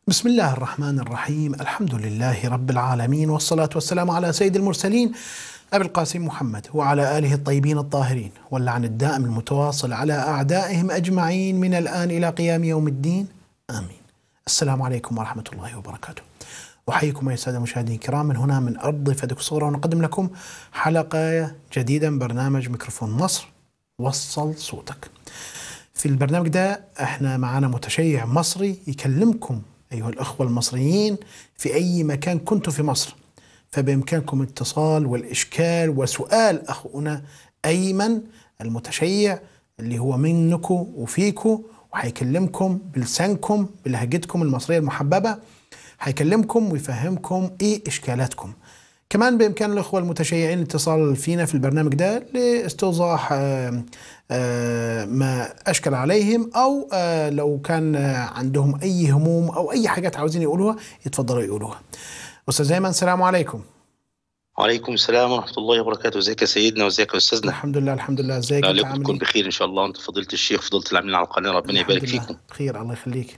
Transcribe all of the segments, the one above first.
بسم الله الرحمن الرحيم الحمد لله رب العالمين والصلاة والسلام على سيد المرسلين أبي القاسم محمد وعلى آله الطيبين الطاهرين واللعن الدائم المتواصل على أعدائهم أجمعين من الآن إلى قيام يوم الدين آمين السلام عليكم ورحمة الله وبركاته أحييكم يا سادة المشاهدين الكرام من هنا من أرض فدك صورة ونقدم لكم حلقة جديدة من برنامج ميكروفون مصر وصل صوتك في البرنامج ده احنا معانا متشيع مصري يكلمكم أيها الأخوة المصريين في أي مكان كنتم في مصر فبإمكانكم الاتصال والإشكال وسؤال أخونا أيمن المتشيع اللي هو منكم وفيكم وهيكلمكم بلسانكم بلهجتكم المصرية المحببة هيكلمكم ويفهمكم إيه إشكالاتكم كمان بإمكان الأخوة المتشيعين الاتصال فينا في البرنامج ده لاستوضاح آه، آه، ما أشكل عليهم أو آه، لو كان عندهم أي هموم أو أي حاجات عاوزين يقولوها يتفضلوا يقولوها أستاذ أيمن السلام عليكم وعليكم السلام ورحمة الله وبركاته ازيك يا سيدنا وازيك يا أستاذنا الحمد لله الحمد لله ازيك انت عليكم عامل تكون ايه؟ بخير إن شاء الله أنت فضيلة الشيخ فضيلة العاملين على القناة ربنا الحمد يبارك لله. فيكم بخير الله يخليك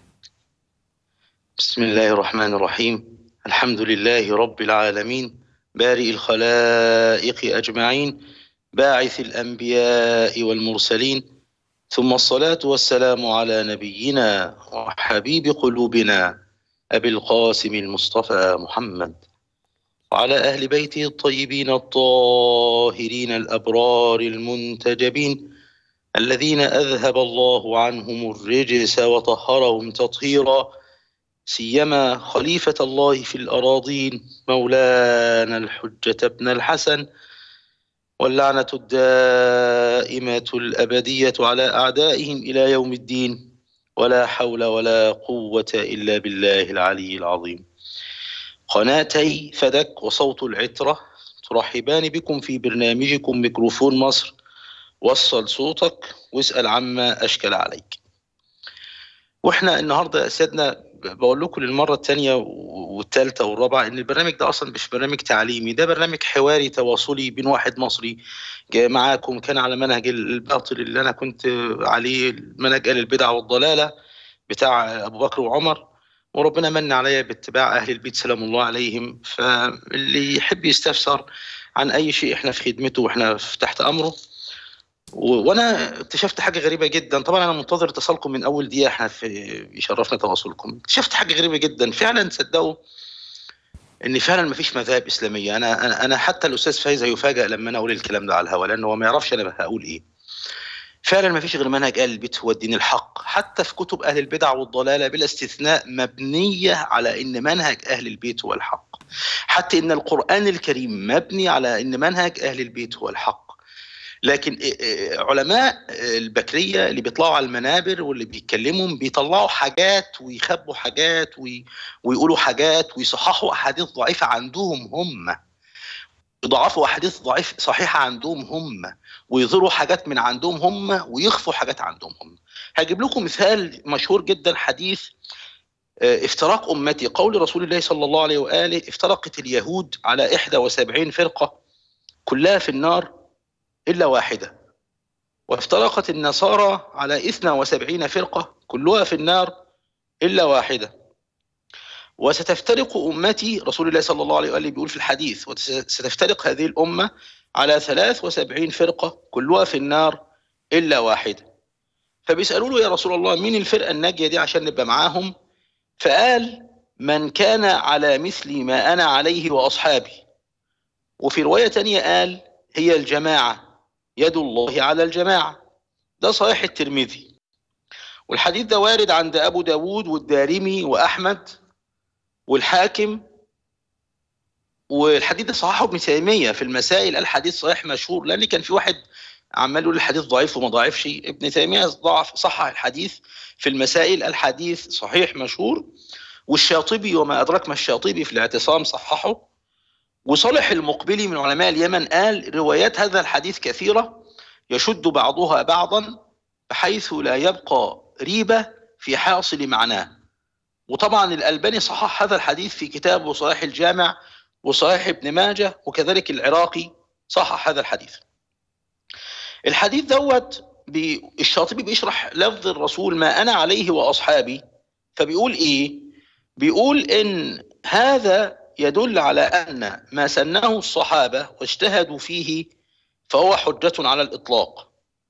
بسم الله الرحمن الرحيم الحمد لله رب العالمين بارئ الخلائق أجمعين باعث الأنبياء والمرسلين ثم الصلاة والسلام على نبينا وحبيب قلوبنا أبي القاسم المصطفى محمد وعلى أهل بيته الطيبين الطاهرين الأبرار المنتجبين الذين أذهب الله عنهم الرجس وطهرهم تطهيرا سيما خليفة الله في الأراضين مولانا الحجة بن الحسن واللعنة الدائمة الأبدية على أعدائهم إلى يوم الدين ولا حول ولا قوة إلا بالله العلي العظيم قناتي فدك وصوت العترة ترحبان بكم في برنامجكم ميكروفون مصر وصل صوتك واسأل عما أشكل عليك واحنا النهارده يا سيادنا بقول لكم للمره الثانيه والثالثه والرابعه ان البرنامج ده اصلا مش برنامج تعليمي ده برنامج حواري تواصلي بين واحد مصري جاي معاكم كان على منهج الباطل اللي انا كنت عليه منهج اهل البدع والضلاله بتاع ابو بكر وعمر وربنا من عليا باتباع اهل البيت سلام الله عليهم فاللي يحب يستفسر عن اي شيء احنا في خدمته واحنا في تحت امره و- وانا اكتشفت حاجه غريبه جدا طبعا انا منتظر اتصالكم من اول دقيقه احنا في يشرفنا تواصلكم اكتشفت حاجه غريبه جدا فعلا تصدقوا ان فعلا ما فيش مذاهب اسلاميه انا انا انا حتى الاستاذ فايز هيفاجئ لما انا اقول الكلام ده على الهواء لانه هو ما يعرفش انا هقول ايه فعلا ما فيش غير منهج اهل البيت هو الدين الحق حتى في كتب اهل البدع والضلاله بلا استثناء مبنيه على ان منهج اهل البيت هو الحق حتى ان القران الكريم مبني على ان منهج اهل البيت هو الحق لكن إيه إيه علماء البكريه اللي بيطلعوا على المنابر واللي بيتكلموا بيطلعوا حاجات ويخبوا حاجات وي ويقولوا حاجات ويصححوا احاديث ضعيفه عندهم هم يضعفوا احاديث ضعيف صحيحه عندهم هم ويظهروا حاجات من عندهم هم ويخفوا حاجات عندهم هم هجيب لكم مثال مشهور جدا حديث آه، افتراق امتي قول رسول الله صلى الله عليه واله افترقت اليهود على 71 فرقه كلها في النار إلا واحدة وافترقت النصارى على إثنى وسبعين فرقة كلها في النار إلا واحدة وستفترق أمتي رسول الله صلى الله عليه وآله بيقول في الحديث وستفترق هذه الأمة على ثلاث وسبعين فرقة كلها في النار إلا واحدة فبيسألوا له يا رسول الله مين الفرقة الناجية دي عشان نبقى معاهم فقال من كان على مثل ما أنا عليه وأصحابي وفي رواية تانية قال هي الجماعة يد الله على الجماعة ده صحيح الترمذي والحديث ده وارد عند أبو داود والدارمي وأحمد والحاكم والحديث ده صححه ابن تيمية في المسائل الحديث صحيح مشهور لأن كان في واحد عمال يقول الحديث ضعيف وما ضعفش ابن تيمية ضعف صحح الحديث في المسائل الحديث صحيح مشهور والشاطبي وما أدرك ما الشاطبي في الاعتصام صححه وصالح المقبلي من علماء اليمن قال روايات هذا الحديث كثيرة يشد بعضها بعضا بحيث لا يبقى ريبة في حاصل معناه وطبعا الألباني صحح هذا الحديث في كتابه صحيح الجامع وصحيح ابن ماجه وكذلك العراقي صحح هذا الحديث الحديث دوت بي الشاطبي بيشرح لفظ الرسول ما أنا عليه وأصحابي فبيقول إيه بيقول ان هذا يدل على ان ما سنه الصحابه واجتهدوا فيه فهو حجه على الاطلاق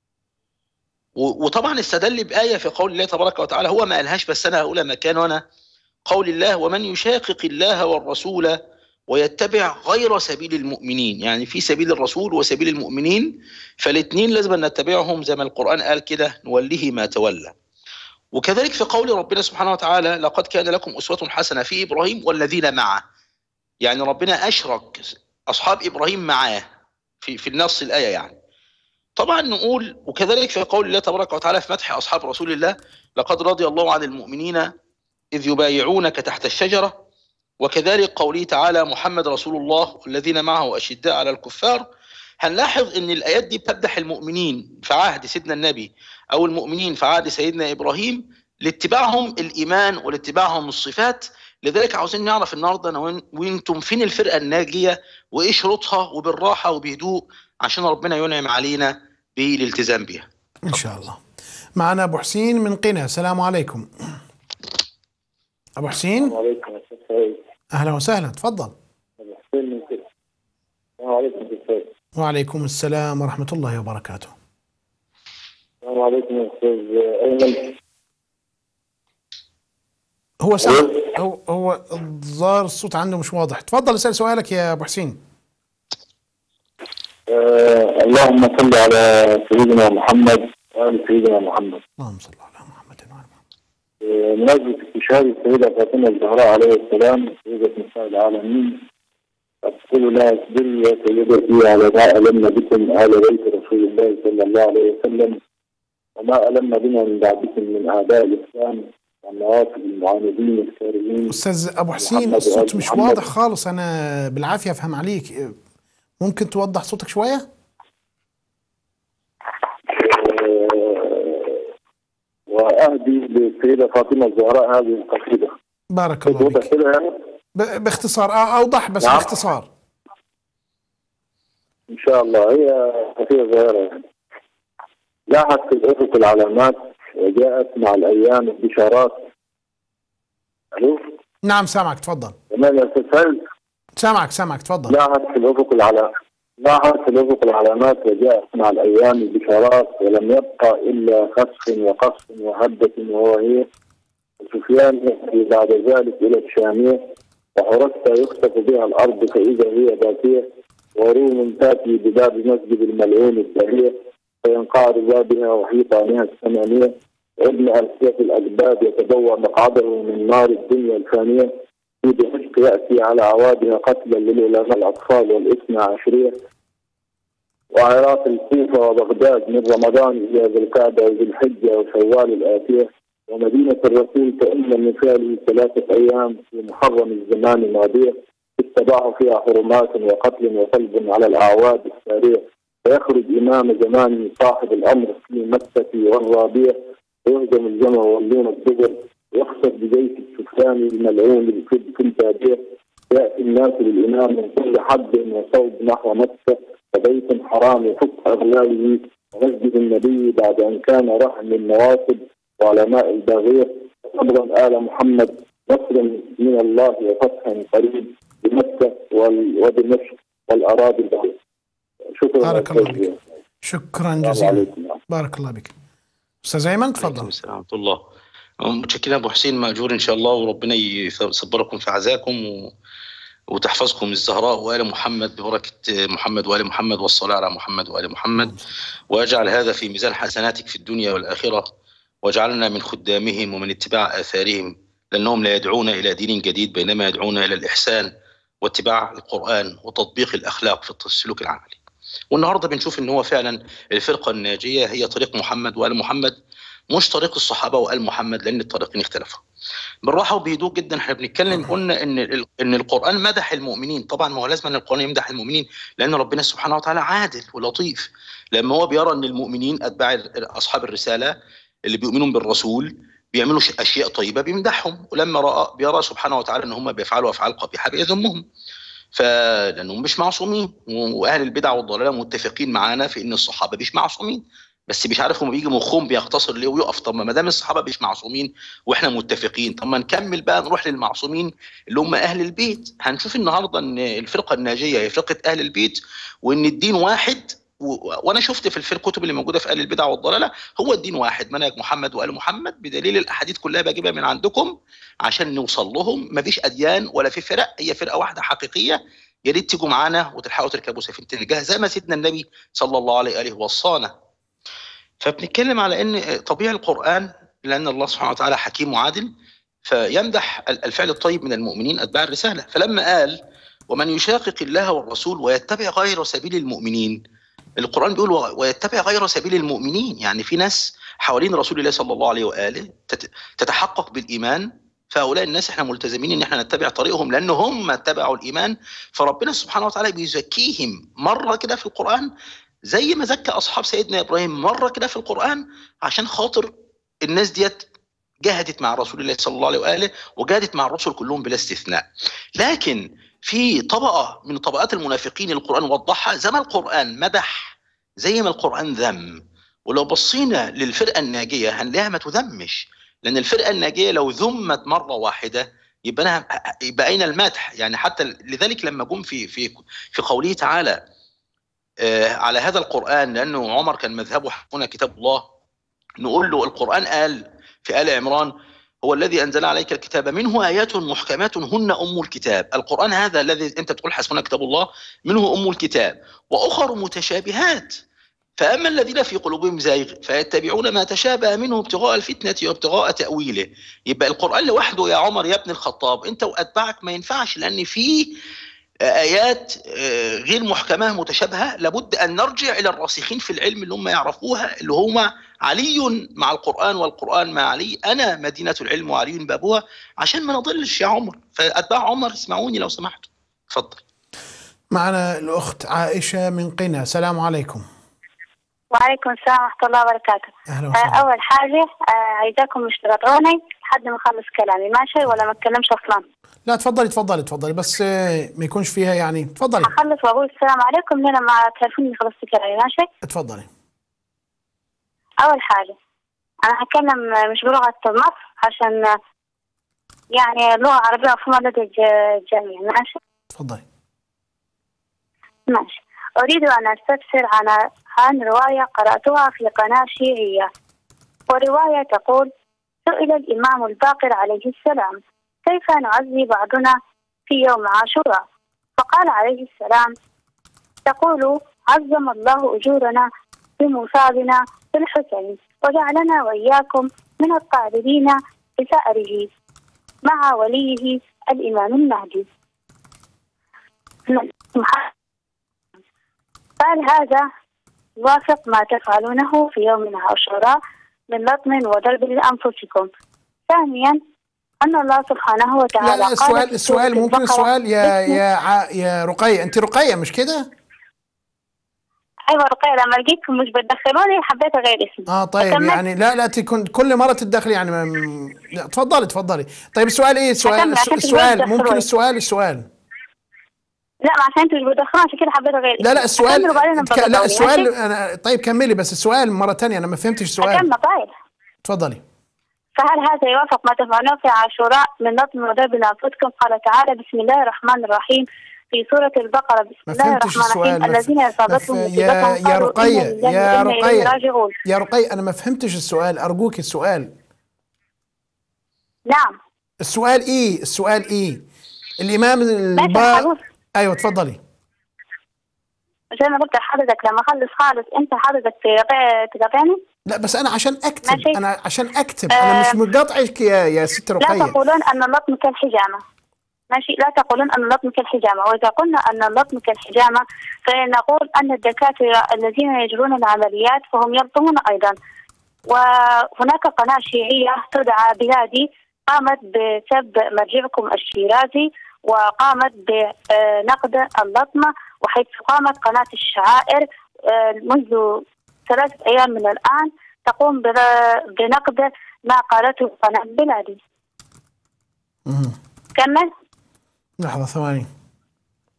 وطبعا استدل بايه في قول الله تبارك وتعالى هو ما قالهاش بس انا هقولها مكان وانا قول الله ومن يشاقق الله والرسول ويتبع غير سبيل المؤمنين يعني في سبيل الرسول وسبيل المؤمنين فالاثنين لازم نتبعهم زي ما القرآن قال كده نوليه ما تولى وكذلك في قول ربنا سبحانه وتعالى لقد كان لكم أسوة حسنة في إبراهيم والذين معه يعني ربنا أشرك أصحاب إبراهيم معاه في, في النص الآية يعني طبعا نقول وكذلك في قول الله تبارك وتعالى في مدح أصحاب رسول الله لقد رضي الله عن المؤمنين إذ يبايعونك تحت الشجرة وكذلك قوله تعالى محمد رسول الله والذين معه أشداء على الكفار هنلاحظ ان الايات دي بتمدح المؤمنين في عهد سيدنا النبي او المؤمنين في عهد سيدنا ابراهيم لاتباعهم الايمان ولاتباعهم الصفات لذلك عاوزين نعرف النهارده انا وانتم فين الفرقه الناجيه وايه شروطها وبالراحه وبهدوء عشان ربنا ينعم علينا بالالتزام بها. ان شاء الله. معنا ابو حسين من قنا السلام عليكم. ابو حسين السلام عليكم استاذ اهلا وسهلا تفضل. ابو حسين من قنا. السلام عليكم استاذ وعليكم السلام ورحمه الله وبركاته. السلام عليكم يا استاذ ايمن هو سامع هو هو الظاهر الصوت عنده مش واضح تفضل اسال سؤالك يا ابو حسين آه اللهم صل على سيدنا محمد وآل سيدنا محمد اللهم صل على محمد وعلى محمد آه مناسبة استشهاد السيدة فاطمة الزهراء عليه السلام سيدة نساء العالمين أقول لها اصبري يا سيدتي على ما ألم بكم آل بيت رسول الله صلى الله عليه وسلم وما ألم بنا من بعدكم من أعداء الإسلام والنوافذ المعاندين الكارهين استاذ ابو حسين محمد الصوت وآل مش محمد. واضح خالص انا بالعافيه افهم عليك ممكن توضح صوتك شويه آه، وأهدي للسيدة فاطمة الزهراء هذه القصيدة بارك الله توضح بك كده يعني ب- باختصار آه، اوضح بس نعم. باختصار إن شاء الله هي قصيدة صغيرة يعني لاحت في الأفق العلامات وجاءت مع الأيام البشارات ألو نعم سامعك تفضل تمام يا أستاذ سعيد سامعك سامعك تفضل لاحت في الأفق العلامات لاحت في الأفق العلامات وجاءت مع الأيام البشارات ولم يبقى إلا خسف وقصف وهبة وهو هي وسفيان يأتي بعد ذلك إلى الشامية وحرستا يخسف بها الأرض فإذا هي باكية وروم تأتي بباب مسجد الملعون الدهية فينقعر بابها وحيطانها الثمانية وابن ألفية الأجباب يتبوأ مقعده من نار الدنيا الفانية في دمشق يأتي على عوادها قتلا للعلماء الأطفال والاثنى عشرية وعراق الكوفة وبغداد من رمضان إلى ذي القعدة وذي الحجة وشوال الآتية ومدينة الرسول تأمن من فعله ثلاثة أيام في محرم الزمان ماضية اتبعه فيها حرمات وقتل وقلب على الأعواد السارية ويخرج إمام زمانه صاحب الأمر في مكة والرابية ويهزم الجمع واللون الدبر ويخسف بجيش السفيان الملعون في في البادية يأتي الناس للإمام من كل حد وصوب نحو مكة وبيت حرام يفك أغلاله ومسجد النبي بعد أن كان رهن النواصب وعلماء الباغية صبرا آل محمد نصرا من الله وفتحا قريب بمكة وال- ودمشق والأراضي البعيدة شكرا بارك يا الله أستاذ. بك. شكرا السلام جزيلا عليكم بارك الله بك استاذ ايمن عليكم تفضل السلام ورحمة الله متشكرين ابو حسين ماجور ان شاء الله وربنا يصبركم في عزاكم و... وتحفظكم الزهراء وآل محمد ببركة محمد وآل محمد والصلاة على محمد وآل محمد ويجعل هذا في ميزان حسناتك في الدنيا والآخرة واجعلنا من خدامهم ومن اتباع آثارهم لأنهم لا يدعون إلى دين جديد بينما يدعون إلى الإحسان واتباع القرآن وتطبيق الأخلاق في السلوك العملي والنهارده بنشوف ان هو فعلا الفرقه الناجيه هي طريق محمد وال محمد مش طريق الصحابه وال محمد لان الطريقين اختلفوا. بالراحه وبهدوء جدا احنا بنتكلم قلنا ان ال- ان القران مدح المؤمنين طبعا ما هو لازم ان القران يمدح المؤمنين لان ربنا سبحانه وتعالى عادل ولطيف لما هو بيرى ان المؤمنين اتباع ال- اصحاب الرساله اللي بيؤمنون بالرسول بيعملوا ش- اشياء طيبه بيمدحهم ولما راى بيرى سبحانه وتعالى ان هم بيفعلوا افعال قبيحه بيذمهم. فلانهم مش معصومين واهل البدع والضلاله متفقين معانا في ان الصحابه مش معصومين بس مش عارف هم بيجي مخهم بيختصر ليه ويقف طب ما دام الصحابه مش معصومين واحنا متفقين طب ما نكمل بقى نروح للمعصومين اللي هم اهل البيت هنشوف النهارده ان الفرقه الناجيه هي فرقه اهل البيت وان الدين واحد و... وانا شفت في الكتب اللي موجوده في اهل البدع والضلاله هو الدين واحد منهج محمد وال محمد بدليل الاحاديث كلها بجيبها من عندكم عشان نوصل لهم مفيش اديان ولا في فرق هي فرقه واحده حقيقيه يا ريت تيجوا معانا وتلحقوا تركبوا سفينه النجاه زي ما سيدنا النبي صلى الله عليه واله وصانا فبنتكلم على ان طبيعي القران لان الله سبحانه وتعالى حكيم وعادل فيمدح الفعل الطيب من المؤمنين اتباع الرساله فلما قال ومن يشاقق الله والرسول ويتبع غير سبيل المؤمنين القران بيقول ويتبع غير سبيل المؤمنين يعني في ناس حوالين رسول الله صلى الله عليه واله تتحقق بالايمان فهؤلاء الناس احنا ملتزمين ان احنا نتبع طريقهم لان هم اتبعوا الايمان فربنا سبحانه وتعالى بيزكيهم مره كده في القران زي ما زكى اصحاب سيدنا ابراهيم مره كده في القران عشان خاطر الناس ديت جاهدت مع رسول الله صلى الله عليه واله وجاهدت مع الرسل كلهم بلا استثناء لكن في طبقه من طبقات المنافقين القران وضحها زي ما القران مدح زي ما القران ذم ولو بصينا للفرقه الناجيه هنلاقيها ما تذمش لان الفرقه الناجيه لو ذمت مره واحده يبقى أنا يبقى اين المدح يعني حتى لذلك لما جم في في في قوله تعالى آه على هذا القران لانه عمر كان مذهبه حقنا كتاب الله نقول له القران قال في ال عمران هو الذي انزل عليك الكتاب منه ايات محكمات هن ام الكتاب القران هذا الذي انت تقول حسبنا كتاب الله منه ام الكتاب واخر متشابهات فأما الذين في قلوبهم زيغ فيتبعون ما تشابه منه ابتغاء الفتنة وابتغاء تأويله يبقى القرآن لوحده يا عمر يا ابن الخطاب أنت وأتباعك ما ينفعش لأن في آيات غير محكمة متشابهة لابد أن نرجع إلى الراسخين في العلم اللي هم يعرفوها اللي هم علي مع القرآن والقرآن مع علي أنا مدينة العلم وعلي بابها عشان ما نضلش يا عمر فأتباع عمر اسمعوني لو سمحتوا اتفضل معنا الأخت عائشة من قنا السلام عليكم وعليكم السلام ورحمة الله وبركاته أهلا آه وسهلا أول حاجة آه عايزاكم مش تقاطعوني لحد ما أخلص كلامي ماشي ولا ما أتكلمش أصلا لا تفضلي تفضلي تفضلي بس آه، ما يكونش فيها يعني تفضلي هخلص وأقول السلام عليكم لين ما تعرفوني خلصت كلامي ماشي تفضلي أول حاجة أنا هتكلم مش بلغة مصر عشان آه، يعني لغة عربية مفهومة لدى الج- الجميع ماشي تفضلي ماشي أريد أن أستفسر عن عن رواية قرأتها في قناة شيعية ورواية تقول سئل الإمام الباقر عليه السلام كيف نعزي بعضنا في يوم عاشوراء فقال عليه السلام تقول عظم الله أجورنا بمصابنا في الحسين وجعلنا وإياكم من الطالبين بثأره مع وليه الإمام المهدي قال هذا يوافق ما تفعلونه في يوم عاشوراء من لطم وضرب لأنفسكم ثانيا أن الله سبحانه لا وتعالى لا قال السؤال في السؤال سورة ممكن البقرة السؤال يا باسم- يا ع- يا رقية أنت رقية مش كده؟ أيوة رقية لما لقيتكم مش بتدخلوني حبيت أغير اسمي اه طيب أكمل؟ يعني لا لا تكون كل مرة تتدخلي يعني ما م- لا تفضلي تفضلي طيب السؤال ايه السؤال أكمل عشان السؤال تقدروا ممكن تدخلوني. السؤال السؤال لا ما عشان انتوا مش بتدخلوني عشان كده حبيت أغير لا لا اسمي. السؤال أكمل وبعدين ك- لا بتقاطعوني، السؤال ماشي؟ أنا طيب كملي بس السؤال مرة تانية أنا ما فهمتش السؤال أكمل طيب تفضلي فهل هذا يوافق ما تفعلونه في عاشوراء من لطم وضرب لأنفسكم قال تعالى بسم الله الرحمن الرحيم في سورة البقرة بسم ما الله فهمتش الرحمن السؤال، الرحيم ما ف- الذين ما ف- أصابتهم يا- مصيبة يا قالوا رقية، إنا لله يا وإنا إليه رقية. راجعون يا رقية أنا ما فهمتش السؤال أرجوك السؤال نعم السؤال إيه السؤال إيه الإمام ماشي البا خلاص أيوه تفضلي زي ما قلت لحضرتك لما أخلص خالص أنت حضرتك تقاطع- تقاطعني لا بس أنا عشان أكتب ماشي. أنا عشان أكتب أنا آه. مش مقاطعك يا يا ست لا رقية تقولون أن اللطم كالحجامة ماشي لا تقولون أن اللطم كالحجامة وإذا قلنا أن اللطم كالحجامة فنقول أن الدكاترة الذين يجرون العمليات فهم يلطمون أيضا وهناك قناة شيعية تدعى بلادي قامت بسب مرجعكم الشيرازي وقامت بنقد اللطمة وحيث قامت قناة الشعائر آه، منذ ثلاثة أيام من الآن تقوم بر- بنقد ما قالته قناة بلادي مهم. كمل لحظة ثواني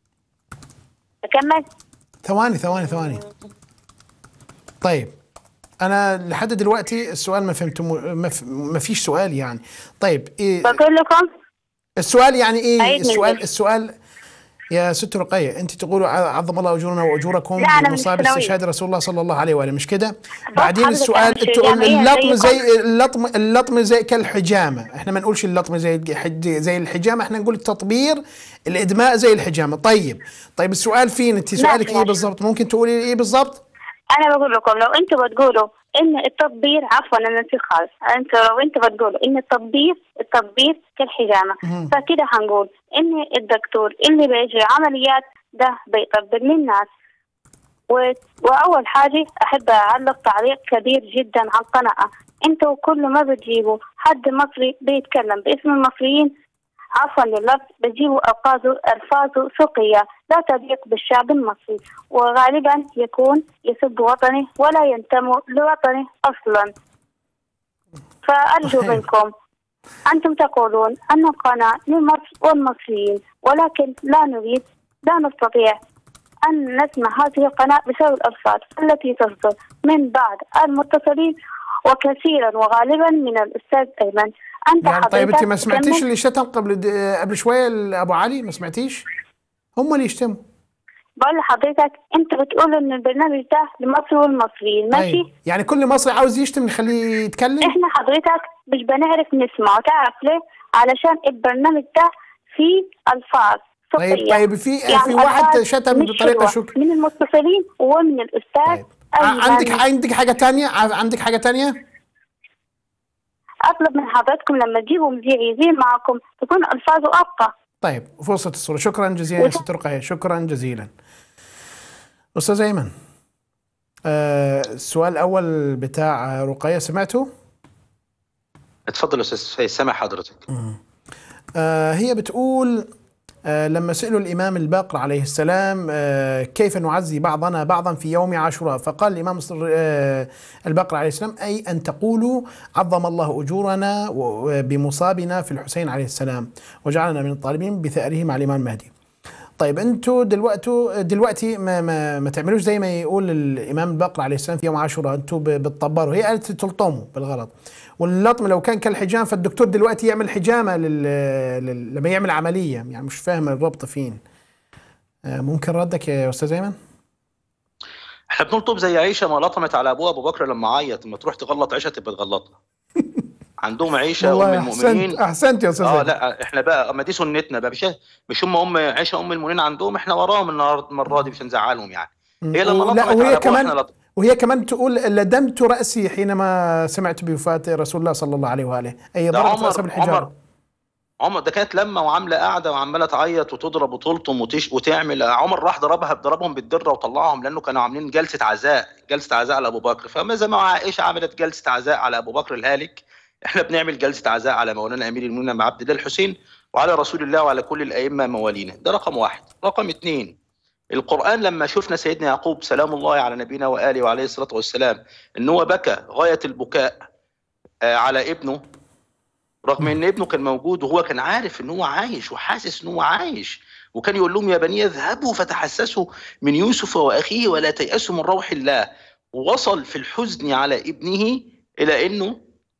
كمل ثواني ثواني ثواني طيب انا لحد دلوقتي السؤال ما فهمته ما, ف... ما فيش سؤال يعني طيب إيه بقول لكم السؤال يعني ايه عيد من السؤال البداية. السؤال يا ست رقية انت تقولوا ع- عظم الله اجورنا واجوركم لا، أنا مش بمصاب ثانوية. استشهاد رسول الله صلى الله عليه واله مش كده بعدين حضرتك السؤال أنا مش تقول جامعية اللطم زيكم. زي اللطم اللطم زي كالحجامه احنا ما نقولش اللطم زي الحج زي الحجامه احنا نقول التطبير الادماء زي الحجامه طيب طيب السؤال فين انت سؤالك ايه ماشي. بالضبط ممكن تقولي ايه بالضبط انا بقول لكم لو انتوا بتقولوا ان التطبير عفوا انا نسيت خالص انتوا لو انتوا بتقولوا ان التطبير التطبير كالحجامه مهم. فكده هنقول ان الدكتور اللي بيجري عمليات ده بيطبر للناس و... واول حاجه احب اعلق تعليق كبير جدا على القناه انتوا كل ما بتجيبوا حد مصري بيتكلم باسم المصريين عفوا لللفظ بتجيبوا الفاظه الفاظه سوقيه لا تليق بالشعب المصري وغالبا يكون يسب وطنه ولا ينتمي لوطنه اصلا فارجو منكم انتم تقولون ان القناه لمصر والمصريين ولكن لا نريد لا نستطيع أن نسمع هذه القناة بسبب الألفاظ التي تصدر من بعض المتصلين وكثيرا وغالبا من الأستاذ أيمن أنت يعني طيب انت حضرتك ما سمعتيش تكمل- اللي شتم قبل د- قبل شويه ابو علي ما سمعتيش هم اللي يشتموا بقول لحضرتك أنت بتقول إن البرنامج ده لمصر والمصريين ماشي طيب. يعني كل مصري عاوز يشتم نخليه يتكلم إحنا حضرتك مش بنعرف نسمع تعرف ليه علشان البرنامج ده فيه ألفاظ طيب سطحية. طيب في يعني في واحد ألفاظ شتم مش بطريقه حلوة شك من المتصلين ومن الأستاذ طيب. ع- أيمن. عندك عندك حاجه تانية ع- عندك حاجه تانية اطلب من حضراتكم لما تجيبوا مذيع يزيل معكم تكون الفاظه ابقى طيب فرصه الصوره شكرا جزيلا يا وده- ست رقيه شكرا جزيلا استاذ ايمن آه السؤال الاول بتاع رقيه سمعته اتفضل يا استاذ سيد سامع حضرتك آه هي بتقول آه لما سألوا الإمام الباقر عليه السلام آه كيف نعزي بعضنا بعضا في يوم عاشوراء فقال الإمام الصر- آه الباقر عليه السلام أي أن تقولوا عظم الله أجورنا و- بمصابنا في الحسين عليه السلام وجعلنا من الطالبين بثأره مع الإمام المهدي طيب انتوا دلوقتي دلوقتي ما ما, ما تعملوش زي ما يقول الامام الباقر عليه السلام في يوم عاشوراء انتوا ب- بتطبروا هي قالت تلطموا بالغلط واللطم لو كان كالحجام فالدكتور دلوقتي يعمل حجامه لل... لل... لما يعمل عمليه يعني مش فاهم الربط فين آه، ممكن ردك يا استاذ ايمن احنا بنلطم زي عيشه ما لطمت على ابوها ابو بكر لما عيط لما تروح تغلط عيشه تبقى تغلطها عندهم عيشه ام والله المؤمنين احسنت احسنت يا استاذ اه ايمن لا احنا بقى ما دي سنتنا بقى مش مش هم ام عيشه ام المؤمنين عندهم احنا وراهم النهارده المره دي مش هنزعلهم يعني هي لما لا لطمت على وهي ابوها احنا كمان لطم وهي كمان تقول لدمت راسي حينما سمعت بوفاه رسول الله صلى الله عليه واله اي ده ضربت عمر- راسها بالحجاره عمر عمر ده كانت لما وعامله قاعده وعماله تعيط وتضرب وتلطم وتش وتعمل عمر راح ضربها ضربهم بالدره وطلعهم لانه كانوا عاملين جلسه عزاء جلسه عزاء على ابو بكر فما زي ما عائشه عملت جلسه عزاء على ابو بكر الهالك احنا بنعمل جلسه عزاء على مولانا امير المؤمنين عبد الله الحسين وعلى رسول الله وعلى كل الائمه موالينا ده رقم واحد رقم اثنين القرآن لما شفنا سيدنا يعقوب سلام الله على نبينا وآله وعليه الصلاة والسلام إن هو بكى غاية البكاء آه، على ابنه رغم ان ابنه كان موجود وهو كان عارف ان هو عايش وحاسس ان هو عايش وكان يقول لهم يا بني اذهبوا فتحسسوا من يوسف واخيه ولا تيأسوا من روح الله ووصل في الحزن على ابنه الى انه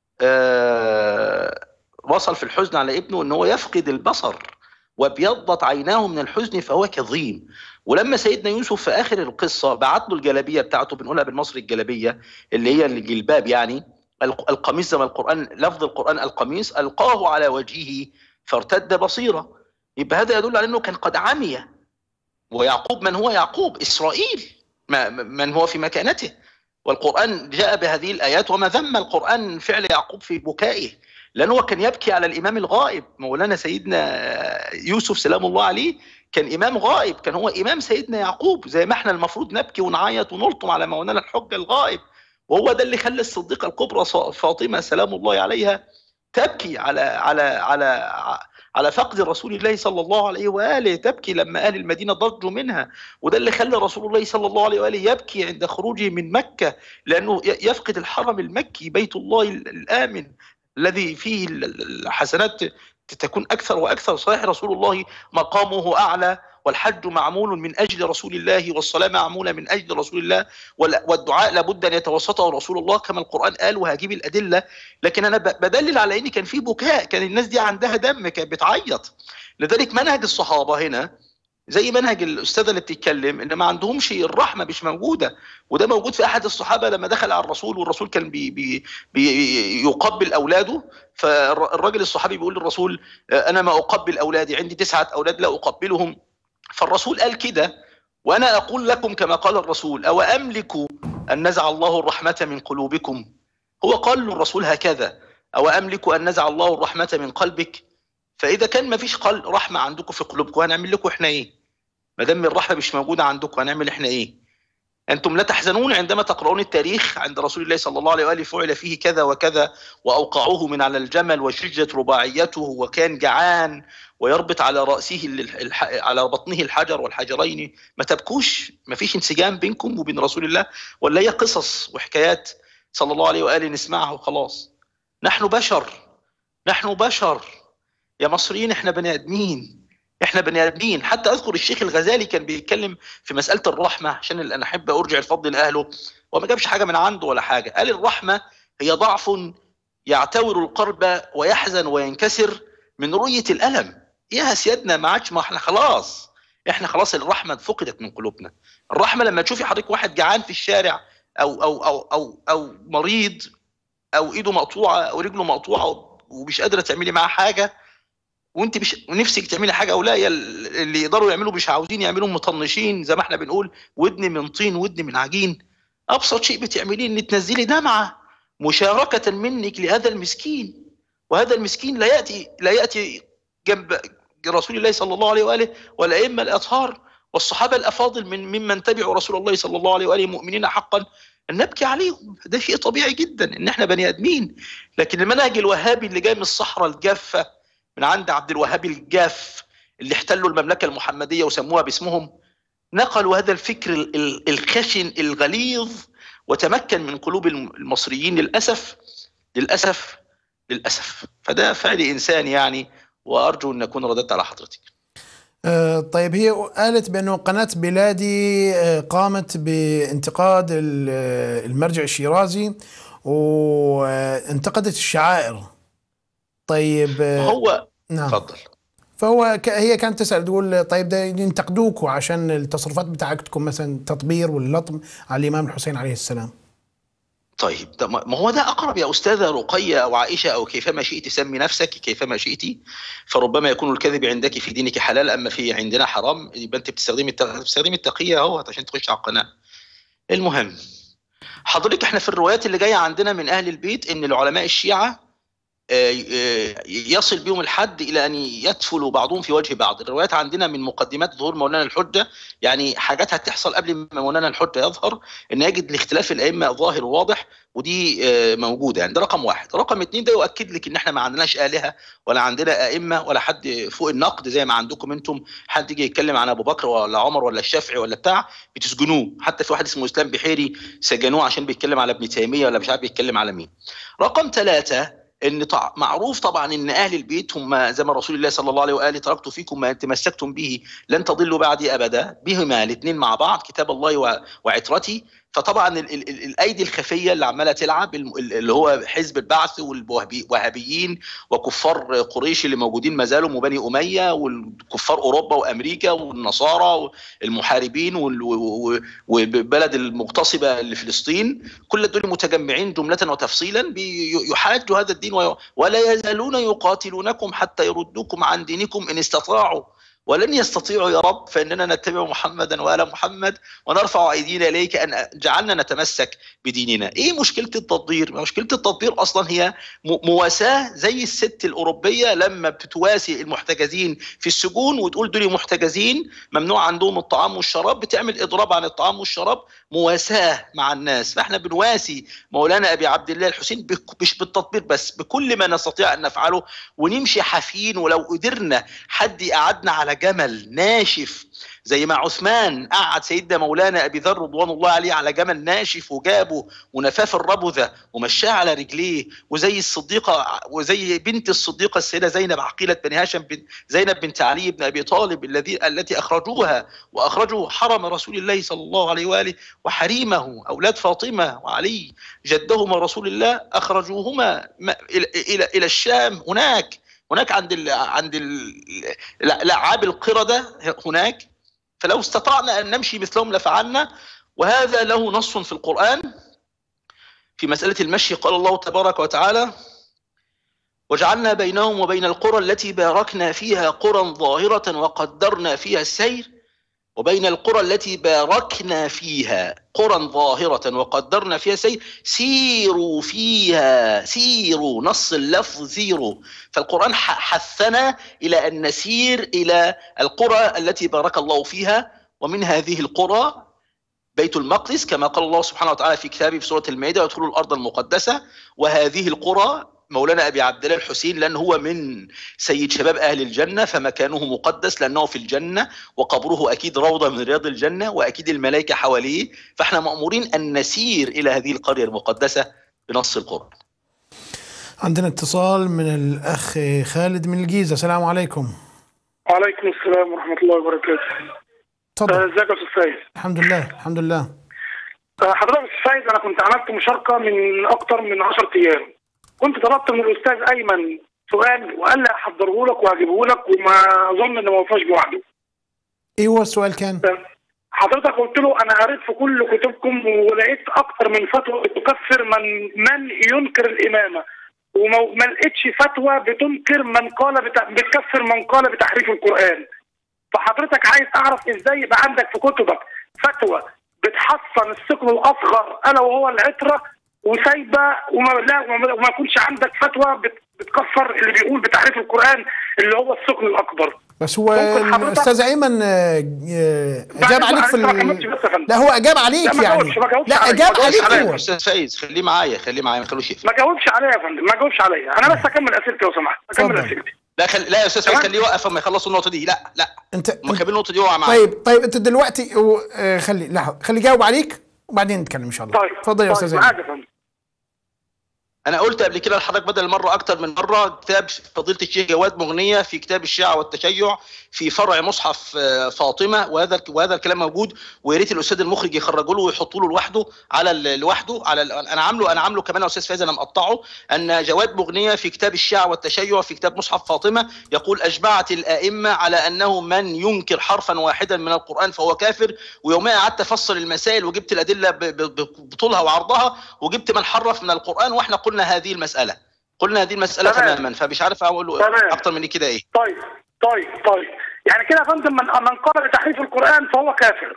آه وصل في الحزن على ابنه ان هو يفقد البصر وابيضت عيناه من الحزن فهو كظيم ولما سيدنا يوسف في اخر القصه بعت له الجلابيه بتاعته بنقولها بالمصري الجلابيه اللي هي الجلباب يعني الق- القميص زي ما القرآن لفظ القرآن القميص ألقاه على وجهه فارتد بصيرة يبقى هذا يدل على أنه كان قد عمي ويعقوب من هو يعقوب إسرائيل ما من هو في مكانته والقرآن جاء بهذه الآيات وما ذم القرآن فعل يعقوب في بكائه لأنه هو كان يبكي على الإمام الغائب مولانا سيدنا يوسف سلام الله عليه كان إمام غائب كان هو إمام سيدنا يعقوب زي ما احنا المفروض نبكي ونعيط ونلطم على مولانا الحجة الغائب وهو ده اللي خلى الصديقه الكبرى ص- فاطمه سلام الله عليها تبكي على على على على فقد رسول الله صلى الله عليه واله تبكي لما اهل المدينه ضجوا منها وده اللي خلى رسول الله صلى الله عليه واله يبكي عند خروجه من مكه لانه ي- يفقد الحرم المكي بيت الله ال- الامن الذي فيه ال- ال- الحسنات ت- تكون اكثر واكثر صحيح رسول الله مقامه اعلى والحج معمول من اجل رسول الله والصلاه معموله من اجل رسول الله وال- والدعاء لابد ان يتوسطه رسول الله كما القران قال وهجيب الادله لكن انا ب- بدلل على ان كان في بكاء كان الناس دي عندها دم كانت بتعيط لذلك منهج الصحابه هنا زي منهج الاستاذه اللي بتتكلم ان ما عندهمش الرحمه مش موجوده وده موجود في احد الصحابه لما دخل على الرسول والرسول كان بي بي بي يقبل اولاده فالراجل الصحابي بيقول للرسول آه، انا ما اقبل اولادي عندي تسعه اولاد لا اقبلهم فالرسول قال كده وانا اقول لكم كما قال الرسول او املك ان نزع الله الرحمه من قلوبكم هو قال له الرسول هكذا او املك ان نزع الله الرحمه من قلبك فاذا كان ما فيش قل رحمه عندكم في قلوبكم هنعمل لكم احنا ايه ما دام الرحمه مش موجوده عندكم هنعمل احنا ايه انتم لا تحزنون عندما تقرؤون التاريخ عند رسول الله صلى الله عليه واله فعل فيه كذا وكذا واوقعوه من على الجمل وشجت رباعيته وكان جعان ويربط على راسه ال- الح... على بطنه الحجر والحجرين ما تبكوش ما فيش انسجام بينكم وبين رسول الله ولا هي قصص وحكايات صلى الله عليه واله نسمعها وخلاص نحن بشر نحن بشر يا مصريين احنا بني ادمين احنا بني ادمين حتى اذكر الشيخ الغزالي كان بيتكلم في مساله الرحمه عشان ال- انا احب ارجع الفضل لاهله وما جابش حاجه من عنده ولا حاجه قال الرحمه هي ضعف يعتور القلب ويحزن وينكسر من رؤيه الالم يا سيادنا ما عادش ما احنا خلاص احنا خلاص الرحمه فقدت من قلوبنا الرحمه لما تشوفي حضرتك واحد جعان في الشارع او او او او او مريض او ايده مقطوعه او رجله مقطوعه ومش قادره تعملي معاه حاجه وانت مش ونفسك تعملي حاجه او لا يا ال- اللي يقدروا يعملوا مش عاوزين يعملوا مطنشين زي ما احنا بنقول ودن من طين ودن من عجين ابسط شيء بتعمليه ان تنزلي دمعه مشاركه منك لهذا المسكين وهذا المسكين لا ياتي لا ياتي جنب رسول الله صلى الله عليه واله والائمه الاطهار والصحابه الافاضل من ممن تبعوا رسول الله صلى الله عليه واله مؤمنين حقا ان نبكي عليهم ده شيء طبيعي جدا ان احنا بني ادمين لكن المنهج الوهابي اللي جاي من الصحراء الجافه من عند عبد الوهاب الجاف اللي احتلوا المملكه المحمديه وسموها باسمهم نقلوا هذا الفكر ال- ال- الخشن الغليظ وتمكن من قلوب الم- المصريين للاسف للاسف للاسف فده فعل انساني يعني وارجو ان اكون رددت على حضرتك آه، طيب هي قالت بأنه قناة بلادي آه، قامت بانتقاد ال- آه، المرجع الشيرازي وانتقدت الشعائر طيب آه، هو نعم اتفضل فهو ك- هي كانت تسأل تقول طيب ده ينتقدوكوا عشان التصرفات بتاعتكم مثلا التطبير واللطم على الإمام الحسين عليه السلام طيب ده ما ما هو ده اقرب يا استاذه رقيه او عائشه او كيفما شئت سمي نفسك كيفما شئت فربما يكون الكذب عندك في دينك حلال اما في عندنا حرام يبقى انت بتستخدمي التق... بتستخدمي التقيه اهو عشان تخش على القناه المهم حضرتك احنا في الروايات اللي جايه عندنا من اهل البيت ان العلماء الشيعه آه، آه، يصل بهم الحد الى ان يدفلوا بعضهم في وجه بعض الروايات عندنا من مقدمات ظهور مولانا الحجه يعني حاجات هتحصل قبل ما مولانا الحجه يظهر ان يجد الاختلاف الائمه ظاهر وواضح ودي آه، موجوده يعني ده رقم واحد رقم اتنين ده يؤكد لك ان احنا ما عندناش الهه ولا عندنا ائمه ولا حد فوق النقد زي ما عندكم انتم حد يجي يتكلم عن ابو بكر ولا عمر ولا الشافعي ولا بتاع بتسجنوه حتى في واحد اسمه اسلام بحيري سجنوه عشان بيتكلم على ابن تيميه ولا مش عارف بيتكلم على مين رقم ثلاثة ان طع... معروف طبعا ان اهل البيت هم زي ما رسول الله صلى الله عليه واله تركت فيكم ما ان تمسكتم به لن تضلوا بعدي ابدا بهما الاثنين مع بعض كتاب الله و... وعترتي فطبعا ال... ال... ال... الايدي الخفيه اللي عماله تلعب الم- ال- اللي هو حزب البعث والوهابيين وكفار قريش اللي موجودين ما زالوا وبني اميه والكفار اوروبا وامريكا والنصارى والمحاربين وال... و- و- وبلد المغتصبه اللي فلسطين كل دول متجمعين جمله وتفصيلا بيحاجوا هذا الدين وي- ولا يزالون يقاتلونكم حتى يردوكم عن دينكم ان استطاعوا ولن يستطيعوا يا رب فاننا نتبع محمدا وال محمد ونرفع ايدينا اليك ان جعلنا نتمسك بديننا. ايه مشكله التطبير؟ مشكله التطبير اصلا هي م- مواساه زي الست الاوروبيه لما بتواسي المحتجزين في السجون وتقول دول محتجزين ممنوع عندهم الطعام والشراب بتعمل اضراب عن الطعام والشراب مواساه مع الناس فاحنا بنواسي مولانا ابي عبد الله الحسين بك- مش بالتطبير بس بكل ما نستطيع ان نفعله ونمشي حافيين ولو قدرنا حد يقعدنا على على جمل ناشف زي ما عثمان قعد سيدنا مولانا ابي ذر رضوان الله عليه على جمل ناشف وجابه ونفاف الربذه ومشاه على رجليه وزي الصديقه وزي بنت الصديقه السيده زينب عقيله بن هاشم بن زينب بنت علي بن ابي طالب الذي التي اخرجوها واخرجوا حرم رسول الله صلى الله عليه واله وحريمه اولاد فاطمه وعلي جدهما رسول الله اخرجوهما م- الى الى الى الشام هناك هناك عند ال عند ال- الالعاب القرده هناك فلو استطعنا ان نمشي مثلهم لفعلنا وهذا له نص في القران في مساله المشي قال الله تبارك وتعالى وجعلنا بينهم وبين القرى التي باركنا فيها قرى ظاهره وقدرنا فيها السير وبين القرى التي باركنا فيها قرى ظاهرة وقدرنا فيها سير سيروا فيها سيروا نص اللفظ سيروا فالقرآن ح- حثنا إلى أن نسير إلى القرى التي بارك الله فيها ومن هذه القرى بيت المقدس كما قال الله سبحانه وتعالى في كتابه في سورة المائدة وادخلوا الأرض المقدسة وهذه القرى مولانا أبي عبد الله الحسين لأن هو من سيد شباب أهل الجنة فمكانه مقدس لأنه في الجنة وقبره أكيد روضة من رياض الجنة وأكيد الملائكة حواليه فإحنا مأمورين أن نسير إلى هذه القرية المقدسة بنص القرآن عندنا اتصال من الأخ خالد من الجيزة السلام عليكم وعليكم السلام ورحمة الله وبركاته. آه، تفضل ازيك يا استاذ سيد؟ الحمد لله الحمد لله آه، حضرتك يا استاذ سيد انا كنت عملت مشاركة من أكتر من 10 أيام. كنت طلبت من الأستاذ أيمن سؤال وقال لي أحضره لك وهجيبه لك وما أظن إن ما وفاش بوعده. ايه هو السؤال كان حضرتك قلت له أنا قريت في كل كتبكم ولقيت أكتر من فتوى بتكفر من من ينكر الإمامة. وما ما لقيتش فتوى بتنكر من قال بت... بتكفر من قال بتحريف القرآن. فحضرتك عايز اعرف ازاي يبقى عندك في كتبك فتوى بتحصن الثقل الاصغر الا وهو العتره وسايبه وما لا وما وما يكونش عندك فتوى بت- بتكفر اللي بيقول بتحريف القران اللي هو الثقل الاكبر بس هو ممكن حضرتك- الاستاذ ايمن آه، آه، اجاب لا، عليك في أنت ما كملتش ال... بس يا فندم. لا هو اجاب عليك لا، ما يعني جاوبش- ما جاوبش لا عليك، اجاب ما جاوبش عليك عليك. هو أستاذ فايز خليه معايا خليه معايا ما تخلوش يقفل ما جاوبش عليا يا فندم ما جاوبش عليا انا بس اكمل اسئلتي لو سمحت اكمل اتفضل. اسئلتي لا خل... لا يا أستاذ فايز تمام. خليه يوقف اما يخلصوا النقطة دي لا لا انت ما كمل النقطة دي وقع معايا طيب طيب انت دلوقتي و- آه، خلي لحظه خلي يجاوب عليك وبعدين نتكلم ان شاء الله طيب اتفضل يا طيب، استاذ معاك ايمن يا فندم انا قلت قبل كده لحضرتك بدل مره اكتر من مره كتاب فضيله الشيخ جواد مغنيه في كتاب الشيعه والتشيع في فرع مصحف آه، فاطمه وهذا وهذا الكلام موجود ويا ريت الاستاذ المخرج يخرجوا له ويحطوا له لوحده على ال- لوحده على ال- انا عامله انا عامله كمان يا استاذ فايز انا مقطعه ان جواد مغنيه في كتاب الشيعه والتشيع في كتاب مصحف فاطمه يقول اجمعت الائمه على انه من ينكر حرفا واحدا من القران فهو كافر ويومئذ قعدت افصل المسائل وجبت الادله ب- ب- ب- بطولها وعرضها وجبت من حرف من القران واحنا قلنا هذه المساله قلنا هذه المساله تمام. تماما فمش عارف اقول له تمام. اكتر من كده ايه طيب طيب طيب يعني كده يا فندم من من قال بتحريف القران فهو كافر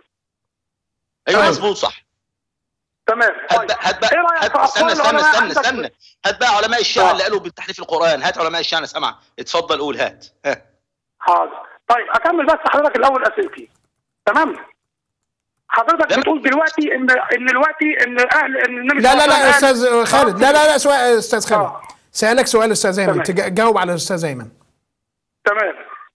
ايوه طيب. مظبوط صح تمام هات طيب بقى هات ايه بقى رايك هات في استنى اقوال استنى العلماء استنى عندك استنى هات بقى علماء الشيعه آه. اللي قالوا بتحريف القران هات علماء الشيعه انا سامع اتفضل قول هات ها. حاضر طيب اكمل بس حضرتك الاول اسئلتي تمام حضرتك لا. بتقول دلوقتي ان ان دلوقتي ان اهل ان النبي لا صلى لا الله لا عليه يا وسلم استاذ قال- خالد لا لا لا سؤال استاذ خالد آه. سالك سؤال استاذ ايمن تمام. تج- جاوب على الاستاذ ايمن تمام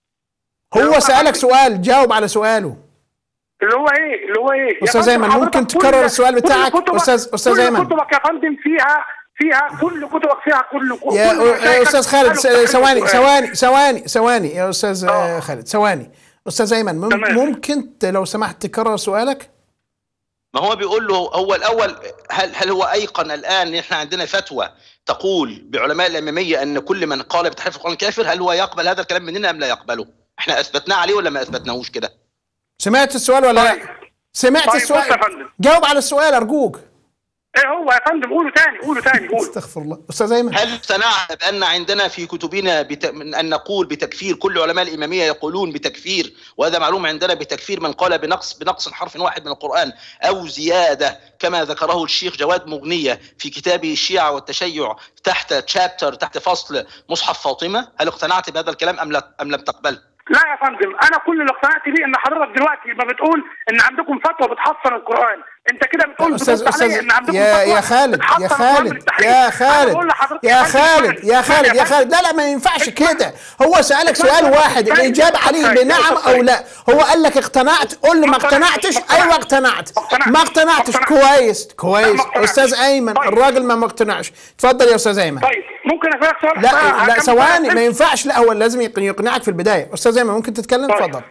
هو لا، سالك لا. سؤال جاوب على سؤاله اللي هو ايه اللي هو ايه يا أستاذ فندم أيمن، حضرتك ممكن كل- تكرر السؤال كل بتاعك؟ كتبك- أستاذ- أستاذ كل أيمن. كتبك يا فندم فيها فيها كل كتبك فيها كل كل يا مشايخك يا استاذ خالد س- قالوا ثواني بتحريف القرآن. ثواني ثواني ثواني يا استاذ آه، آه. خالد ثواني استاذ ايمن مم- تمام. ممكن ت- لو سمحت تكرر سؤالك ما هو بيقول له هو الاول هل هل هو ايقن الان ان احنا عندنا فتوى تقول بعلماء الاماميه ان كل من قال بتحريف القران كافر هل هو يقبل هذا الكلام مننا ام لا يقبله؟ احنا اثبتناه عليه ولا ما اثبتناهوش كده؟ سمعت السؤال ولا طيب. لا سمعت طيب، بص يا السؤال فندم. جاوب على السؤال ارجوك ايه هو يا فندم قوله تاني قوله تاني قول استغفر الله استاذ ايمن هل اقتنعنا بان عندنا في كتبنا بت... من ان نقول بتكفير كل علماء الاماميه يقولون بتكفير وهذا معلوم عندنا بتكفير من قال بنقص بنقص حرف واحد من القران او زياده كما ذكره الشيخ جواد مغنيه في كتابه الشيعه والتشيع تحت تشابتر تحت فصل مصحف فاطمه هل اقتنعت بهذا الكلام ام لا ام لم تقبله؟ لا يا فندم انا كل اللي اقتنعت بيه ان حضرتك دلوقتي ما بتقول ان عندكم فتوى بتحصن القران انت كده بتقول استاذ بترد عليا استاذ ان عندكم يا فتوى يا خالد بتحصن يا القرآن خالد بالتحريف. يا أنا خالد بقول لحضرتك يا فندم خالد اسمعني. يا خالد يا فندم. خالد لا لا ما ينفعش كده هو سألك اسمعني سؤال بس. واحد اسمعني. الإجابة عليه اسمعني. بنعم اسمعني. أو لا هو قال لك اقتنعت قول له ما ما اقتنعتش. اقتنعتش ما اقتنعتش. أيوه اقتنعت ما اقتنعتش. ما اقتنعتش ما اقتنعتش. كويس لا، كويس ما اقتنعتش. أستاذ أيمن طيب. الراجل ما مقتنعش تفضل يا أستاذ أيمن طيب ممكن اسالك سؤال لا بقى لا كم ثواني سؤال؟ ما ينفعش لا هو لازم يق- يقنعك في البداية أستاذ أيمن ممكن تتكلم طيب. تفضل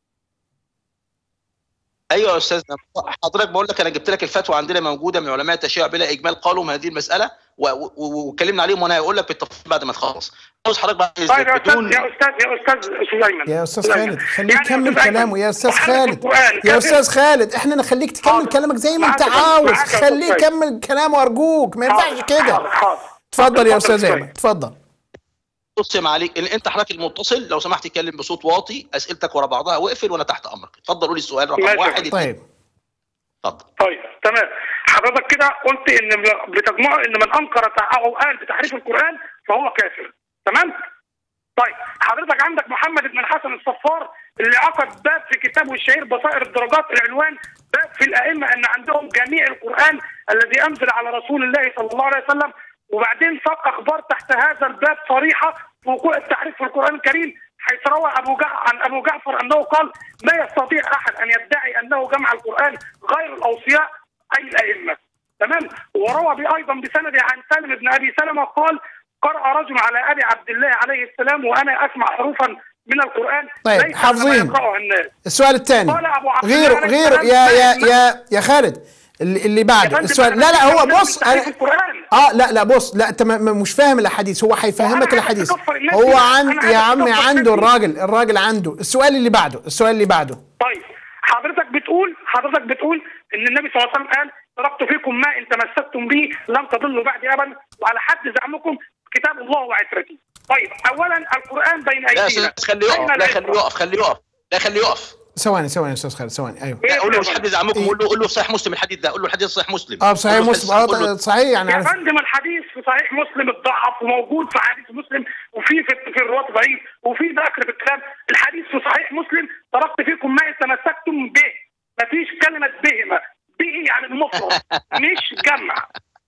ايوه يا استاذنا حضرتك بقول لك انا جبت لك الفتوى عندنا موجوده من علماء التشريع بلا اجمال قالوا من هذه المساله و- و- و- واتكلمنا عليهم وانا هقول لك بالتفصيل بعد ما تخلص عاوز حضرتك بقى طيب يا استاذ بدون يا استاذ يا استاذ سليمان يا استاذ سليمان. خالد خليه يعني يكمل أستاذ أيمن، كلامه يا استاذ وحضرتك خالد القرآن يا كافر. استاذ خالد احنا نخليك تكمل حاضر. كلامك زي ما انت معاك يا عاوز أستاذ. معاك يا خليه أستاذ. يكمل كلامه ارجوك ما ينفعش حاضر، كده حاضر، حاضر. اتفضل يا اتفضل استاذ يا ايمن اتفضل تقسم عليك ان انت حضرتك المتصل لو سمحت اتكلم بصوت واطي اسئلتك ورا بعضها واقفل وانا تحت امرك اتفضل قول لي السؤال رقم ماشي. واحد اتنين. طيب اتفضل طيب تمام حضرتك كده قلت ان بتجمع ان من انكر تع- او قال بتحريف القران فهو كافر تمام طيب حضرتك عندك محمد بن الحسن الصفار اللي عقد باب في كتابه الشهير بصائر الدرجات العنوان باب في الائمه ان عندهم جميع القران الذي انزل على رسول الله صلى الله عليه وسلم وبعدين ساق اخبار تحت هذا الباب صريحه بوقوع التحريف في القران الكريم حيث روى ابو جع عن ابو جعفر انه قال ما يستطيع احد ان يدعي انه جمع القران غير الاوصياء اي الائمه تمام وروى بي ايضا بسند عن سالم بن ابي سلمه قال قرأ رجل على ابي عبد الله عليه السلام وانا اسمع حروفا من القران طيب، ليس كما حافظين. يقرأها الناس السؤال الثاني قال أبو عبد الله غيره عليه غيره السلام يا يا ما- يا يا خالد اللي اللي يا بعده فندم السؤال أنا لا لا هو بتكلم بص عن تحريف أنا القران اه لا لا بص لا انت م- م- مش فاهم الحديث هو وأنا هيفهمك عايز الحديث أكفر الناس هو دي. عن أنا يا عايز عمي أكفر عنده الناس دي. الراجل الراجل عنده السؤال اللي بعده السؤال اللي بعده طيب حضرتك بتقول حضرتك بتقول ان النبي صلى الله عليه وسلم قال تركت فيكم ما ان تمسكتم به لن تضلوا بعدي ابدا وعلى حد زعمكم كتاب الله وعترتي. طيب اولا القران بين لا يا ايدينا استاذ خليه أين يقف لا خليه العبرة؟ يقف خليه يقف لا خليه يقف ثواني ثواني يا استاذ خالد ثواني ايوه إيه لا قول له يا مش حد فندم؟ يزعمكم قول له قول له في صحيح مسلم الحديث ده قول له الحديث صحيح مسلم اه صحيح قول له مسلم قول له- اه صحيح يعني يا عارف فندم الحديث في صحيح مسلم اتضعف وموجود في حديث مسلم وفي في, في الرواة ضعيف وفي ذكر في الكلام الحديث في صحيح مسلم تركت فيكم ما ان تمسكتم به مفيش كلمة بهمة به يعني المفرد مش جمع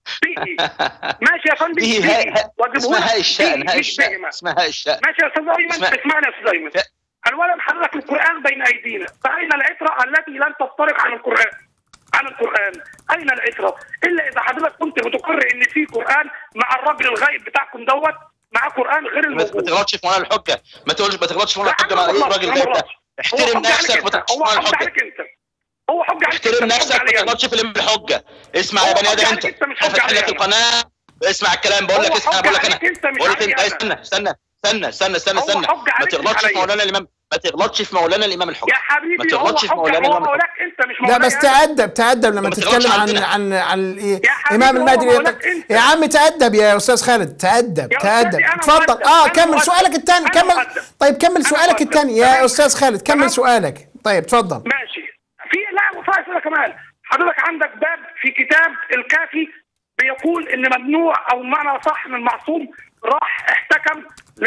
به ماشي يا فندم دي به هاء هاء- واجيبه اسمها لك هاء الشأن به هاء مش الشأن بهمة اسمها هاء الشأن ماشي يا استاذ ايمن اسمع- اسمعني يا استاذ ايمن ف- اولا حضرتك القران بين ايدينا فاين العتره التي لن تفترق عن القران عن القران اين العتره الا اذا حضرتك كنت بتقر ان في قران مع الراجل الغايب بتاعكم دوت مع قران غير ما ما الموجود تغلطش في مولانا الحجه ما تقولش ما تغلطش في مولانا لا، الحجه أنا مع ما ايه غلطتش، الراجل أنا ده ما ده غلطتش. هو احترم حجة عليك نفسك ما أنت. تغلطش في هو مولانا حجة الحجه عليك انت هو حجه عليك احترم أنت، مش نفسك حجة ما عليا أنا. تغلطش في الامام الحجه اسمع يا هو بني ادم حجة انت عليك أنت، مش حجة هفتح عليا لك أنا. القناه اسمع الكلام بقول لك هو اسمع حجة بقول لك عليك انا أنت، مش بقول لك عليا انت أنا. استنى استنى استنى استنى استنى هو استنى حجة ما عليك، مش تغلطش في عليا. مولانا الامام ما تغلطش في مولانا الامام الحجه يا ما حبيبي هو تغلطش في حجه مولانا هو الامام الحجه مولاك انت مش لا مولاي بس أنا. تأدب تأدب لما ما تتكلم تغلطش عن عندنا. عن عن يا حبيبي الامام هو المهدي مولاك أنت. يا عم تأدب يا استاذ خالد تأدب يا تأدب أستاذي أنا اتفضل مؤدب، اه أنا كمل مؤدب. سؤالك الثاني أنا كمل مؤدب. طيب كمل أنا سؤالك مؤدب. الثاني يا تمام؟ استاذ خالد كمل تمام؟ سؤالك طيب تفضل ماشي في لا وفي اسئله كمان حضرتك عندك باب في كتاب الكافي بيقول ان ممنوع او معنى صح ان المعصوم راح احتكم ل...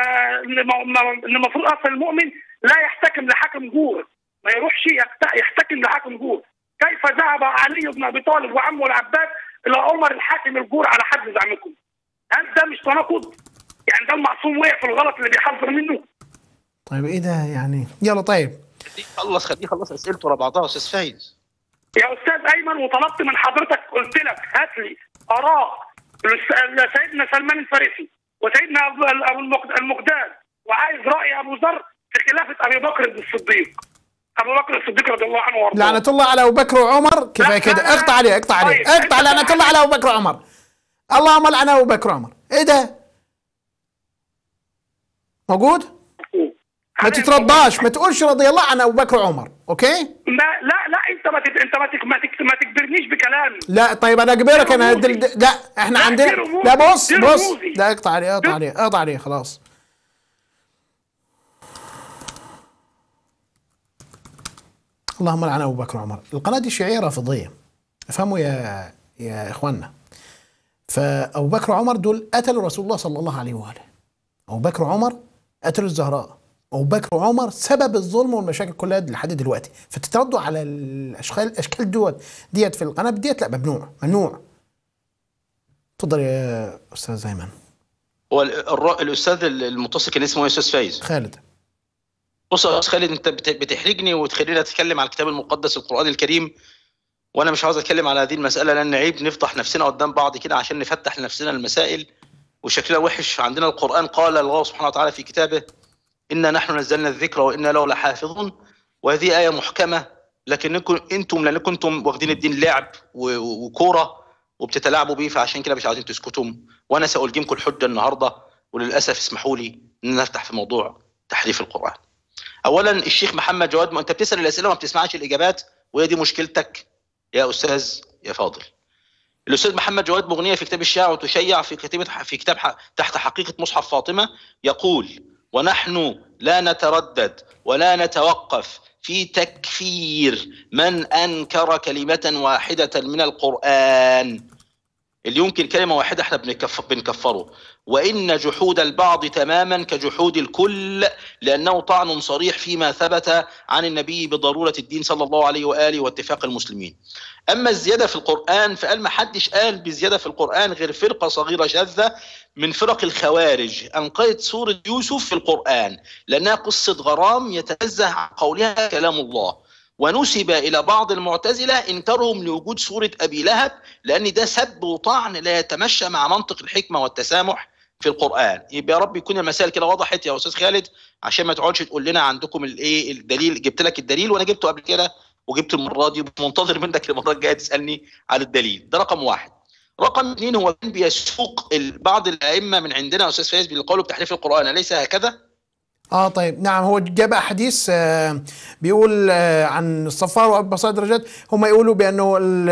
إن م- م- ان المفروض اصلا المؤمن لا يحتكم لحاكم جور ما يروحش يحت- يحتكم لحاكم جور كيف ذهب علي بن ابي طالب وعمه العباس الى عمر الحاكم الجور على حد زعمكم هل ده مش تناقض؟ يعني ده المعصوم وقع في الغلط اللي بيحذر منه طيب ايه ده يعني يلا طيب خليه يخلص خليه يخلص اسئلته ورا بعضها يا استاذ فايز يا استاذ ايمن وطلبت من حضرتك قلت لك هات لي اراء لس- سيدنا سلمان الفارسي وسيدنا أبو- ابو المقد- المقداد وعايز راي ابو ذر في خلافه ابي بكر الصديق ابو بكر الصديق رضي الله عنه وارضاه لعنة الله على ابو بكر وعمر كفايه لا، لا، كده لا. اقطع عليه اقطع عليه طيب، اقطع أنت لعنة طبعاً- الله على ابو بكر وعمر اللهم لعن ابو بكر وعمر ايه ده موجود ما تترضاش ما تقولش رضي الله عن ابو بكر وعمر اوكي لا لا لا انت ما تت... انت ما, تك... ما, تك... ما تجبرنيش بكلامي لا طيب انا اجبرك انا رموزي. هدل... لا احنا لا، عندنا دي رموزي. لا بص دي بص رموزي. لا اقطع عليه اقطع دي- عليه اقطع عليه خلاص اللهم لعن ابو بكر وعمر القناه دي شيعيه رافضيه افهموا يا يا اخواننا فابو بكر وعمر دول قتلوا رسول الله صلى الله عليه واله ابو بكر وعمر قتلوا الزهراء ابو بكر وعمر سبب الظلم والمشاكل كلها دي لحد دلوقتي فتتردوا على الاشكال الاشكال دوت ديت في القناه ديت لا ممنوع ممنوع اتفضل يا استاذ ايمن هو ال- الر- الاستاذ المتصل كان اسمه إيه يا استاذ فايز خالد بص يا استاذ خالد انت بت- بتحرجني وتخليني اتكلم على الكتاب المقدس القران الكريم وانا مش عاوز اتكلم على هذه المساله لان عيب نفضح نفسنا قدام بعض كده عشان نفتح لنفسنا المسائل وشكلنا وحش عندنا القران قال الله سبحانه وتعالى في كتابه انا نحن نزلنا الذكر وانا له لحافظون وهذه ايه محكمه لكنكم انتم لان كنتم واخدين الدين لعب و- و- وكوره وبتتلاعبوا بيه فعشان كده مش عايزين تسكتوا وانا سالجمكم الحجه النهارده وللاسف اسمحوا لي ان نفتح في موضوع تحريف القران اولا الشيخ محمد جواد ما انت بتسال الاسئله وما بتسمعش الاجابات وهي دي مشكلتك يا استاذ يا فاضل الاستاذ محمد جواد مغنيه في كتاب الشيعة وتشيع في كتابه في كتاب ح- تحت حقيقه مصحف فاطمه يقول ونحن لا نتردد ولا نتوقف في تكفير من انكر كلمه واحده من القران اللي يمكن كلمه واحده احنا بنكف بنكفره وان جحود البعض تماما كجحود الكل لانه طعن صريح فيما ثبت عن النبي بضروره الدين صلى الله عليه واله واتفاق المسلمين. اما الزياده في القران فقال ما حدش قال بزياده في القران غير فرقه صغيره شاذه من فرق الخوارج انقذت سوره يوسف في القران لانها قصه غرام يتنزه عن قولها كلام الله. ونسب الى بعض المعتزله انكارهم لوجود سوره ابي لهب لان ده سب وطعن لا يتمشى مع منطق الحكمه والتسامح في القران يبقى يا رب يكون المسائل كده وضحت يا استاذ خالد عشان ما تقعدش تقول لنا عندكم الايه الدليل جبت لك الدليل وانا جبته قبل كده وجبت المره دي منتظر منك المره الجايه تسالني على الدليل ده رقم واحد رقم اثنين هو كان بيسوق ال- بعض الائمه من عندنا يا استاذ فايز بالقول بتحريف القران اليس هكذا؟ اه طيب نعم هو جاب حديث آه بيقول آه عن الصفار وابي درجات هم يقولوا بانه ال-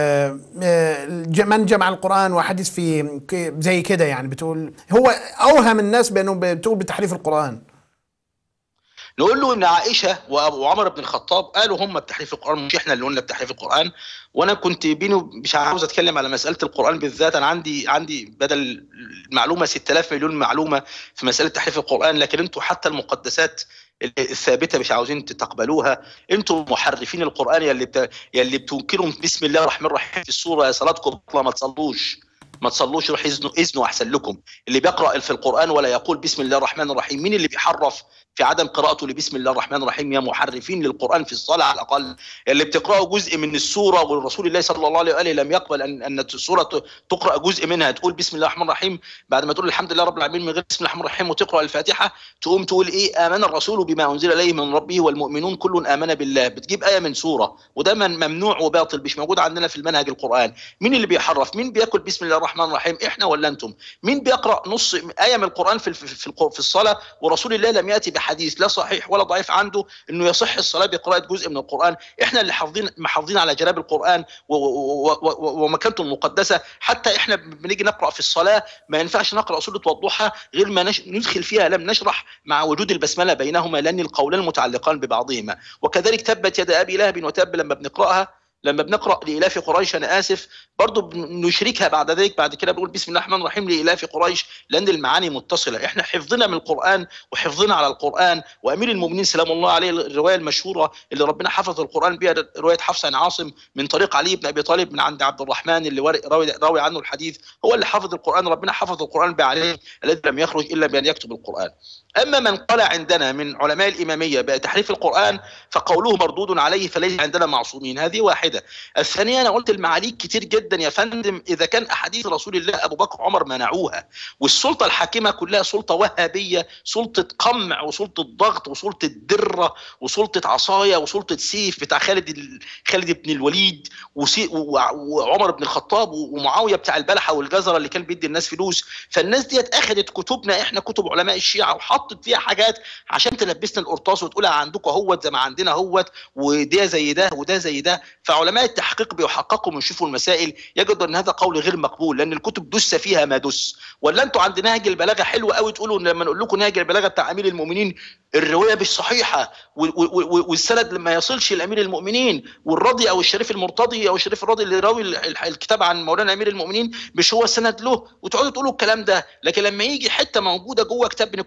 آه، الج- من جمع القران وحديث في ك- زي كده يعني بتقول هو اوهم الناس بانه بتقول بتحريف القران نقول له ان عائشه وأبو- وعمر بن الخطاب قالوا هم بتحريف القران مش احنا اللي قلنا بتحريف القران وانا كنت بيني وب- مش عاوز اتكلم على مساله القران بالذات انا عندي عندي بدل المعلومه 6000 مليون معلومه في مساله تحريف القران لكن انتوا حتى المقدسات الثابته مش عاوزين تقبلوها انتوا محرفين القران يلي بت... يلي بتنكروا بسم الله الرحمن الرحيم في السوره يا صلاتكم بطلة ما تصلوش ما تصلوش روح اذنوا اذنوا احسن لكم اللي بيقرا في القران ولا يقول بسم الله الرحمن الرحيم مين اللي بيحرف في عدم قراءته لبسم الله الرحمن الرحيم يا محرفين للقران في الصلاه على الاقل اللي بتقراوا جزء من السوره والرسول الله صلى الله عليه واله لم يقبل ان ان السوره ت- تقرا جزء منها تقول بسم الله الرحمن الرحيم بعد ما تقول الحمد لله رب العالمين من غير بسم الله الرحمن الرحيم وتقرا الفاتحه تقوم تقول ايه امن الرسول بما انزل اليه من ربه والمؤمنون كل امن بالله بتجيب ايه من سوره وده من ممنوع وباطل مش موجود عندنا في المنهج القران مين اللي بيحرف مين بياكل بسم الله الرحمن الرحيم احنا ولا انتم مين بيقرا نص ايه من القران في في في, الق- في الصلاه ورسول الله لم ياتي بحديث لا صحيح ولا ضعيف عنده انه يصح الصلاه بقراءه جزء من القران احنا اللي حافظين محافظين على جناب القران و- و- و- و- ومكانته المقدسه حتى احنا بنيجي نقرا في الصلاه ما ينفعش نقرا سوره والضحى غير ما نش- ندخل فيها لم نشرح مع وجود البسمله بينهما لان القولان متعلقان ببعضهما وكذلك تبت يد ابي لهب وتب لما بنقراها لما بنقرا لإلاف قريش انا اسف برضو بنشركها بعد ذلك بعد كده بنقول بسم الله الرحمن الرحيم لإلاف قريش لان المعاني متصله احنا حفظنا من القران وحفظنا على القران وامير المؤمنين سلام الله عليه الروايه المشهوره اللي ربنا حفظ القران بها روايه حفص عن عاصم من طريق علي بن ابي طالب من عند عبد الرحمن اللي ور- راوي, راوي عنه الحديث هو اللي حفظ القران ربنا حفظ القران بعليه الذي لم يخرج الا بان يكتب القران اما من قال عندنا من علماء الاماميه بتحريف القران فقوله مردود عليه فليس عندنا معصومين هذه واحده الثانيه انا قلت المعاليك كتير جدا يا فندم اذا كان احاديث رسول الله ابو بكر وعمر منعوها والسلطه الحاكمه كلها سلطه وهابيه سلطه قمع وسلطه ضغط وسلطه دره وسلطه عصايه وسلطه سيف بتاع خالد ال- خالد بن الوليد وسي- وع- وعمر بن الخطاب ومعاويه بتاع البلحه والجزره اللي كان بيدي الناس فلوس فالناس ديت اخذت كتبنا احنا كتب علماء الشيعه وحطت فيها حاجات عشان تلبسنا القرطاس وتقولها عندكم اهوت زي ما عندنا اهوت وده زي ده وده زي ده فعلماء التحقيق بيحققوا ويشوفوا المسائل يجدوا ان هذا قول غير مقبول لان الكتب دس فيها ما دس ولا انتوا عند نهج البلاغه حلو قوي تقولوا إن لما نقول لكم نهج البلاغه بتاع امير المؤمنين الروايه مش صحيحه و- و- و- والسند لما يصلش لامير المؤمنين والراضي او الشريف المرتضي او الشريف الراضي اللي راوي ال- ال- الكتاب عن مولانا امير المؤمنين مش هو السند له وتقعدوا تقولوا الكلام ده لكن لما يجي حته موجوده جوه كتاب من الكتب عندنا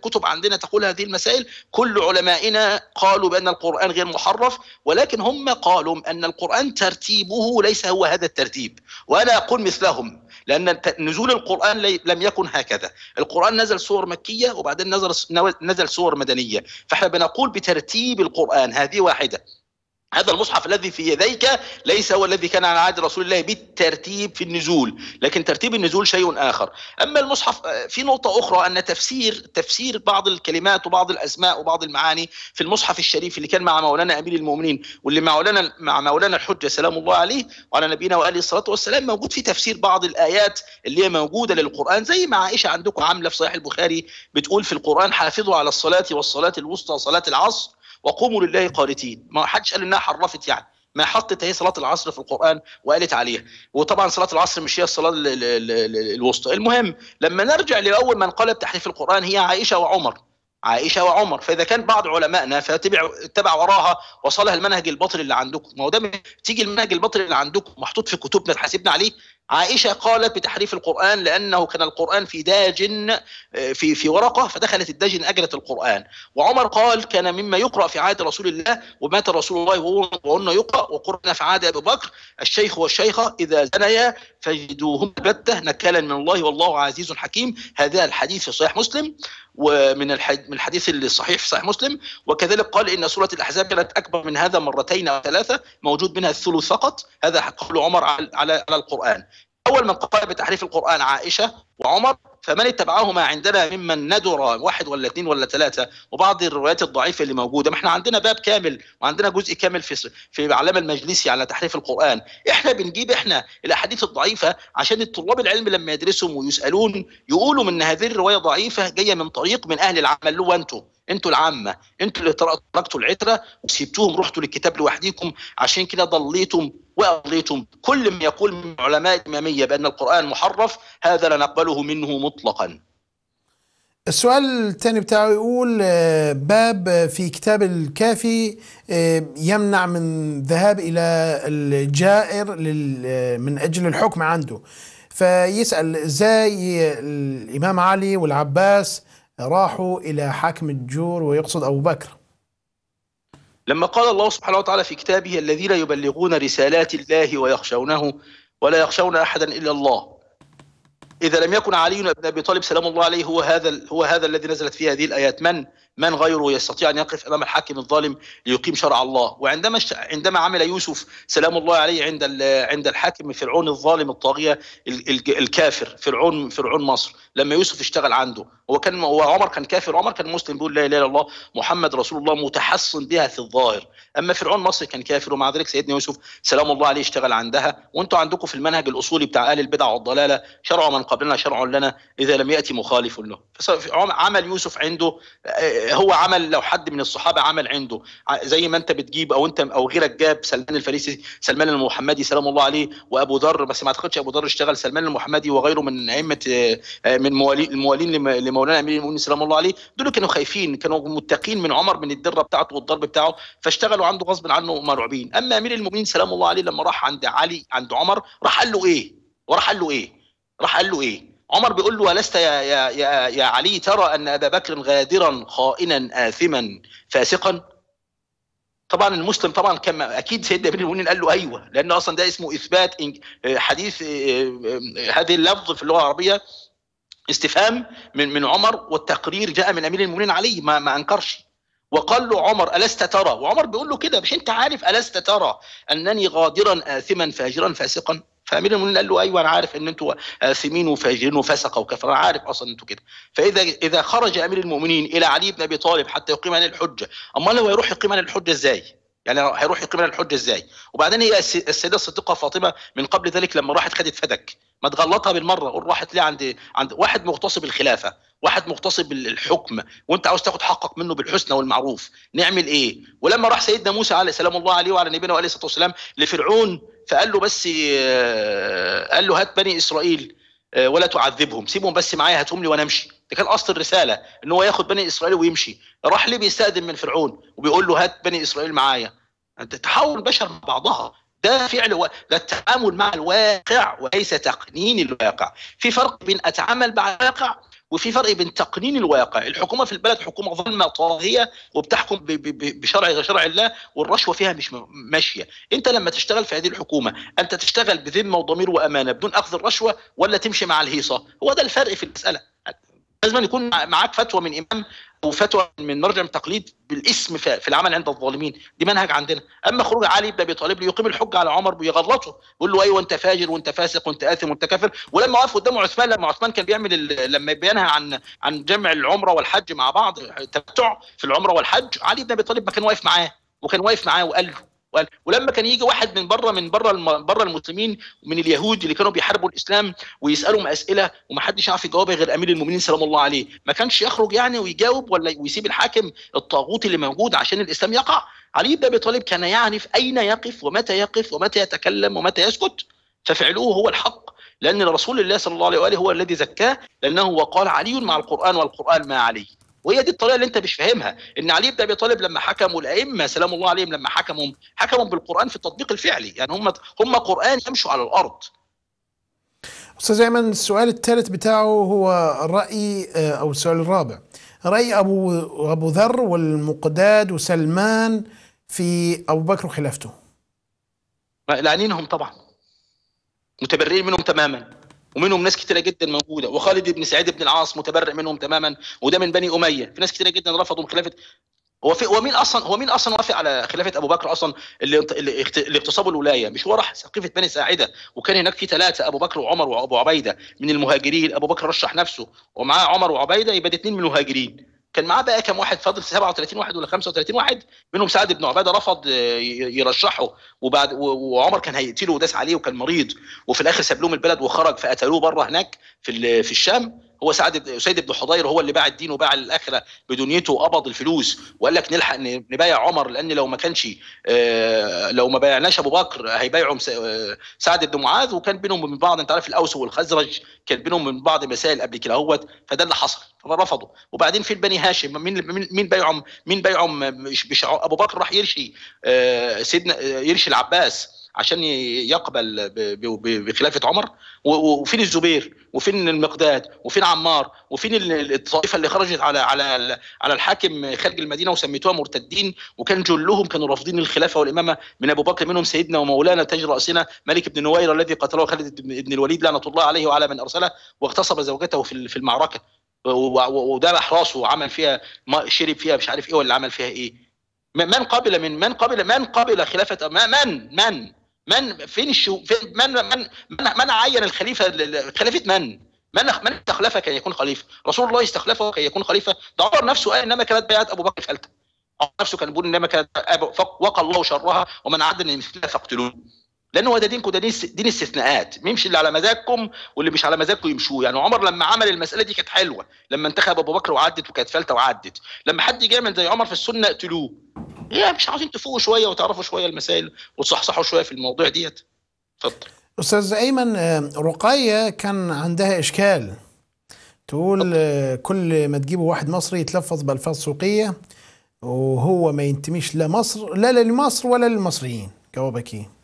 عندنا تقول هذه المسائل كل علمائنا قالوا بان القران غير محرف ولكن هم قالوا ان القران ترتيبه ليس هو هذا الترتيب وانا اقول مثلهم لان ت- نزول القران لي- لم يكن هكذا القران نزل سور مكيه وبعدين نزل نزل سور مدنيه فاحنا بنقول بترتيب القران هذه واحده هذا المصحف الذي في يديك ليس هو الذي كان على عهد رسول الله بالترتيب في النزول لكن ترتيب النزول شيء آخر أما المصحف آه، في نقطة أخرى أن تفسير تفسير بعض الكلمات وبعض الأسماء وبعض المعاني في المصحف الشريف اللي كان مع مولانا أمير المؤمنين واللي مع مولانا مع مولانا الحجة سلام الله عليه وعلى نبينا وآله الصلاة والسلام موجود في تفسير بعض الآيات اللي هي موجودة للقرآن زي ما عائشة عندكم عاملة في صحيح البخاري بتقول في القرآن حافظوا على الصلاة والصلاة الوسطى صلاة العصر وقوموا لله قانتين ما حدش قال انها حرفت يعني ما حطت هي صلاه العصر في القران وقالت عليها وطبعا صلاه العصر مش هي الصلاه ال- ال- ال- ال- الوسطى المهم لما نرجع لاول من قال بتحريف القران هي عائشه وعمر عائشه وعمر فاذا كان بعض علمائنا فتبع اتبع وراها وصلها المنهج الباطل اللي عندكم ما هو ده من- تيجي المنهج الباطل اللي عندكم محطوط في كتبنا تحاسبنا عليه عائشه قالت بتحريف القران لانه كان القران في داجن آه، في في ورقه فدخلت الداجن اجلت القران وعمر قال كان مما يقرا في عهد رسول الله ومات رسول الله وهو وهن يقرا وقرنا في عهد ابي بكر الشيخ والشيخه اذا زنيا فجدوهم بته نكالا من الله والله عزيز حكيم هذا الحديث في صحيح مسلم ومن الحد من الحديث الصحيح في صحيح مسلم وكذلك قال ان سوره الاحزاب كانت اكبر من هذا مرتين او ثلاثه موجود منها الثلث فقط هذا قول عمر على على على القران اول من قال بتحريف القران عائشه وعمر فمن اتبعهما عندنا ممن ندر واحد ولا اثنين ولا ثلاثه وبعض الروايات الضعيفه اللي موجوده ما احنا عندنا باب كامل وعندنا جزء كامل في في علامه المجلسي على تحريف القران احنا بنجيب احنا الاحاديث الضعيفه عشان الطلاب العلم لما يدرسهم ويسالون يقولوا من هذه الروايه ضعيفه جايه من طريق من اهل العمل اللي هو انتوا انتوا العامه انتوا اللي تركتوا العتره وسيبتوهم رحتوا للكتاب لوحديكم عشان كده ضليتم واضليتم كل من يقول من علماء الاماميه بان القران محرف هذا لا نقبله منه مطلقا السؤال الثاني بتاعه يقول آه، باب في كتاب الكافي آه، يمنع من ذهاب إلى الجائر لل- آه، من أجل الحكم عنده فيسأل ازاي الإمام علي والعباس راحوا إلى حاكم الجور ويقصد أبو بكر لما قال الله سبحانه وتعالى في كتابه الذين يبلغون رسالات الله ويخشونه ولا يخشون احدا الا الله اذا لم يكن علي بن ابي طالب سلام الله عليه هو هذا هو هذا الذي نزلت فيه هذه الايات من من غيره يستطيع ان يقف امام الحاكم الظالم ليقيم شرع الله وعندما اشت- عندما عمل يوسف سلام الله عليه عند ال- عند الحاكم فرعون الظالم الطاغيه ال- ال- الكافر فرعون فرعون مصر لما يوسف اشتغل عنده هو كان هو عمر كان كافر عمر كان مسلم بيقول لا اله الا الله محمد رسول الله متحصن بها في الظاهر اما فرعون مصر كان كافر ومع ذلك سيدنا يوسف سلام الله عليه اشتغل عندها وانتم عندكم في المنهج الاصولي بتاع اهل البدع والضلاله شرع من قبلنا شرع لنا اذا لم ياتي مخالف له فس- عمل يوسف عنده آه، هو عمل لو حد من الصحابه عمل عنده ع- زي ما انت بتجيب او انت او غيرك جاب سلمان الفارسي سلمان المحمدي سلام الله عليه وابو ذر بس ما اعتقدش ابو ذر اشتغل سلمان المحمدي وغيره من ائمه آه، آه، من موالي الموالين لم- لمولانا امير المؤمنين سلام الله عليه دول كانوا خايفين كانوا متقين من عمر من الدره بتاعته والضرب بتاعه فاشتغلوا عنده غصب عنه مرعوبين اما امير المؤمنين سلام الله عليه لما راح عند علي عند عمر راح قال له ايه وراح قال له ايه راح قال له ايه عمر بيقول له ألست يا, يا, يا, يا علي ترى أن أبا بكر غادرا خائنا آثما فاسقا طبعا المسلم طبعا كان اكيد سيدنا ابن المؤمنين قال له ايوه لان اصلا ده اسمه اثبات إن- حديث آه، آه، هذه اللفظ في اللغه العربيه استفهام من من عمر والتقرير جاء من امير المؤمنين علي ما, ما انكرش وقال له عمر ألست ترى وعمر بيقول له كده مش انت عارف ألست ترى أنني غادرا آثما فاجرا فاسقا فامير المؤمنين قال له ايوه انا عارف ان انتوا اثمين وفاجرين وفسقه وكفر انا عارف اصلا انتوا كده فاذا اذا خرج امير المؤمنين الى علي بن ابي طالب حتى يقيم عليه الحجه امال هو يروح يقيم عليه الحجه ازاي يعني هيروح يقيم عليه الحجه ازاي وبعدين هي الس- السيده الصديقه فاطمه من قبل ذلك لما راحت خدت فدك ما تغلطها بالمره قول راحت ليه عند عند واحد مغتصب الخلافه واحد مغتصب الحكم وانت عاوز تاخد حقك منه بالحسنى والمعروف نعمل ايه ولما راح سيدنا موسى عليه سلام الله عليه وعلى نبينا وعليه الصلاه والسلام لفرعون فقال له بس آه، قال له هات بني اسرائيل آه، ولا تعذبهم سيبهم بس معايا هاتهم لي وانا امشي ده كان اصل الرساله ان هو ياخد بني اسرائيل ويمشي راح ليه بيستاذن من فرعون وبيقول له هات بني اسرائيل معايا انت تحول البشر مع بعضها ده فعل و... ده التعامل مع الواقع وليس تقنين الواقع في فرق بين اتعامل مع الواقع وفي فرق بين تقنين الواقع الحكومه في البلد حكومه ظلمه طاغيه وبتحكم ب- ب- ب- بشرع غير شرع الله والرشوه فيها مش م- ماشيه انت لما تشتغل في هذه الحكومه انت تشتغل بذمه وضمير وامانه بدون اخذ الرشوه ولا تمشي مع الهيصه هو ده الفرق في المساله لازم أن يكون مع- معاك فتوى من امام او فتوى من مرجع من تقليد بالاسم في في العمل عند الظالمين دي منهج عندنا اما خروج علي بن ابي طالب ليقيم الحجه على عمر بيغلطه يقول له ايوه انت فاجر وانت فاسق وانت اثم وانت كافر ولما وقف قدامه عثمان لما عثمان كان بيعمل ال- لما بينهى عن عن جمع العمره والحج مع بعض التمتع في العمره والحج علي بن ابي طالب ما كان واقف معاه وكان واقف معاه وقال له وقال ولما كان يجي واحد من بره من بره الم- بره المسلمين من اليهود اللي كانوا بيحاربوا الاسلام ويسالهم اسئله ومحدش يعرف يجاوبها غير امير المؤمنين سلام الله عليه ما كانش يخرج يعني ويجاوب ولا ويسيب الحاكم الطاغوت اللي موجود عشان الاسلام يقع علي بن ابي طالب كان يعرف اين يقف ومتى يقف ومتى يتكلم ومتى يسكت ففعله هو الحق لان رسول الله صلى الله عليه واله هو الذي زكاه لانه وقال علي مع القران والقران مع علي وهي دي الطريقه اللي انت مش فاهمها ان علي بن ابي طالب لما حكموا الائمه سلام الله عليهم لما حكموا حكموا بالقران في التطبيق الفعلي يعني هم هم قران يمشوا على الارض استاذ ايمن السؤال الثالث بتاعه هو راي آه، او السؤال الرابع راي ابو ابو ذر والمقداد وسلمان في ابو بكر وخلافته لعنينهم طبعا متبرئين منهم تماما ومنهم ناس كتيره جدا موجوده وخالد بن سعيد بن العاص متبرئ منهم تماما وده من بني اميه في ناس كتيره جدا رفضوا من خلافه هو في هو مين اصلا هو مين اصلا وافق على خلافه ابو بكر اصلا اللي اللي اخت- اللي اغتصبوا الولايه مش هو راح سقيفه بني ساعده وكان هناك في ثلاثه ابو بكر وعمر وابو عبيده من المهاجرين ابو بكر رشح نفسه ومعاه عمر وعبيده يبقى ده اثنين من المهاجرين كان معاه بقى كم واحد فاضل 37 واحد ولا 35 واحد منهم سعد بن عباده رفض آه، ي- يرشحه وبعد و- وعمر كان هيقتله وداس عليه وكان مريض وفي الاخر ساب لهم البلد وخرج فقتلوه بره هناك في ال- في الشام هو سعد بن- سيد بن حضير هو اللي باع الدين وباع الاخره بدنيته وقبض الفلوس وقال لك نلحق ن- نبايع عمر لان لو ما كانش آه، لو ما بايعناش ابو بكر هيبايعوا مس- آه، سعد بن معاذ وكان بينهم وبين بعض انت عارف الاوس والخزرج كان بينهم من بعض مسائل قبل كده اهوت فده اللي حصل فرفضوا وبعدين في البني هاشم مين مين مين بايعهم مين بايعهم مش مش ابو بكر راح يرشي آه، سيدنا آه، يرشي العباس عشان ي- يقبل ب- ب- ب- بخلافه عمر و- و- وفين الزبير وفين المقداد وفين عمار وفين ال- الطائفه اللي خرجت على على على الحاكم خارج المدينه وسميتوها مرتدين وكان جلهم كانوا رافضين الخلافه والامامه من ابو بكر منهم سيدنا ومولانا تاج راسنا ملك بن نوير الذي قتله خالد بن بن الوليد لعنه الله عليه وعلى من ارسله واغتصب زوجته في ال- في المعركه و- و- وذبح راسه وعمل فيها ما شرب فيها مش عارف ايه ولا عمل فيها ايه من من قبل من من قبل من قبل خلافه ما- من من من فين الشو فين من من من, من عين الخليفه ل- ل- خليفه من؟ من من استخلفه كي يكون خليفه؟ رسول الله استخلفه كي يكون خليفه، ده عمر نفسه قال انما كانت بيعه ابو بكر فلته. عمر نفسه كان بيقول انما كانت أبو- فق- وقى الله شرها ومن عدل مثلها فاقتلوه. لان هو ده دينكم ده دين است- دين استثناءات، يمشي اللي على مزاجكم واللي مش على مزاجكم يمشوه، يعني عمر لما عمل المساله دي كانت حلوه، لما انتخب ابو بكر وعدت وكانت فلته وعدت، لما حد يجي يعمل زي عمر في السنه اقتلوه. ايه مش عاوزين تفوقوا شويه وتعرفوا شويه المسائل وتصحصحوا شويه في المواضيع ديت. اتفضل. استاذ ايمن آه، رقيه كان عندها اشكال تقول آه، كل ما تجيبوا واحد مصري يتلفظ بالفاظ سوقيه وهو ما ينتميش لا مصر لا لمصر ولا للمصريين جوابك ايه؟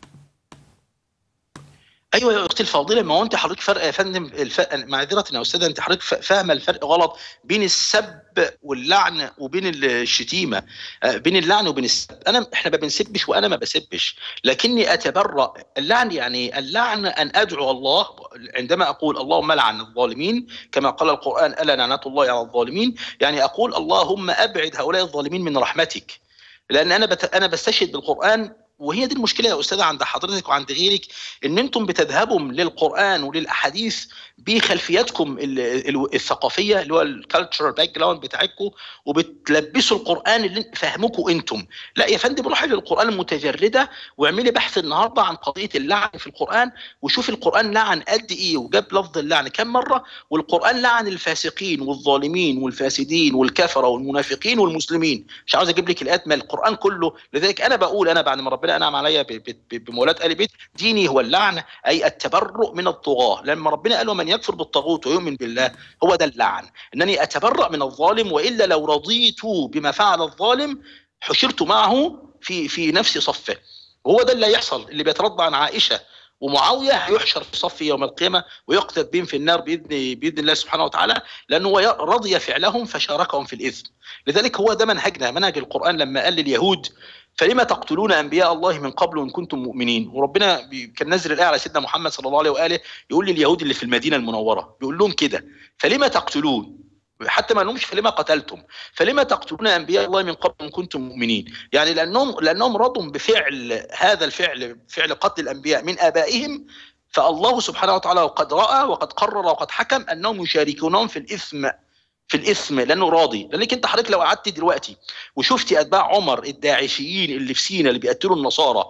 ايوه يا اختي الفاضله ما هو انت حضرتك فرق يا فندم الف... معذره يا استاذه انت حضرتك ف- فاهمه الفرق غلط بين السب واللعن وبين الشتيمه آه، بين اللعن وبين السب انا احنا ما بنسبش وانا ما بسبش لكني اتبرأ اللعن يعني اللعن ان ادعو الله عندما اقول اللهم لعن الظالمين كما قال القران الا لعنه الله على الظالمين يعني اقول اللهم ابعد هؤلاء الظالمين من رحمتك لان انا بت... انا بستشهد بالقران وهي دي المشكله يا استاذه عند حضرتك وعند غيرك ان انتم بتذهبوا للقران وللاحاديث بخلفياتكم ال- ال- الثقافيه اللي هو الكالتشر باك جراوند بتاعتكم وبتلبسوا القران اللي فهمكم انتم لا يا فندم روحي للقران المتجرده واعملي بحث النهارده عن قضيه اللعن في القران وشوفي القران لعن قد ايه وجاب لفظ اللعن كم مره والقران لعن الفاسقين والظالمين والفاسدين والكفره والمنافقين والمسلمين مش عاوز اجيب لك الايات ما القران كله لذلك انا بقول انا بعد ما ربنا انعم عليا ب- ب- ب- بمولاة ال بيت ديني هو اللعن اي التبرؤ من الطغاه لما ربنا قال ومن يكفر بالطاغوت ويؤمن بالله هو ده اللعن انني اتبرأ من الظالم والا لو رضيت بما فعل الظالم حشرت معه في في نفس صفه وهو ده اللي هيحصل اللي بيترضى عن عائشه ومعاويه هيحشر في صف يوم القيامه ويقتل بهم في النار باذن باذن الله سبحانه وتعالى لانه هو رضي فعلهم فشاركهم في الاثم لذلك هو ده منهجنا منهج القران لما قال لليهود فلما تقتلون انبياء الله من قبل ان كنتم مؤمنين وربنا بي- كان نزل الايه على سيدنا محمد صلى الله عليه واله يقول لليهود اللي في المدينه المنوره بيقول لهم كده فلما تقتلون حتى ما لهمش فلما قتلتم فلما تقتلون انبياء الله من قبل ان كنتم مؤمنين يعني لانهم لانهم رضوا بفعل هذا الفعل فعل قتل الانبياء من ابائهم فالله سبحانه وتعالى قد راى وقد قرر وقد حكم انهم يشاركونهم في الاثم في الاثم لانه راضي لانك انت حضرتك لو قعدت دلوقتي وشفتي اتباع عمر الداعشيين اللي في سينا اللي بيقتلوا النصارى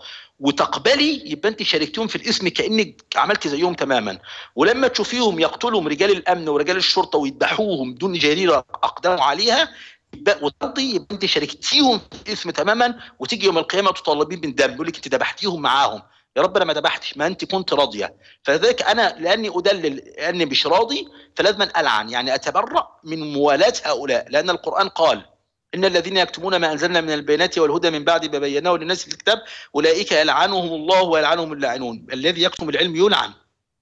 وتقبلي يبقى انت شاركتيهم في الاسم كانك عملت زيهم تماما ولما تشوفيهم يقتلوا رجال الامن ورجال الشرطه ويذبحوهم دون جريره اقدموا عليها يبقى وترضي يبقى انت شاركتيهم في الاسم تماما وتيجي يوم القيامه تطالبين بالدم يقول لك انت ذبحتيهم معاهم يا رب انا ما ذبحتش ما انت كنت راضيه فلذلك انا لاني ادلل لاني مش راضي فلازم العن يعني اتبرأ من موالاه هؤلاء لان القران قال ان الذين يكتمون ما انزلنا من البينات والهدى من بعد ما بيناه للناس في الكتاب اولئك يلعنهم الله ويلعنهم اللاعنون الذي يكتم العلم يلعن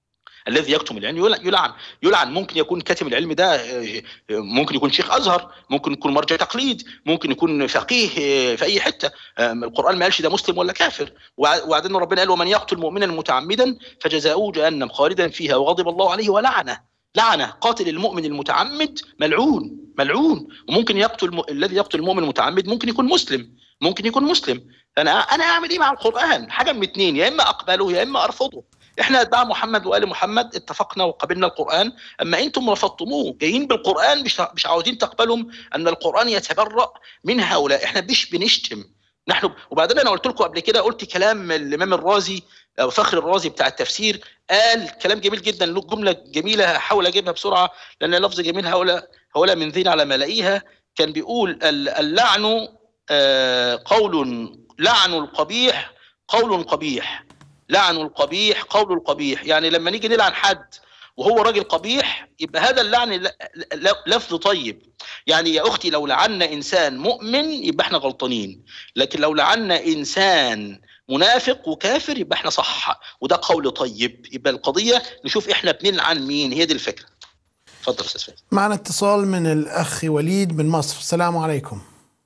الذي يكتم العلم يلعن يلعن يلعن ممكن يكون كاتم العلم ده آه، ممكن يكون شيخ ازهر ممكن يكون مرجع تقليد ممكن يكون فقيه آه، في اي حته آه، القران ما قالش ده مسلم ولا كافر وع- وبعدين ربنا قال ومن يقتل مؤمنا متعمدا فجزاؤه جهنم خالدا فيها وغضب الله عليه ولعنه لعنه قاتل المؤمن المتعمد ملعون ملعون وممكن يقتل م... الذي يقتل المؤمن المتعمد ممكن يكون مسلم ممكن يكون مسلم انا انا اعمل ايه مع القران حاجه من اتنين يا اما اقبله يا اما ارفضه احنا اتباع محمد وال محمد اتفقنا وقبلنا القران اما انتم رفضتموه جايين بالقران مش مش عاوزين تقبلوا ان القران يتبرأ من هؤلاء احنا مش بنشتم نحن وبعدين انا قلت لكم قبل كده قلت كلام الامام الرازي او فخر الرازي بتاع التفسير قال كلام جميل جدا له جمله جميله هحاول اجيبها بسرعه لان لفظ جميل هؤلاء هؤلاء من ذين على ما الاقيها كان بيقول ال- اللعن آه، قول لعن القبيح قول قبيح لعن القبيح قول القبيح يعني لما نيجي نلعن حد وهو راجل قبيح يبقى هذا اللعن ل- ل- لفظ طيب يعني يا اختي لو لعنا انسان مؤمن يبقى احنا غلطانين لكن لو لعنا انسان منافق وكافر يبقى احنا صح وده قول طيب يبقى القضيه نشوف احنا بنلعن مين هي دي الفكره اتفضل يا استاذ فادي معنا اتصال من الأخ وليد من مصر السلام عليكم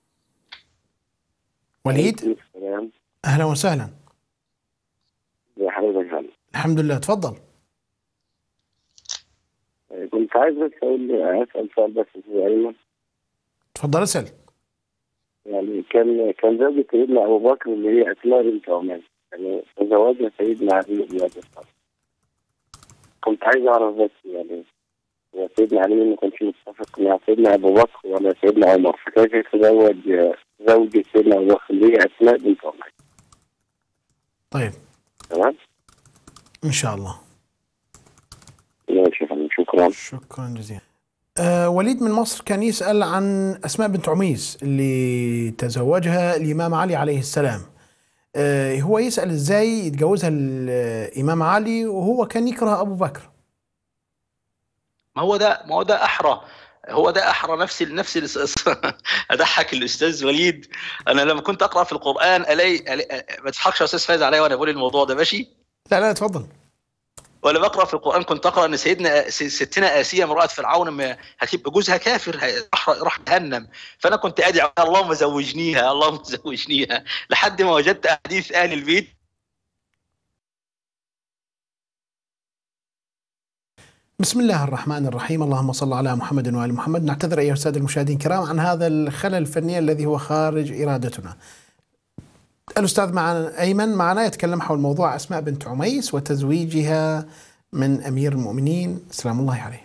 وليد السلام أهلا وسهلا يا حضرتك هلا الحمد لله تفضل كنت عايز بس اقول اسال سؤال بس في ايمن تفضل اسأل يعني كان كان زوجة سيدنا ابو بكر اللي هي اسماء بنت عمان يعني تزوجها سيدنا علي بن ابي طالب كنت عايز اعرف بس يعني هو سيدنا علي ما كانش متفق مع سيدنا ابو بكر ولا سيدنا عمر فكيف يتزوج زوجة سيدنا ابو بكر اللي هي اسماء بنت عمان طيب تمام؟ إن شاء الله ماشي يا فندم، شكرا شكرا جزيلا آه وليد من مصر كان يسأل عن أسماء بنت عميس اللي تزوجها الإمام علي عليه السلام آه هو يسأل إزاي يتجوزها الإمام علي وهو كان يكره أبو بكر ما هو ده ما هو ده احرى هو ده احرى نفس ال- نفس ال- اضحك الاستاذ وليد انا لما كنت اقرا في القران الاقي, ألاقي ما تضحكش يا استاذ فايز عليا وانا بقول الموضوع ده ماشي لا لا تفضل وانا بقرا في القران كنت اقرا ان سيدنا س- ستنا اسيا امراه فرعون ما هتبقى جوزها كافر هي- راح راح جهنم فانا كنت ادعي اللهم زوجنيها اللهم زوجنيها لحد ما وجدت احاديث اهل البيت بسم الله الرحمن الرحيم اللهم صل على محمد وآل محمد نعتذر أيها السادة المشاهدين الكرام عن هذا الخلل الفني الذي هو خارج إرادتنا الأستاذ معنا أيمن معنا يتكلم حول موضوع أسماء بنت عميس وتزويجها من أمير المؤمنين سلام الله عليه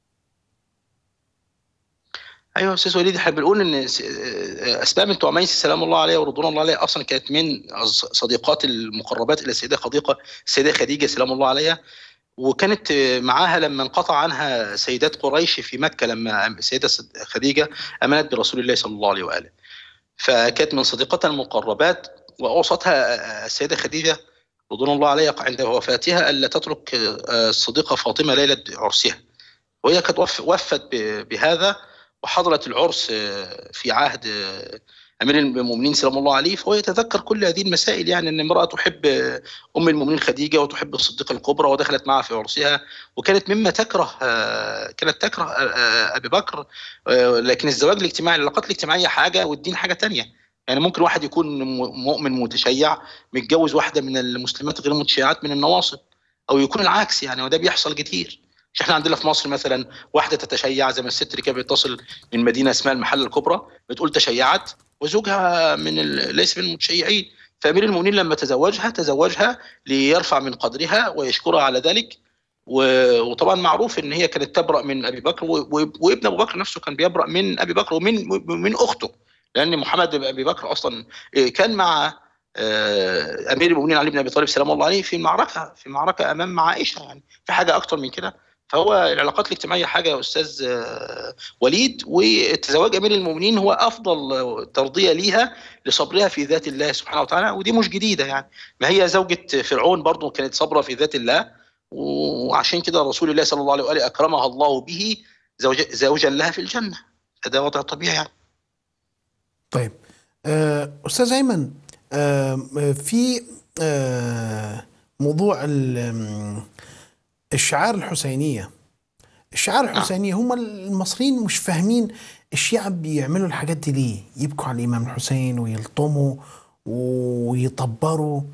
ايوه يا استاذ وليد احنا بنقول ان س- اسماء بنت عميس سلام الله عليها ورضوان الله عليها اصلا كانت من أص- صديقات المقربات الى السيده خديجه السيده خديجه سلام الله عليها وكانت معاها لما انقطع عنها سيدات قريش في مكه لما السيده صد- خديجه امنت برسول الله صلى الله عليه واله فكانت من صديقتها المقربات واوصتها السيده خديجه رضوان الله عليها عند وفاتها الا تترك الصديقه فاطمه ليله عرسها وهي كانت وف- وفت ب- بهذا وحضرت العرس آه، في عهد آه، امير المؤمنين سلام الله عليه فهو يتذكر كل هذه المسائل يعني ان امراه تحب ام المؤمنين خديجه وتحب الصديقه الكبرى ودخلت معها في عرسها وكانت مما تكره آه، كانت تكره آه، آه، ابي بكر لكن الزواج الاجتماعي العلاقات الاجتماعيه حاجه والدين حاجه تانية يعني ممكن واحد يكون مؤمن متشيع متجوز واحده من المسلمات غير المتشيعات من النواصب او يكون العكس يعني وده بيحصل كتير مش احنا عندنا في مصر مثلا واحده تتشيع زي ما الست اللي كانت بتصل من مدينه اسمها المحله الكبرى بتقول تشيعت وزوجها من ليس من المتشيعين فامير المؤمنين لما تزوجها تزوجها ليرفع من قدرها ويشكرها على ذلك وطبعا معروف ان هي كانت تبرا من ابي بكر وابن ابو بكر نفسه كان بيبرا من ابي بكر ومن من اخته لان محمد بن ابي بكر اصلا كان مع آه، امير المؤمنين علي بن ابي طالب سلام الله عليه في معركه في معركه امام عائشه يعني في حاجه اكتر من كده فهو العلاقات الاجتماعيه حاجه يا استاذ آه، وليد وتزواج امير المؤمنين هو افضل ترضيه ليها لصبرها في ذات الله سبحانه وتعالى ودي مش جديده يعني ما هي زوجة فرعون برضه كانت صابره في ذات الله وعشان كده رسول الله صلى الله عليه واله اكرمها الله به زوجا لها في الجنه هذا وضع طبيعي يعني. طيب آه، استاذ ايمن آه، في موضوع الشعار الحسينية الشعار نعم. الحسينية هم المصريين مش فاهمين الشيعة بيعملوا الحاجات دي ليه يبكوا على الإمام الحسين ويلطموا ويطبروا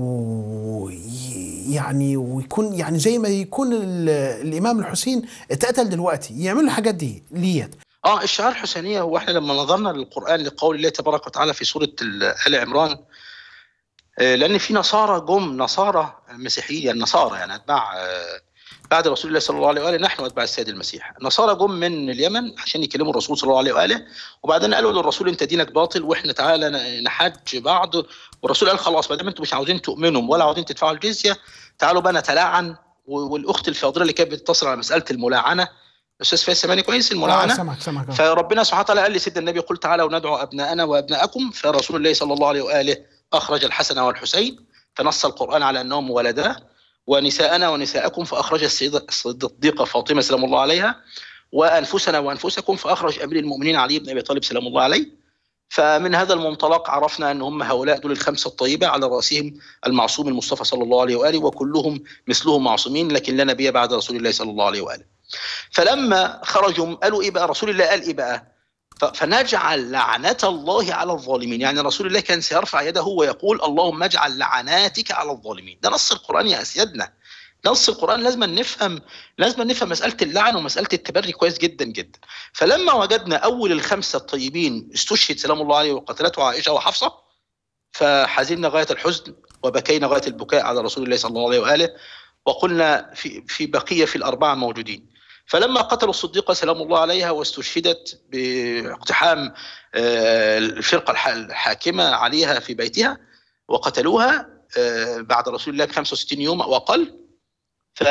ويعني ويكون يعني زي ما يكون الإمام الحسين اتقتل دلوقتي يعملوا الحاجات دي ليت اه الشعار الحسينية هو احنا لما نظرنا للقرآن لقول الله تبارك وتعالى في سورة آل عمران آه، لان في نصارى جم نصارى مسيحيين يعني نصارى يعني اتباع آه، بعد رسول الله صلى الله عليه واله نحن اتباع السيد المسيح النصارى جم من اليمن عشان يكلموا الرسول صلى الله عليه واله وبعدين قالوا للرسول انت دينك باطل واحنا تعالى نحج بعض والرسول قال خلاص ما دام انتم مش عاوزين تؤمنوا ولا عاوزين تدفعوا الجزيه تعالوا بقى نتلاعن والاخت الفاضله اللي كانت بتتصل على مساله الملاعنه استاذ فايز سامعني كويس الملاعنه آه سمعك سمعك فربنا سبحانه وتعالى قال لسيدنا النبي قل تعالوا ندعو ابناءنا وابناءكم فرسول الله صلى الله عليه واله اخرج الحسن والحسين فنص القران على انهم ولدا ونساءنا ونساءكم فأخرج السيدة الصديقة فاطمة سلام الله عليها وأنفسنا وأنفسكم فأخرج أمير المؤمنين علي بن أبي طالب سلام الله عليه فمن هذا المنطلق عرفنا أن هم هؤلاء دول الخمسة الطيبة على رأسهم المعصوم المصطفى صلى الله عليه وآله وكلهم مثلهم معصومين لكن لا نبي بعد رسول الله صلى الله عليه وآله فلما خرجوا قالوا إيه بقى رسول الله قال إيه بقى فنجعل لعنة الله على الظالمين يعني رسول الله كان سيرفع يده ويقول اللهم اجعل لعناتك على الظالمين ده نص القرآن يا أسيادنا نص القرآن لازم نفهم لازم نفهم مسألة اللعن ومسألة التبري كويس جدا جدا فلما وجدنا أول الخمسة الطيبين استشهد سلام الله عليه وقتلته عائشة وحفصة فحزنا غاية الحزن وبكينا غاية البكاء على رسول الله صلى الله عليه وآله وقلنا في في بقية في الأربعة موجودين فلما قتلوا الصديقة سلام الله عليها واستشهدت باقتحام آه، الفرقة الحاكمة عليها في بيتها وقتلوها آه، بعد رسول الله ب 65 يوم أو أقل ف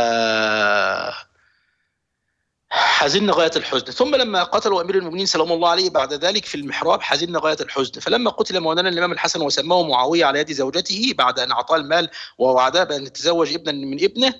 حزن غاية الحزن ثم لما قتلوا أمير المؤمنين سلام الله عليه بعد ذلك في المحراب حزن غاية الحزن فلما قتل مولانا الإمام الحسن وسماه معاوية على يد زوجته بعد أن أعطاه المال ووعداه بأن يتزوج ابنا من ابنه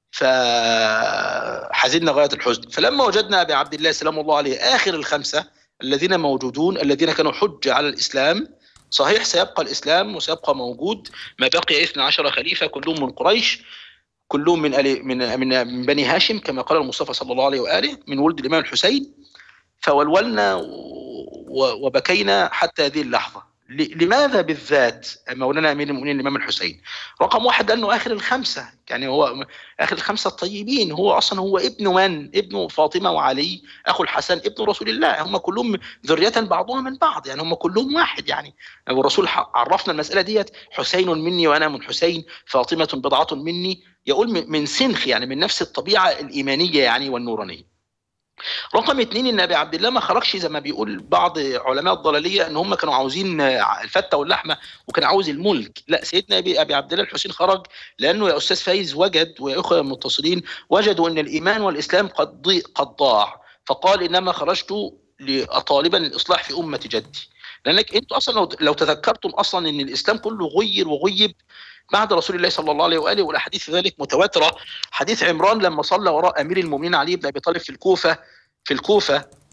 فحزنا غايه الحزن فلما وجدنا ابي عبد الله سلام الله عليه اخر الخمسه الذين موجودون الذين كانوا حجه على الاسلام صحيح سيبقى الاسلام وسيبقى موجود ما بقي 12 خليفه كلهم من قريش كلهم من من من بني هاشم كما قال المصطفى صلى الله عليه واله من ولد الامام الحسين فولولنا وبكينا حتى هذه اللحظه لماذا بالذات مولانا امير المؤمنين الامام الحسين؟ رقم واحد لانه اخر الخمسه يعني هو اخر الخمسه الطيبين هو اصلا هو ابن من؟ ابن فاطمه وعلي اخو الحسن ابن رسول الله هم كلهم ذريه بعضها من بعض يعني هم كلهم واحد يعني والرسول عرفنا المساله ديت حسين مني وانا من حسين فاطمه بضعه مني يقول من سنخ يعني من نفس الطبيعه الايمانيه يعني والنورانيه. رقم اثنين ان ابي عبد الله ما خرجش زي ما بيقول بعض علماء الضلاليه ان هم كانوا عاوزين الفته واللحمه وكان عاوز الملك لا سيدنا ابي ابي عبد الله الحسين خرج لانه يا استاذ فايز وجد ويا اخوه المتصلين وجدوا ان الايمان والاسلام قد ضيق قد ضاع فقال انما خرجت لطالبا الاصلاح في امه جدي لانك انتوا اصلا لو, لو تذكرتم اصلا ان الاسلام كله غير وغيب بعد رسول الله صلى الله عليه واله والاحاديث ذلك متواتره حديث عمران لما صلى وراء امير المؤمنين علي بن ابي طالب في الكوفه في الكوفه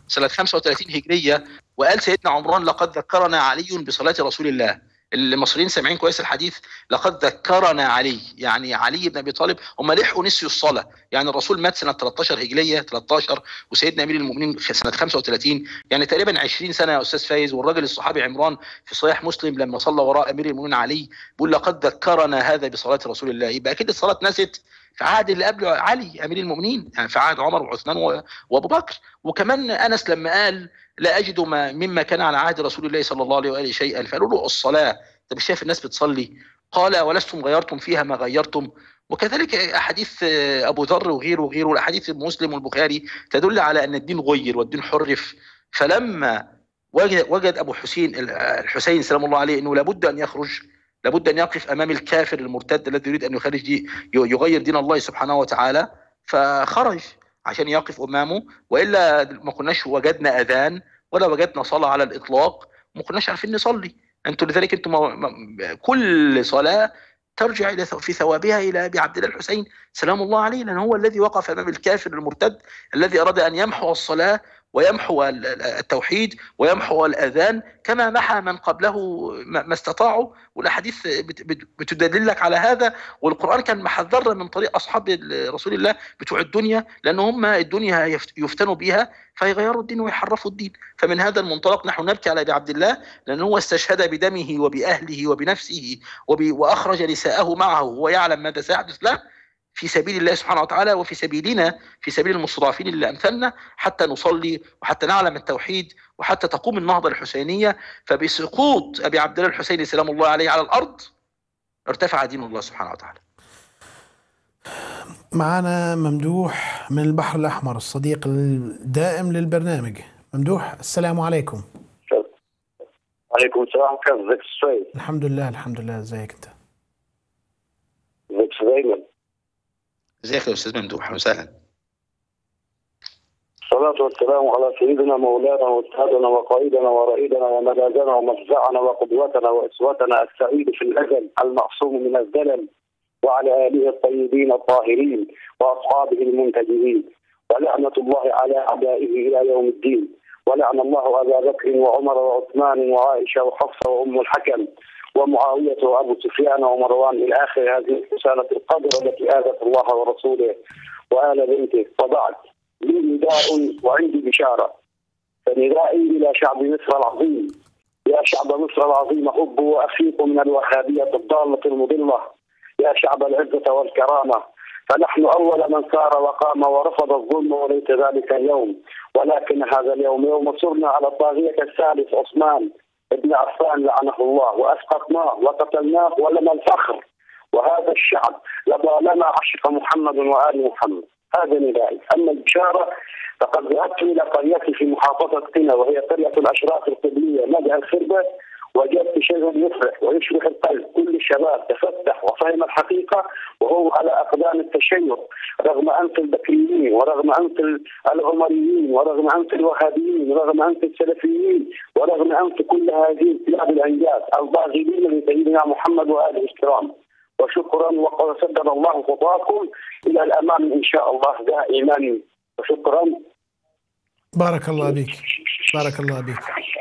سنه 35 هجريه وقال سيدنا عمران لقد ذكرنا علي بصلاه رسول الله المصريين سامعين كويس الحديث لقد ذكرنا علي يعني علي بن ابي طالب هم لحقوا نسيوا الصلاه يعني الرسول مات سنه 13 هجريه 13 وسيدنا امير المؤمنين في سنه 35 يعني تقريبا 20 سنه يا استاذ فايز والراجل الصحابي عمران في صحيح مسلم لما صلى وراء امير المؤمنين علي بيقول لقد ذكرنا هذا بصلاه رسول الله يبقى اكيد الصلاه اتنست في عهد اللي قبله علي امير المؤمنين يعني في عهد عمر وعثمان و- وابو بكر وكمان انس لما قال لا اجد ما مما كان على عهد رسول الله صلى الله عليه واله شيئا فقالوا له الصلاه انت مش شايف الناس بتصلي قال ولستم غيرتم فيها ما غيرتم وكذلك احاديث آه، ابو ذر وغيره وغيره الاحاديث مسلم والبخاري تدل على ان الدين غير والدين حرف فلما وجد وجد ابو حسين الحسين سلام الله عليه انه لابد ان يخرج لابد ان يقف امام الكافر المرتد الذي يريد ان يخرج دي يغير دين الله سبحانه وتعالى فخرج عشان يقف امامه والا ما كناش وجدنا اذان ولا وجدنا صلاه على الاطلاق ما كناش عارفين نصلي انتوا لذلك انتوا ما- ما- كل صلاه ترجع الى ثو- في ثوابها الى ابي عبد الله الحسين سلام الله عليه لان هو الذي وقف امام الكافر المرتد الذي اراد ان يمحو الصلاه ويمحو ال- ال- التوحيد ويمحو الاذان كما محى من قبله ما ما استطاعوا والاحاديث بت- بت- بتدللك على هذا والقران كان محذرنا من طريق اصحاب ال- رسول الله بتوع الدنيا لان هم الدنيا يفت- يفتنوا بها فيغيروا الدين ويحرفوا الدين فمن هذا المنطلق نحن نبكي على ابي عبد الله لانه هو استشهد بدمه وباهله وبنفسه وب... واخرج نساءه معه وهو يعلم ماذا سيحدث له في سبيل الله سبحانه وتعالى وفي سبيلنا في سبيل المستضعفين اللي امثلنا حتى نصلي وحتى نعلم التوحيد وحتى تقوم النهضه الحسينيه فبسقوط ابي عبد الله الحسيني سلام الله عليه على الارض ارتفع دين الله سبحانه وتعالى. معنا ممدوح من البحر الأحمر الصديق الدائم للبرنامج ممدوح السلام عليكم عليكم السلام كيف ازيك شوي الحمد لله الحمد لله ازيك انت ازيك دايما ازيك يا استاذ ممدوح اهلا وسهلا. الصلاة والسلام على سيدنا مولانا واستاذنا وقائدنا ورائدنا وملاذنا ومفزعنا وقدوتنا واسوتنا السعيد في الازل المعصوم من الزلل وعلى اله الطيبين الطاهرين واصحابه المنتجبين ولعنة الله على اعدائه الى يوم الدين ولعن الله ابا بكر وعمر وعثمان وعائشه وحفصه وام الحكم ومعاويه وابو سفيان ومروان الى اخر هذه رساله القدر التي اذت الله ورسوله وال بيته وبعد لي نداء وعندي بشاره فندائي الى شعب مصر العظيم يا شعب مصر العظيم حبوا وافيقوا من الوهابيه الضاله المضله يا شعب العزه والكرامه فنحن اول من سار وقام ورفض الظلم وليس ذلك اليوم ولكن هذا اليوم يوم صرنا على الطاغيه الثالث عثمان ابن عفان لعنه الله واسقطناه وقتلناه ولنا الفخر وهذا الشعب لطالما عشق محمد وال محمد هذا ندائي اما البشاره فقد ذهبت الى قريتي في محافظه قنا وهي قريه الاشراف القبليه مدى الخربه وجدت شيء يفرح ويشرح القلب كل الشباب تفتح وفهم الحقيقه وهو على اقدام التشيع رغم انف البكريين ورغم انف العمريين ورغم انف الوهابيين ورغم انف السلفيين ورغم انف كل هذه الكلاب الانجاز الباغيين لسيدنا محمد واله الكرام وشكرا وقد سدد الله خطاكم الى الامام ان شاء الله دائما وشكرا بارك الله بك بارك الله بك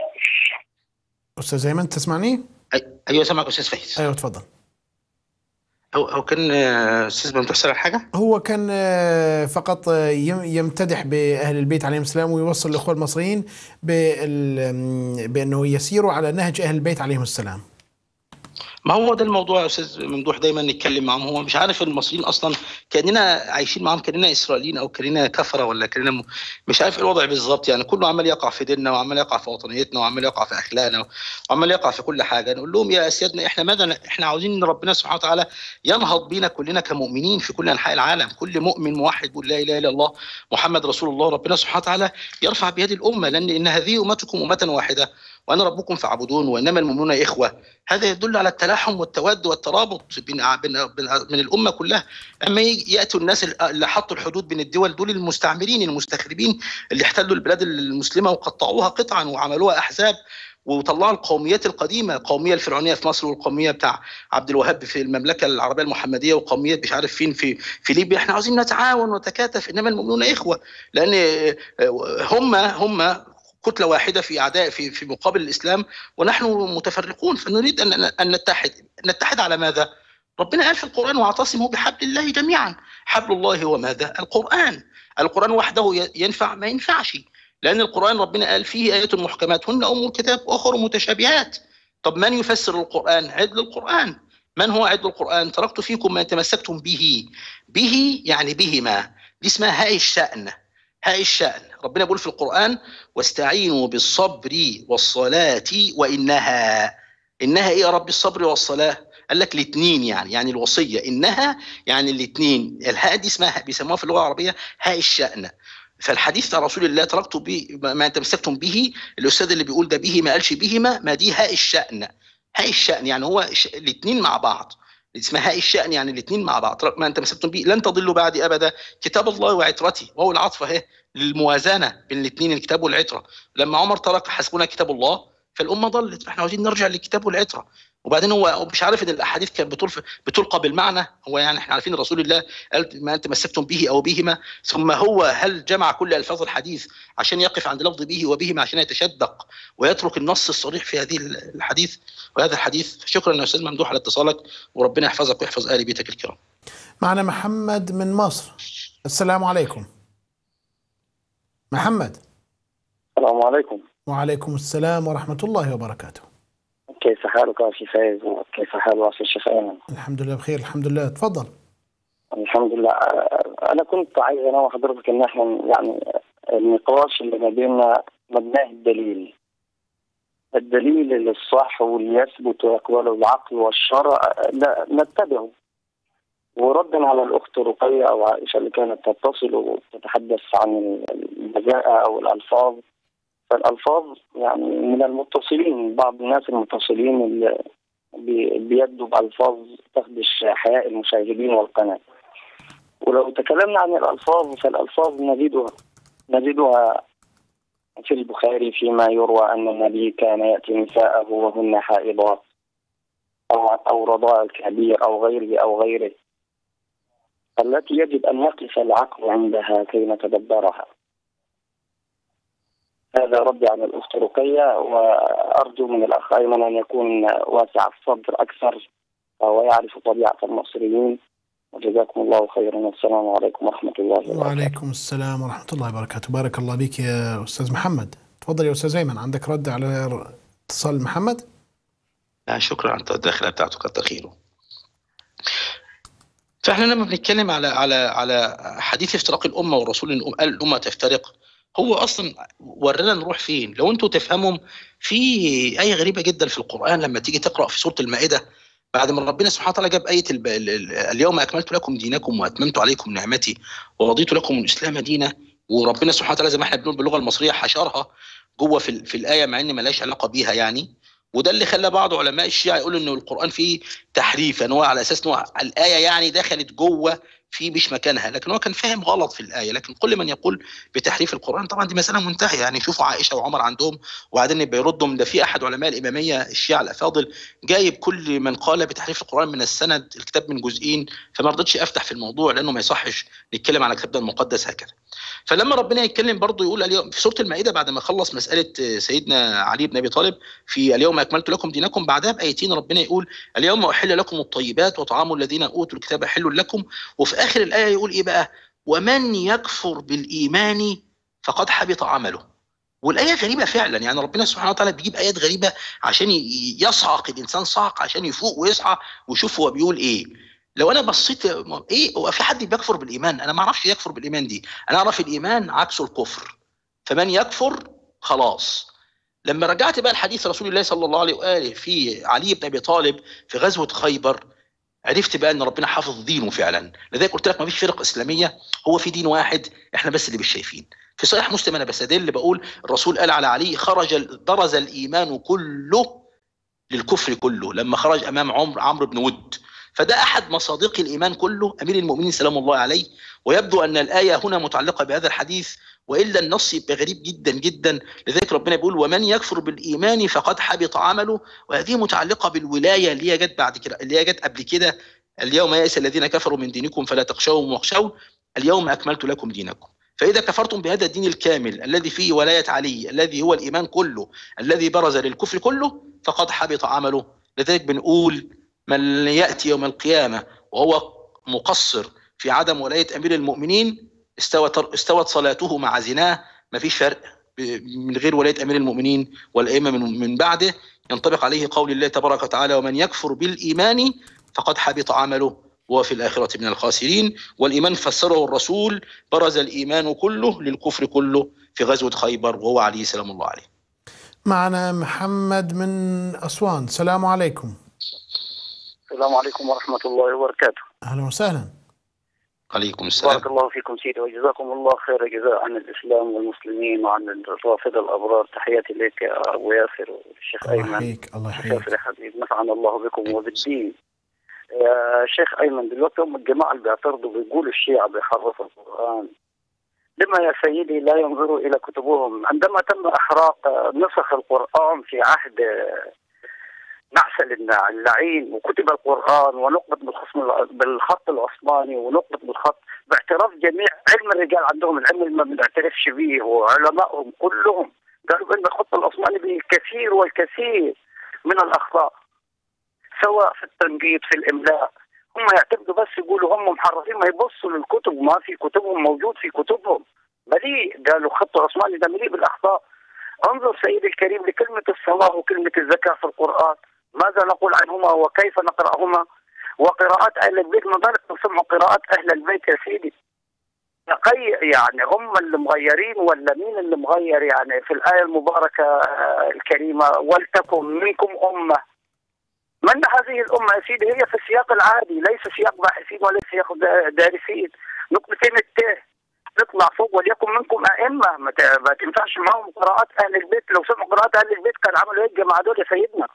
أستاذ أيمن تسمعني؟ أي- ايوه سامعك استاذ فايز. أيوة تفضل هو هو كان آه، استاذ ممدوح سأل حاجه؟ هو كان آه، فقط آه، يم- يمتدح بأهل البيت عليهم السلام ويوصل الأخوة المصريين بال- بأنه يسيروا على نهج أهل البيت عليهم السلام ما هو ده الموضوع يا استاذ ممدوح دايما نتكلم معاهم هو مش عارف المصريين اصلا كاننا عايشين معاهم كاننا اسرائيليين او كاننا كفره ولا كاننا م... مش عارف ايه الوضع بالظبط يعني كله عمال يقع في ديننا وعمال يقع في وطنيتنا وعمال يقع في اخلاقنا وعمال يقع في كل حاجه نقول لهم يا اسيادنا احنا ماذا احنا عاوزين ان ربنا سبحانه وتعالى ينهض بينا كلنا كمؤمنين في كل انحاء العالم كل مؤمن موحد بيقول لا اله الا الله محمد رسول الله ربنا سبحانه وتعالى يرفع بيد الامه لان ان هذه امتكم امه واحده وانا ربكم فاعبدون وانما المؤمنون اخوه هذا يدل على التلاحم والتواد والترابط بين بين بين- من الامه كلها اما يجي- ياتوا الناس اللي حطوا الحدود بين الدول دول المستعمرين المستخربين اللي احتلوا البلاد المسلمه وقطعوها قطعا وعملوها احزاب وطلعوا القوميات القديمه القوميه الفرعونيه في مصر والقوميه بتاع عبد الوهاب في المملكه العربيه المحمديه وقوميه مش عارف فين في في ليبيا احنا عاوزين نتعاون ونتكاتف انما المؤمنون اخوه لان هم هم كتله واحده في اعداء في في مقابل الاسلام ونحن متفرقون فنريد ان ان نتحد نتحد على ماذا؟ ربنا قال في القران واعتصموا بحبل الله جميعا حبل الله هو ماذا؟ القران القران وحده ينفع ما ينفعش لأن القرآن ربنا قال فيه آيات محكمات هن أم الكتاب وأخر متشابهات طب من يفسر القرآن عدل القرآن من هو عدل القرآن تركت فيكم ما تمسكتم به به يعني بهما دي اسمها هاء الشأن هاء الشأن ربنا بيقول في القرآن واستعينوا بالصبر والصلاة وإنها إنها إيه يا رب الصبر والصلاة قال لك الاثنين يعني يعني الوصية إنها يعني الاثنين الهاء دي اسمها بيسموها في اللغة العربية هاء الشأن فالحديث بتاع رسول الله تركت به ما تمسكتم به الاستاذ اللي بيقول ده به ما قالش بهما ما دي هاء الشأن هاء الشأن يعني هو الاثنين مع بعض اسمها هاء الشأن يعني الاثنين مع بعض ما تمسكتم به لن تضلوا بعدي ابدا كتاب الله وعترتي وهو العطف اهي للموازنه بين الاثنين الكتاب والعتره لما عمر ترك حسبنا كتاب الله فالامه ضلت احنا عاوزين نرجع للكتاب والعتره وبعدين هو مش عارف ان الاحاديث كانت بتلقى بالمعنى هو يعني احنا عارفين رسول الله قال ما انت مسكتم به او بهما ثم هو هل جمع كل الفاظ الحديث عشان يقف عند لفظ به وبهما عشان يتشدق ويترك النص الصريح في هذه الحديث وهذا الحديث شكرا يا استاذ ممدوح على اتصالك وربنا يحفظك ويحفظ ال بيتك الكرام. معنا محمد من مصر السلام عليكم. محمد. السلام عليكم. وعليكم السلام ورحمه الله وبركاته. كيف حالك أخي فايز وكيف حال أخي الشيخ أيمن؟ الحمد لله بخير الحمد لله تفضل الحمد لله أنا كنت عايز أنا وحضرتك إن إحنا يعني النقاش اللي ما بيننا مبناه الدليل الدليل الصح واللي يثبت ويقبله العقل والشرع لا نتبعه وردا على الاخت رقيه او عائشه اللي كانت تتصل وتتحدث عن البذاءه او الالفاظ فالالفاظ يعني من المتصلين بعض الناس المتصلين اللي بيدوا بالفاظ تخدش حياء المشاهدين والقناه ولو تكلمنا عن الالفاظ فالالفاظ نجدها نجدها في البخاري فيما يروى ان النبي كان ياتي نساءه وهن حائضات او او رضاع الكبير او غيره او غيره التي يجب ان يقف العقل عندها كي نتدبرها هذا ردي عن الاخت رقيه وارجو من الاخ ايمن ان يكون واسع الصدر اكثر ويعرف طبيعه المصريين وجزاكم الله خيرا والسلام عليكم ورحمه الله وبركاته. وعليكم السلام ورحمه الله وبركاته، بارك الله بك يا استاذ محمد. تفضل يا استاذ ايمن عندك رد على اتصال محمد؟ لا شكرا على التدخل بتاعته كتر خيره. فاحنا لما بنتكلم على على على حديث افتراق الامه والرسول قال الامه تفترق هو اصلا ورانا نروح فين لو انتوا تفهموا في ايه غريبه جدا في القران لما تيجي تقرا في سوره المائده بعد ما ربنا سبحانه وتعالى جاب ايه الب... اليوم اكملت لكم دينكم واتممت عليكم نعمتي ورضيت لكم الاسلام دينا وربنا سبحانه وتعالى زي ما احنا بنقول باللغه المصريه حشرها جوه في, في الايه مع ان مالهاش علاقه بيها يعني وده اللي خلى بعض علماء الشيعة يقولوا انه القران فيه تحريف ان هو على اساس انه الايه يعني دخلت جوه في مش مكانها لكن هو كان فاهم غلط في الايه لكن كل من يقول بتحريف القران طبعا دي مساله منتهيه يعني شوفوا عائشه وعمر عندهم وبعدين بيردوا ده في احد علماء الاماميه الشيعه الافاضل جايب كل من قال بتحريف القران من السند الكتاب من جزئين فما رضيتش افتح في الموضوع لانه ما يصحش نتكلم على كتابنا المقدس هكذا فلما ربنا يتكلم برضه يقول اليوم في سوره المائده بعد ما خلص مساله سيدنا علي بن ابي طالب في اليوم اكملت لكم دينكم بعدها بايتين ربنا يقول اليوم احل لكم الطيبات وطعام الذين اوتوا الكتاب حل لكم وفي اخر الايه يقول ايه بقى ومن يكفر بالايمان فقد حبط عمله والايه غريبه فعلا يعني ربنا سبحانه وتعالى بيجيب ايات غريبه عشان يصعق الانسان صعق عشان يفوق ويصحى ويشوف هو بيقول ايه لو انا بصيت ايه هو في حد بيكفر بالايمان انا ما اعرفش يكفر بالايمان دي انا اعرف الايمان عكسه الكفر فمن يكفر خلاص لما رجعت بقى الحديث رسول الله صلى الله عليه واله في علي بن ابي طالب في غزوه خيبر عرفت بقى ان ربنا حافظ دينه فعلا لذلك قلت لك ما فيش فرق اسلاميه هو في دين واحد احنا بس اللي مش شايفين في صحيح مسلم انا بستدل بقول الرسول قال على علي خرج برز الايمان كله للكفر كله لما خرج امام عمرو عمرو بن ود فده احد مصادق الايمان كله امير المؤمنين سلام الله عليه ويبدو ان الايه هنا متعلقه بهذا الحديث والا النص يبقى غريب جدا جدا لذلك ربنا بيقول ومن يكفر بالايمان فقد حبط عمله وهذه متعلقه بالولايه اللي هي جت بعد كده اللي هي جت قبل كده اليوم يئس الذين كفروا من دينكم فلا تخشوهم واخشون اليوم اكملت لكم دينكم فإذا كفرتم بهذا الدين الكامل الذي فيه ولاية علي الذي هو الإيمان كله الذي برز للكفر كله فقد حبط عمله لذلك بنقول من يأتي يوم القيامة وهو مقصر في عدم ولاية أمير المؤمنين استوت استوت صلاته مع زناه ما فيش فرق من غير ولاية أمير المؤمنين والأئمة من, من بعده ينطبق عليه قول الله تبارك وتعالى ومن يكفر بالإيمان فقد حبط عمله وهو في الآخرة من الخاسرين والإيمان فسره الرسول برز الإيمان كله للكفر كله في غزوة خيبر وهو عليه سلام الله عليه معنا محمد من أسوان السلام عليكم السلام عليكم ورحمة الله وبركاته أهلا وسهلا عليكم السلام بارك الله فيكم سيدي وجزاكم الله خير جزاء عن الإسلام والمسلمين وعن الرافضة الأبرار تحياتي لك يا أبو ياسر والشيخ الله أيمن يحييك الله الشيخ يحييك يا حبيب نفعنا الله بكم وبالدين يا شيخ أيمن دلوقتي هم الجماعة اللي بيعترضوا بيقولوا الشيعة بيحرفوا القرآن لما يا سيدي لا ينظروا إلى كتبهم عندما تم إحراق نسخ القرآن في عهد معسل النع- اللعين وكتب القرآن ونقبت بالخصم بالخط العثماني ونقبت بالخط باعتراف جميع علم الرجال عندهم العلم اللي ما بنعترفش به وعلمائهم كلهم قالوا بأن الخط العثماني به الكثير والكثير من الأخطاء سواء في التنقيط في الإملاء هم يعتمدوا بس يقولوا هم محرفين ما يبصوا للكتب ما في كتبهم موجود في كتبهم مليء قالوا خط العثماني ده مليء بالأخطاء انظر سيدي الكريم لكلمة الصلاة وكلمة الزكاة في القرآن ماذا نقول عنهما وكيف نقرأهما وقراءات أهل البيت ما بالك نسمع قراءات أهل البيت يا سيدي تقي يعني هم اللي مغيرين ولا مين اللي مغير يعني في الآية المباركة آه، الكريمة ولتكن منكم أمة من هذه الأمة يا سيدي هي في السياق العادي ليس سياق باحثين ولا سياق دا- دارسين نقطتين التاه نطلع فوق وليكن منكم أئمة ما ت- ما تنفعش معاهم قراءات أهل البيت لو سمعوا قراءات أهل البيت كان عملوا إيه الجماعة دول يا سيدنا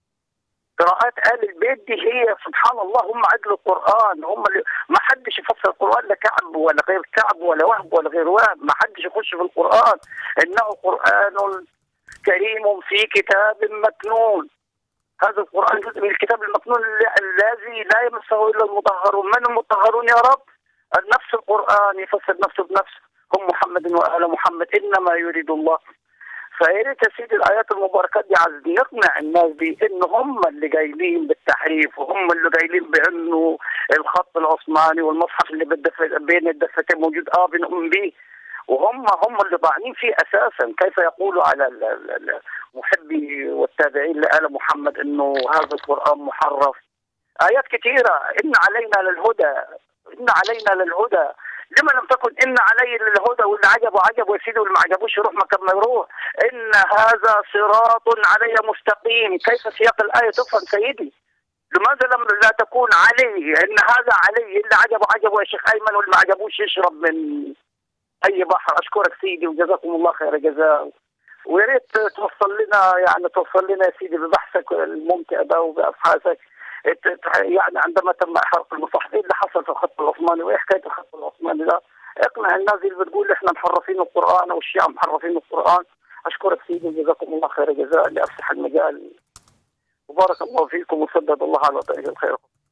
قراءات آل البيت دي هي سبحان الله هم عدل القرآن هم اللي ما حدش يفسر القرآن لا كعب ولا غير كعب ولا وهب ولا غير وهب ما حدش يخش في القرآن إنه قرآن كريم في كتاب مكنون هذا القرآن جزء من الكتاب المكنون الل- الذي لا يمسه إلا المطهرون من المطهرون يا رب نفس القرآن يفسر نفسه بنفسه هم محمد وآل محمد إنما يريد الله فيا ريت يا سيدي الايات المباركات دي عايز نقنع الناس دي ان هم اللي جايين بالتحريف وهم اللي جايين بانه الخط العثماني والمصحف اللي بالدف... بين الدفتين موجود اه بنؤمن به وهم هم اللي ضاعنين فيه اساسا كيف يقولوا على ال- ال- ال- محبي والتابعين لآل محمد انه هذا القران محرف ايات كثيره ان علينا للهدى ان علينا للهدى لما لم تكن ان علي للهدى واللي عجبه عجبه يا سيدي واللي ما عجبوش يروح مكان ما يروح ان هذا صراط علي مستقيم كيف سياق الايه تفهم سيدي لماذا لم لا تكون علي ان هذا علي اللي عجبه عجبه يا شيخ ايمن واللي ما عجبوش يشرب من اي بحر اشكرك سيدي وجزاكم الله خير جزاء ويا ريت توصل لنا يعني توصل لنا يا سيدي ببحثك الممتع ده وبابحاثك ت- يعني عندما تم احراق المصحف ايه اللي حصل في الخط العثماني وايه حكايه الخط العثماني ده اقنع الناس اللي بتقول احنا محرفين القران والشيعة محرفين القران اشكرك سيدي وجزاكم الله خير جزاء لافسح المجال وبارك الله فيكم وسدد الله على طريق الخير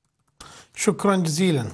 شكرا جزيلا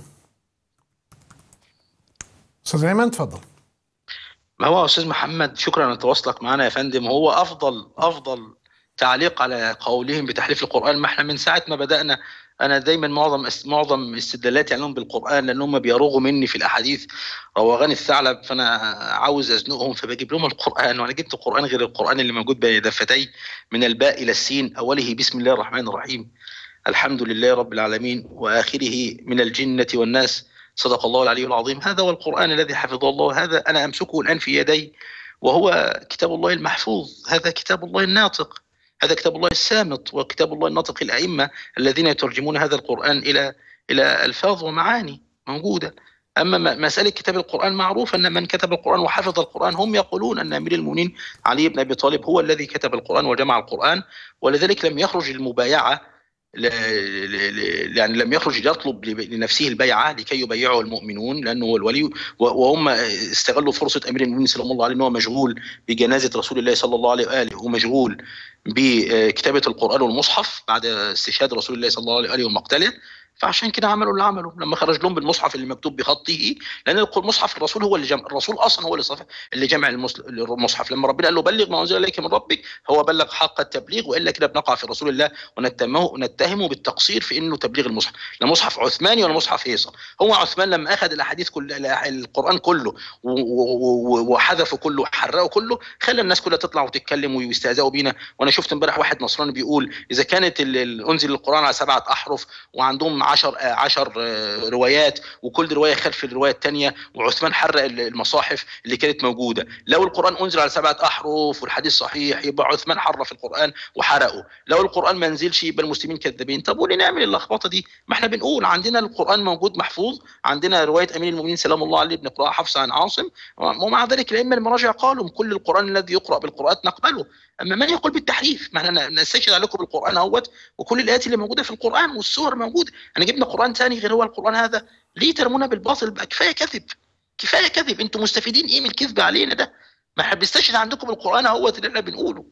استاذ ايمن تفضل ما هو يا استاذ محمد شكرا على تواصلك معنا يا فندم هو افضل افضل تعليق على قولهم بتحريف القران ما احنا من ساعه ما بدانا انا دايما معظم معظم استدلالاتي عليهم بالقران لان هم بيروغوا مني في الاحاديث روغان الثعلب فانا عاوز ازنقهم فبجيب لهم القران وانا جبت القران غير القران اللي موجود بين دفتي من الباء الى السين اوله بسم الله الرحمن الرحيم الحمد لله رب العالمين واخره من الجنه والناس صدق الله العلي العظيم هذا هو القرآن الذي حفظه الله هذا أنا أمسكه الآن في يدي وهو كتاب الله المحفوظ هذا كتاب الله الناطق هذا كتاب الله السامط وكتاب الله الناطق الأئمة الذين يترجمون هذا القرآن إلى إلى ألفاظ ومعاني موجودة أما م- مسألة كتاب القرآن معروف أن من كتب القرآن وحفظ القرآن هم يقولون أن أمير المؤمنين علي بن أبي طالب هو الذي كتب القرآن وجمع القرآن ولذلك لم يخرج المبايعة ل- ل- ل- يعني لم يخرج يطلب لب- لنفسه البيعه لكي يبيعه المؤمنون لانه هو الولي و- وهم استغلوا فرصه امير المؤمنين صلى الله عليه ان هو مشغول بجنازه رسول الله صلى الله عليه واله ومشغول بكتابه القران والمصحف بعد استشهاد رسول الله صلى الله عليه واله ومقتله فعشان كده عملوا اللي عملوا لما خرج لهم بالمصحف اللي مكتوب بخطه لان المصحف الرسول هو اللي جمع الرسول اصلا هو اللي صف اللي جمع المس- المصحف لما ربنا قال له بلغ ما انزل اليك من ربك هو بلغ حق التبليغ والا كده بنقع في رسول الله ونتهمه نتهمه بالتقصير في انه تبليغ المصحف لا مصحف عثماني ولا مصحف هيصه هو عثمان لما اخذ الاحاديث كل القران كله و- و- و- وحذفه كله وحرقه كله خلى الناس كلها تطلع وتتكلم ويستهزئوا بينا وانا شفت امبارح واحد نصراني بيقول اذا كانت ال- ال- انزل القران على سبعه احرف وعندهم عشر آه، عشر آه، روايات وكل روايه خلف الروايه الثانيه وعثمان حرق ال- المصاحف اللي كانت موجوده لو القران انزل على سبعه احرف والحديث صحيح يبقى عثمان حرف القران وحرقه لو القران ما نزلش يبقى المسلمين كذابين طب وليه نعمل اللخبطه دي ما احنا بنقول عندنا القران موجود محفوظ عندنا روايه امير المؤمنين سلام الله عليه بنقراها حفص عن عاصم ومع ذلك الائمه المراجع قالوا كل القران الذي يقرا بالقراءات نقبله اما من يقول بالتحريف ما احنا نستشهد عليكم بالقران اهوت وكل الايات اللي موجوده في القران والسور موجوده انا جبنا قران ثاني غير هو القران هذا ليه ترمونا بالباطل بقى كفايه كذب كفايه كذب انتم مستفيدين ايه من الكذب علينا ده ما احنا بنستشهد عندكم بالقران اهوت اللي احنا بنقوله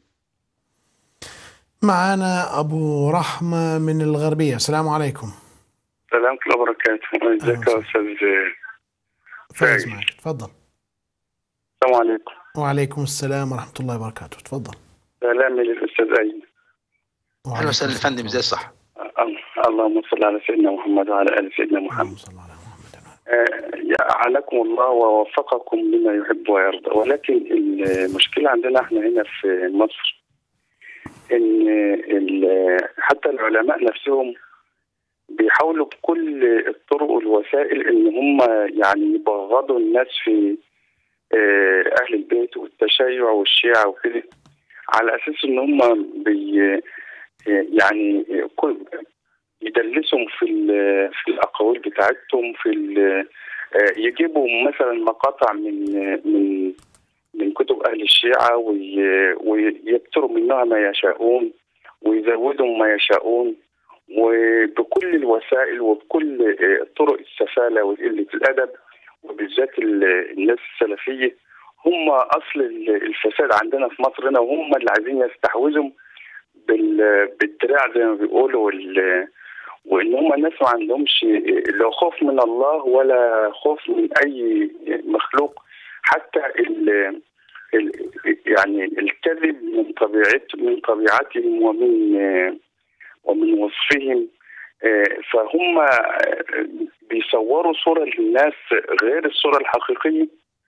معنا أبو رحمة من الغربية السلام عليكم السلام ورحمة الله وبركاته ازيك يا استاذ فايز فايز. معك تفضل السلام عليكم وعليكم السلام ورحمة الله وبركاته تفضل سلامي للاستاذ ايمن وعليكم اهلا وسهلا يا السلام فندم ازاي الصح أم- اللهم صل على سيدنا محمد وعلى ال سيدنا محمد اللهم صل على محمد آه، يعانكم الله ووفقكم لما يحب ويرضى ولكن المشكلة عندنا احنا هنا في مصر ان ال- حتى العلماء نفسهم بيحاولوا بكل الطرق والوسائل ان هم يعني يبغضوا الناس في آه، اهل البيت والتشيع والشيعة وكده على اساس ان هم بي يعني كل يدلسهم في ال- في الاقاويل بتاعتهم في ال- آه، يجيبوا مثلا مقاطع من من من كتب اهل الشيعه وي- ويكتروا منها ما يشاءون ويزودوا ما يشاءون وبكل الوسائل وبكل آه، طرق السفاله وقله الادب وبالذات ال- الناس السلفيه هم اصل ال- الفساد عندنا في مصر هنا وهم اللي عايزين يستحوذوا بال- بالدراع زي ما بيقولوا وال- وان هم الناس ما عندهمش لا خوف من الله ولا خوف من اي مخلوق حتى ال ال يعني الكذب من طبيعت من طبيعتهم ومن ومن وصفهم فهم بيصوروا صورة للناس غير الصورة الحقيقية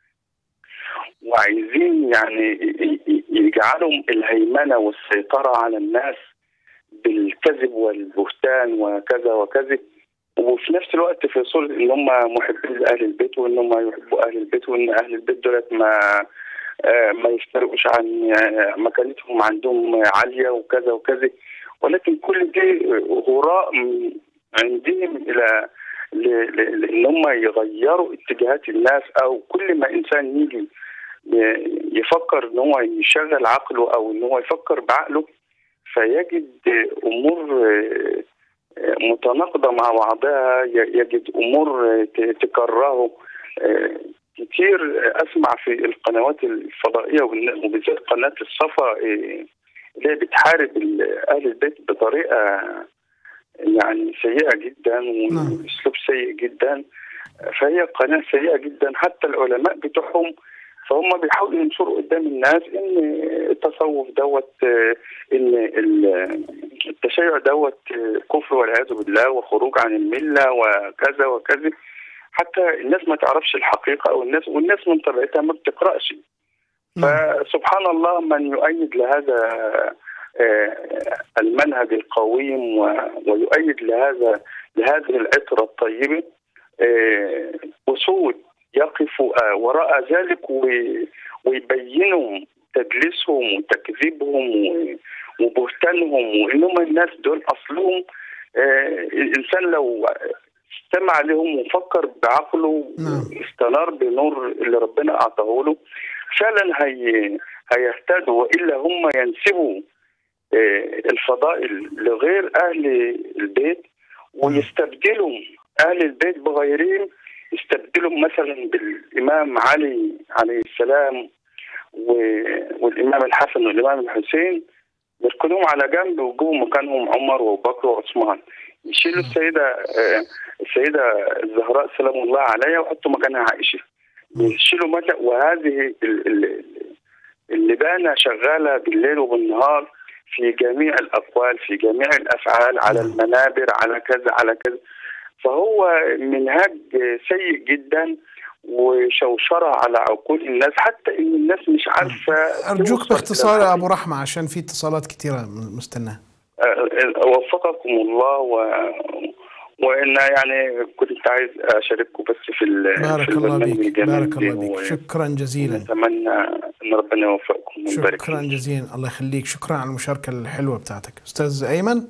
وعايزين يعني يجعلوا الهيمنة والسيطرة على الناس بالكذب والبهتان وكذا وكذا وفي نفس الوقت في صورة ان هم محبين لاهل البيت وان هم يحبوا اهل البيت وان اهل البيت دولت ما آه، ما يفترقوش عن آه، مكانتهم عندهم عاليه وكذا وكذا ولكن كل دي هراء من عندهم الى ل- ل- ان هم يغيروا اتجاهات الناس او كل ما انسان يجي ي- يفكر ان هو يشغل عقله او ان هو يفكر بعقله فيجد امور آه، آه، متناقضه مع بعضها ي- يجد امور آه، ت- تكرهه آه، كتير اسمع في القنوات الفضائيه وبال- وبالذات قناه الصفا آه، اللي هي بتحارب ال- اهل البيت بطريقه يعني سيئه جدا نعم. واسلوب سيء جدا فهي قناه سيئه جدا حتى العلماء بتوعهم فهم بيحاولوا ينشروا قدام الناس ان التصوف دوت آه، ان ال- التشيع دوت آه، كفر والعياذ بالله وخروج عن المله وكذا وكذا حتى الناس ما تعرفش الحقيقه او الناس والناس من طبيعتها ما بتقراش نعم. فسبحان الله من يؤيد لهذا آه، المنهج القويم و- ويؤيد لهذا لهذه العطرة الطيبة آه، أسود يقفوا آه، وراء ذلك و- ويبينوا تدليسهم وتكذيبهم و- وبهتانهم وانهم الناس دول اصلهم آه، الانسان لو استمع لهم وفكر بعقله نعم. استنار بنور اللي ربنا اعطاه له فعلا هي هيهتدوا والا هم ينسبوا آه، الفضائل لغير اهل البيت ويستبدلوا اهل البيت بغيرهم يستبدلوا مثلا بالامام علي عليه السلام و- والامام الحسن والامام الحسين يركنوهم على جنب ويجوا مكانهم عمر وابو بكر وعثمان يشيلوا السيده آه، السيده الزهراء سلام الله عليها ويحطوا مكانها عائشه يشيلوا مكان وهذه ال- ال- اللبانه شغاله بالليل وبالنهار في جميع الاقوال في جميع الافعال على المنابر على كذا على كذا فهو منهج سيء جدا وشوشره على عقول الناس حتى ان الناس مش عارفه ارجوك توصل باختصار إلى يا ابو رحمه عشان في اتصالات كثيره مستناه آه، وفقكم الله و وان يعني كنت عايز اشارككم بس في ال- بارك في الله البرنامج بيك الجميل بارك الله ده بيك و- شكرا جزيلا ونتمنى ان ربنا يوفقكم ويبارك شكرا فيكم. جزيلا الله يخليك شكرا على المشاركه الحلوه بتاعتك استاذ ايمن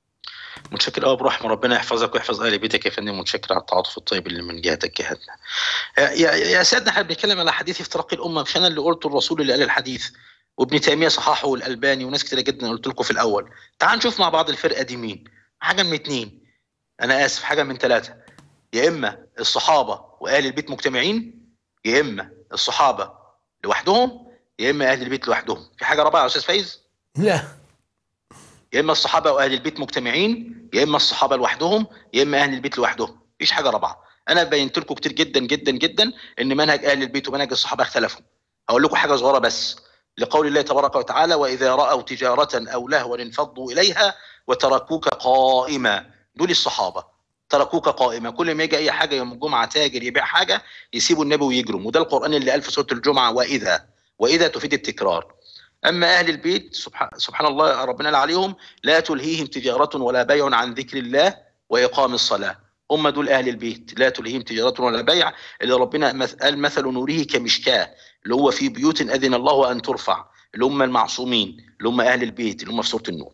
متشكر قوي برحمة ربنا يحفظك ويحفظ اهل بيتك يا فندم متشكر على التعاطف الطيب اللي من جهتك جهتنا. يا يا يا سيدنا احنا بنتكلم على حديث افتراق الامه مش انا اللي قلته الرسول اللي قال الحديث وابن تيميه صححه والالباني وناس كتير جدا قلت لكم في الاول. تعال نشوف مع بعض الفرقه دي مين؟ حاجه من اتنين انا اسف حاجه من ثلاثه يا اما الصحابه واهل البيت مجتمعين يا اما الصحابه لوحدهم يا اما اهل البيت لوحدهم. في حاجه رابعه يا استاذ فايز؟ لا يا اما الصحابه واهل البيت مجتمعين يا اما الصحابه لوحدهم يا اما اهل البيت لوحدهم مفيش حاجه رابعه انا بينت لكم كتير جدا جدا جدا ان منهج اهل البيت ومنهج الصحابه اختلفوا هقول لكم حاجه صغيره بس لقول الله تبارك وتعالى واذا راوا تجاره او لهوا انفضوا اليها وتركوك قائما دول الصحابه تركوك قائما كل ما يجي اي حاجه يوم الجمعه تاجر يبيع حاجه يسيبوا النبي ويجروا وده القران اللي قال في سوره الجمعه واذا واذا تفيد التكرار اما اهل البيت سبحان, سبحان الله ربنا قال عليهم لا تلهيهم تجاره ولا بيع عن ذكر الله واقام الصلاه هم دول اهل البيت لا تلهيهم تجاره ولا بيع اللي ربنا مث- قال مثل نوره كمشكاه اللي هو في بيوت اذن الله ان ترفع اللي هم المعصومين اللي هم اهل البيت اللي هم في سوره النور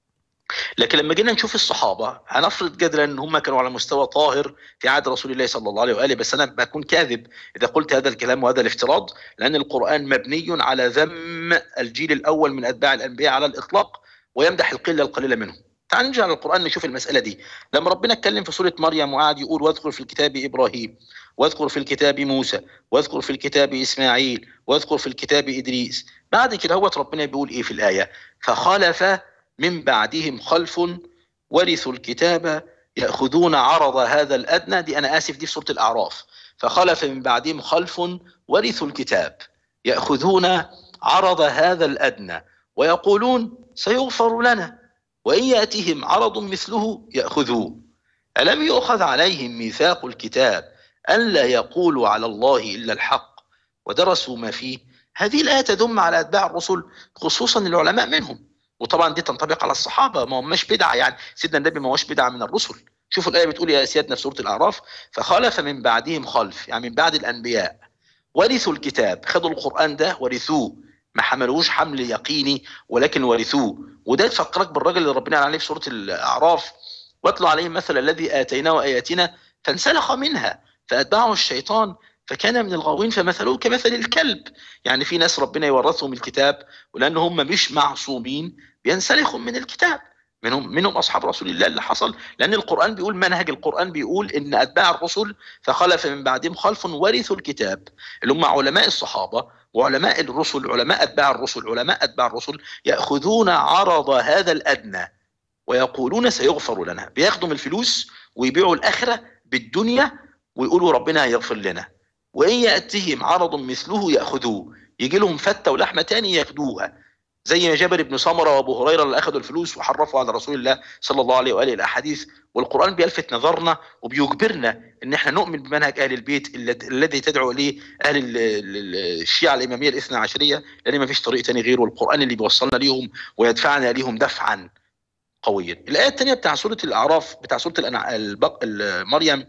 لكن لما جينا نشوف الصحابه هنفرض جدلا ان هم كانوا على مستوى طاهر في عهد رسول الله صلى الله عليه واله بس انا بكون كاذب اذا قلت هذا الكلام وهذا الافتراض لان القران مبني على ذم الجيل الاول من اتباع الانبياء على الاطلاق ويمدح القله القليله منهم تعال نرجع للقران نشوف المساله دي لما ربنا اتكلم في سوره مريم وقعد يقول واذكر في الكتاب ابراهيم واذكر في الكتاب موسى واذكر في الكتاب اسماعيل واذكر في الكتاب ادريس بعد كده هو ربنا بيقول ايه في الايه فخلف من بعدهم خلف ورثوا الكتاب ياخذون عرض هذا الادنى دي انا اسف دي في سوره الاعراف فخلف من بعدهم خلف ورثوا الكتاب ياخذون عرض هذا الادنى ويقولون سيغفر لنا وان ياتهم عرض مثله ياخذوه الم يؤخذ عليهم ميثاق الكتاب الا يقولوا على الله الا الحق ودرسوا ما فيه هذه الايه تدم على اتباع الرسل خصوصا العلماء منهم وطبعا دي تنطبق على الصحابه ما هماش بدعه يعني سيدنا النبي ما هوش بدعه من الرسل شوفوا الايه بتقول يا سيادنا في سوره الاعراف فخلف من بعدهم خلف يعني من بعد الانبياء ورثوا الكتاب خدوا القران ده ورثوه ما حملوش حمل يقيني ولكن ورثوه وده تفكرك بالراجل اللي ربنا قال عليه في سوره الاعراف واتلو عليهم مثل الذي اتيناه اياتنا فانسلخ منها فاتبعه الشيطان فكان من الغاوين فمثله كمثل الكلب يعني في ناس ربنا يورثهم الكتاب ولان هم مش معصومين بينسلخوا من الكتاب منهم منهم اصحاب رسول الله اللي حصل لان القران بيقول منهج القران بيقول ان اتباع الرسل فخلف من بعدهم خلف ورثوا الكتاب اللي هم علماء الصحابه وعلماء الرسل علماء اتباع الرسل علماء اتباع الرسل ياخذون عرض هذا الادنى ويقولون سيغفر لنا بياخدوا من الفلوس ويبيعوا الاخره بالدنيا ويقولوا ربنا هيغفر لنا وان ياتهم عرض مثله ياخذوه يجي لهم فته ولحمه تاني ياخدوها زي ما جابر بن سمره وابو هريره اللي اخذوا الفلوس وحرفوا على رسول الله صلى الله عليه واله الاحاديث والقران بيلفت نظرنا وبيجبرنا ان احنا نؤمن بمنهج اهل البيت الذي- الذي تدعو اليه اهل ال- ال- الشيعه الاماميه الاثنى عشريه لان ما فيش طريق تاني غيره القران اللي بيوصلنا ليهم ويدفعنا ليهم دفعا قويا الايه الثانيه بتاع سوره الاعراف بتاع سوره الأنع- البق... ال- مريم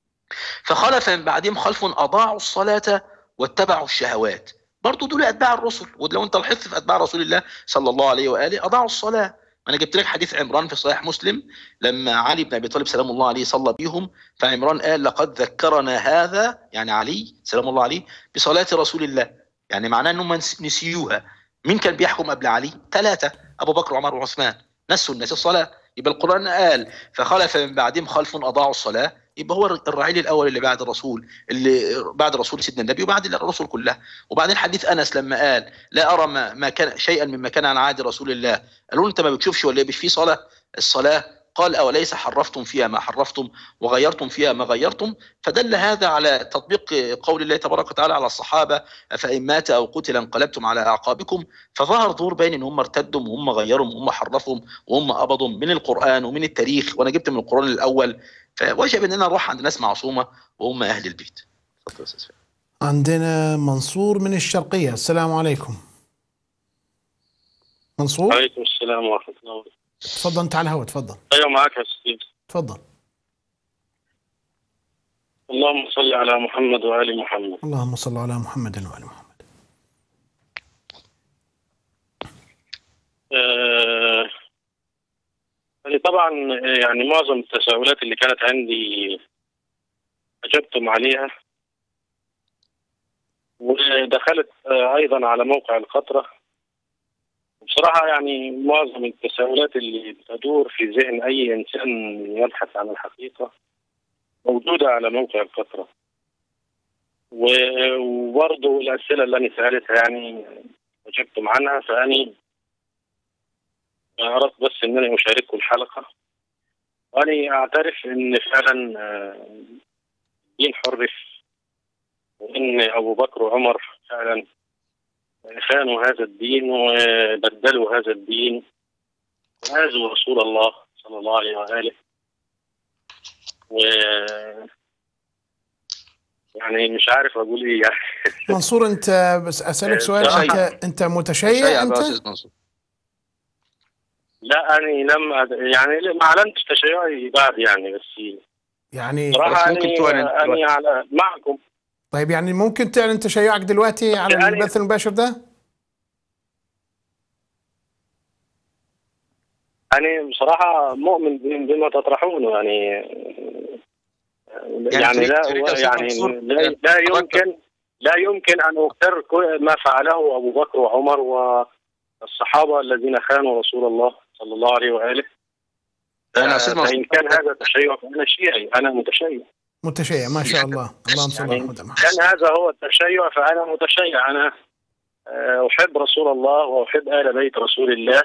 فخلف من بعدهم خلف اضاعوا الصلاه واتبعوا الشهوات برضه دول اتباع الرسل ولو انت لاحظت في اتباع رسول الله صلى الله عليه واله اضاعوا الصلاه انا جبت لك حديث عمران في صحيح مسلم لما علي بن ابي طالب سلام الله عليه صلى بيهم فعمران قال لقد ذكرنا هذا يعني علي سلام الله عليه بصلاه رسول الله يعني معناه انهم نس- نسيوها مين كان بيحكم قبل علي ثلاثه ابو بكر وعمر وعثمان نسوا الناس الصلاه يبقى القران قال فخلف من بعدهم خلف اضاعوا الصلاه يبقى هو الرعيل الاول اللي بعد الرسول اللي بعد رسول سيدنا النبي وبعد الرسل كلها وبعدين حديث انس لما قال لا ارى ما, ما كان شيئا مما كان عن عهد رسول الله قالوا له انت ما بتشوفش ولا إيه؟ مش في صلاه الصلاه قال أوليس حرفتم فيها ما حرفتم وغيرتم فيها ما غيرتم فدل هذا على تطبيق قول الله تبارك وتعالى على الصحابة فإن مات أو قتل انقلبتم على أعقابكم فظهر دور بين إن هم ارتدوا وهم غيروا وهم حرفوا وهم قبضوا من القرآن ومن التاريخ وأنا جبت من القرآن الأول فوجب إننا نروح عند ناس معصومة وهم أهل البيت اتفضل يا أستاذ فهمي. عندنا منصور من الشرقية السلام عليكم منصور وعليكم السلام ورحمة الله وبركاته تفضل انت على الهواء تفضل أيوة معك يا سيدي تفضل اللهم صل على محمد وآل محمد اللهم صل على محمد وآل محمد آه يعني طبعا آه، يعني معظم التساؤلات اللي كانت عندي أجبتم عليها ودخلت آه، أيضا على موقع القطرة بصراحة يعني معظم التساؤلات اللي تدور في ذهن أي إنسان يبحث عن الحقيقة موجودة على موقع القطرة و- وبرضه الأسئلة اللي أنا سألتها يعني أجبتم عنها فأني أردت بس إنني أشارككم الحلقة وأنا أعترف إن فعلا آه، الدين حرف وإن أبو بكر وعمر فعلا خانوا هذا الدين وبدلوا هذا الدين وآذوا رسول الله صلى الله عليه وآله و يعني مش عارف أقول إيه يعني منصور انت بس اسالك سؤال تشيع. انت انت متشيع شيء يا انت أستاذ منصور لا أنا لم أد... يعني ما أعلنتش تشيعي بعد يعني بس يعني صراحة بس ممكن أنا تعلن أنا على معكم طيب يعني ممكن تعلن تشيعك دلوقتي على يعني- البث المباشر ده أنا بصراحة مؤمن بما تطرحونه يعني يعني تريد- لا تريد يا أستاذ يعني منصور، لا, لا يمكن لا يمكن أن أقر كل ما فعله أبو بكر وعمر والصحابة الذين خانوا رسول الله صلى الله عليه وآله أنا أستاذ فإن منصور كان هذا تشيع فأنا شيعي أنا متشيع متشيع ما شاء الله اللهم صل على محمد كان هذا هو التشيع فأنا متشيع أنا آه، أحب رسول الله وأحب آل بيت رسول الله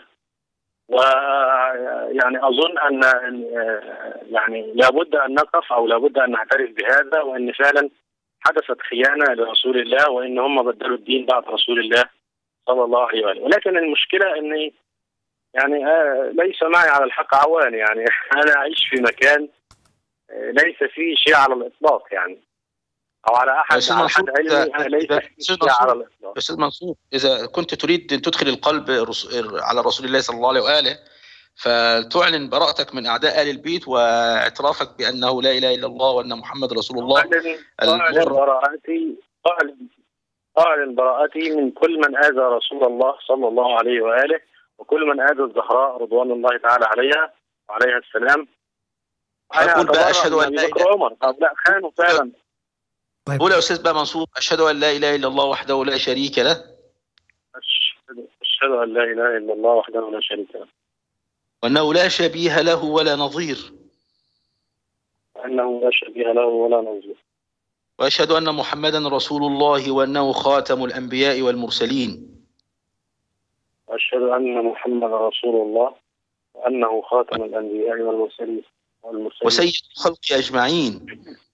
ويعني أظن أن آه، يعني لابد أن نقف أو لابد أن نعترف بهذا وأن فعلا حدثت خيانة لرسول الله وأن هم بدلوا الدين بعد رسول الله صلى الله عليه وآله ولكن المشكلة أني يعني آه، ليس معي على الحق عوان يعني أنا أعيش في مكان آه، ليس فيه شيء على الإطلاق يعني أو على أحد أستاذ على حد منصور، علمي إذا- أنا ليس إذا- فيه أستاذ شيء على منصور، الإطلاق أستاذ منصور إذا كنت تريد أن تدخل القلب رس- على رسول الله صلى الله عليه وآله فتعلن براءتك من أعداء آل البيت واعترافك بأنه لا إله إلا الله وأن محمد رسول الله أعلن أعلن المر- براءتي أعلن أعلن براءتي من كل من آذى رسول الله صلى الله عليه وآله وكل من آذى الزهراء رضوان الله تعالى عليها وعليها السلام أقول بقى أتبرأ أشهد من أن أبي لا بكر إله وعمر طب لا خانوا فعلا طيب قول يا أستاذ بقى منصور أشهد أن لا إله إلا الله وحده لا شريك له أشهد أشهد أن لا إله إلا الله وحده لا شريك له وأنه لا شبيه له ولا نظير وأنه لا شبيه له ولا نظير وأشهد أن محمدا رسول الله وأنه خاتم الأنبياء والمرسلين وأشهد أن محمد رسول الله وأنه خاتم الأنبياء والمرسلين والمرسلين وسيد الخلق أجمعين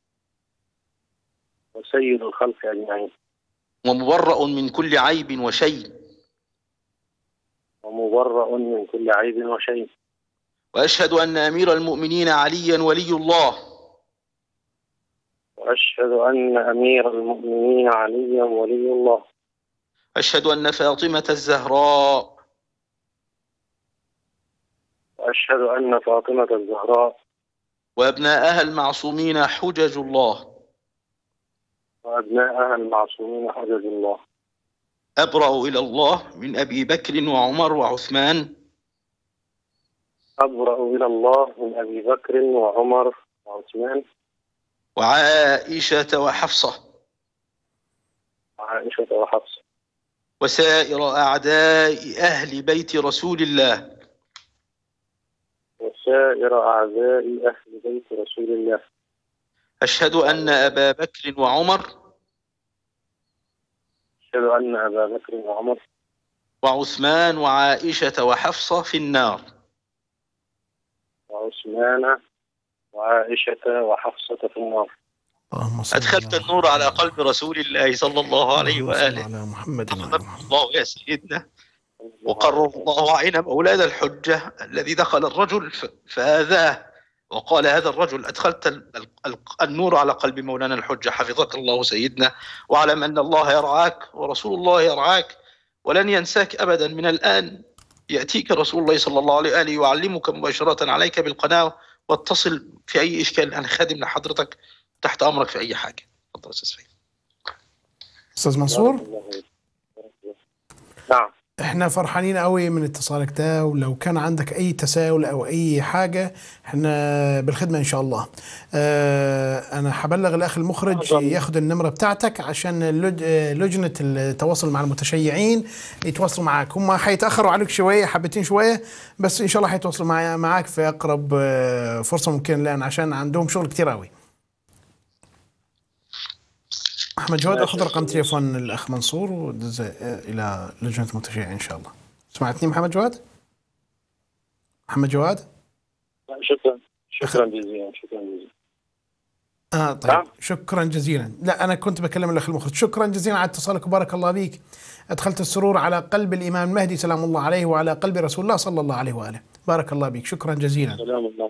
وسيد الخلق أجمعين ومبرأ من كل عيب وشيء ومبرأ من كل عيب وشيء وأشهد أن أمير المؤمنين عليا ولي الله وأشهد أن أمير المؤمنين عليا ولي الله أشهد أن فاطمة الزهراء وأشهد أن فاطمة الزهراء وأبناءها المعصومين حجج الله وأبناءها المعصومين حجج الله أبرأ إلى الله من أبي بكر وعمر وعثمان أبرأ إلى الله من أبي بكر وعمر وعثمان وعائشة وحفصة وعائشة وحفصة وسائر أعداء أهل بيت رسول الله وسائر أعداء أهل بيت رسول الله أشهد أن أبا بكر وعمر أشهد أن أبا بكر وعمر وعثمان وعائشة وحفصة في النار وعثمان وعائشة وحفصة في النار اللهم صل أدخلت على النور على محمد. قلب رسول الله صلى الله عليه اللهم صل وآله على محمد وعلى أخبر محمد. الله يا سيدنا وقرر الله عين مولانا الحجة الذي دخل الرجل ف- فآذاه وقال هذا الرجل أدخلت ال- ال- ال- النور على قلب مولانا الحجة حفظك الله سيدنا واعلم أن الله يرعاك ورسول الله يرعاك ولن ينساك أبدا من الآن يأتيك رسول الله صلى الله عليه وآله يعلمك مباشرة عليك بالقناة واتصل في أي إشكال أنا خادم لحضرتك تحت أمرك في أي حاجة تفضل يا أستاذ فهيم. استاذ منصور بارك الله فيك. نعم احنا فرحانين قوي من اتصالك ده ولو كان عندك اي تساؤل او اي حاجه احنا بالخدمه ان شاء الله اه انا هبلغ الاخ المخرج ياخد النمره بتاعتك عشان اللج- اه، لجنه التواصل مع المتشيعين يتواصلوا معاك هم هيتاخروا عليك شويه حبتين شويه بس ان شاء الله هيتواصلوا معا- معاك في اقرب اه، فرصه ممكن لان عشان عندهم شغل كتير قوي احمد جواد ماشي. اخذ رقم تليفون الاخ منصور ودز الى لجنه المتشيعين ان شاء الله سمعتني محمد جواد محمد جواد شكرا شكرا جزيلا شكرا جزيلا اه طيب نعم. شكرا جزيلا لا انا كنت بكلم الاخ المخرج شكرا جزيلا على اتصالك وبارك الله بيك ادخلت السرور على قلب الامام المهدي سلام الله عليه وعلى قلب رسول الله صلى الله عليه واله بارك الله بيك شكرا جزيلا سلام الله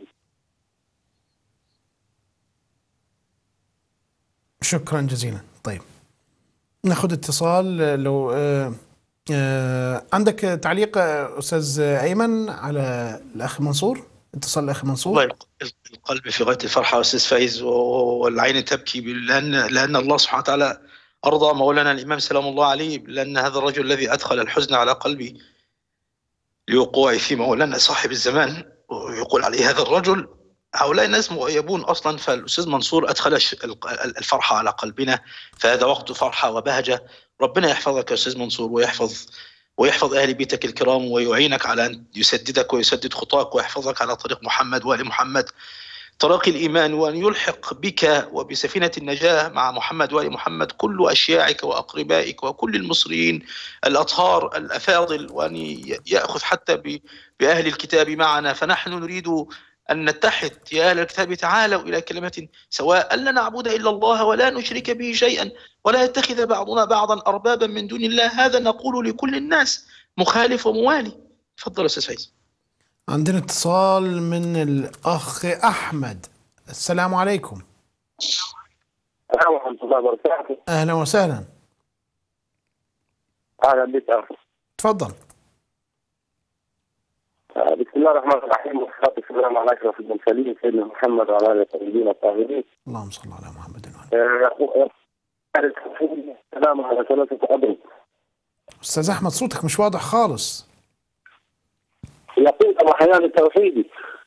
شكرا جزيلا طيب ناخذ اتصال آه، لو آه آه عندك تعليق آه، استاذ ايمن على الاخ منصور اتصال الاخ منصور والله الق- القلب في غايه الفرحه يا استاذ فايز و- والعين تبكي لان لان الله سبحانه وتعالى ارضى مولانا الامام سلام الله عليه لان هذا الرجل الذي ادخل الحزن على قلبي لوقوعي في مولانا صاحب الزمان ويقول عليه هذا الرجل هؤلاء الناس مغيبون اصلا فالاستاذ منصور ادخل الش- الق- الفرحه على قلبنا فهذا وقت فرحه وبهجه ربنا يحفظك يا استاذ منصور ويحفظ ويحفظ اهل بيتك الكرام ويعينك على ان يسددك ويسدد خطاك ويحفظك على طريق محمد وال محمد طريق الايمان وان يلحق بك وبسفينه النجاه مع محمد وال محمد كل اشياعك واقربائك وكل المصريين الاطهار الافاضل وان ي- ياخذ حتى ب- باهل الكتاب معنا فنحن نريد ان نتحد يا اهل الكتاب تعالوا الى كلمه سواء الا نعبد الا الله ولا نشرك به شيئا ولا يتخذ بعضنا بعضا اربابا من دون الله هذا نقول لكل الناس مخالف وموالي تفضل يا استاذ فايز عندنا اتصال من الاخ احمد السلام عليكم السلام ورحمة الله وبركاته اهلا وسهلا أهلا بك أخي تفضل آه، بسم الله الرحمن الرحيم والصلاة والسلام على أشرف المرسلين سيدنا محمد وعلى آله الطيبين الطاهرين اللهم صل على محمد وعلى آه، السلام على ثلاثة أبرز استاذ احمد صوتك مش واضح خالص يقول أبو حيان التوحيدي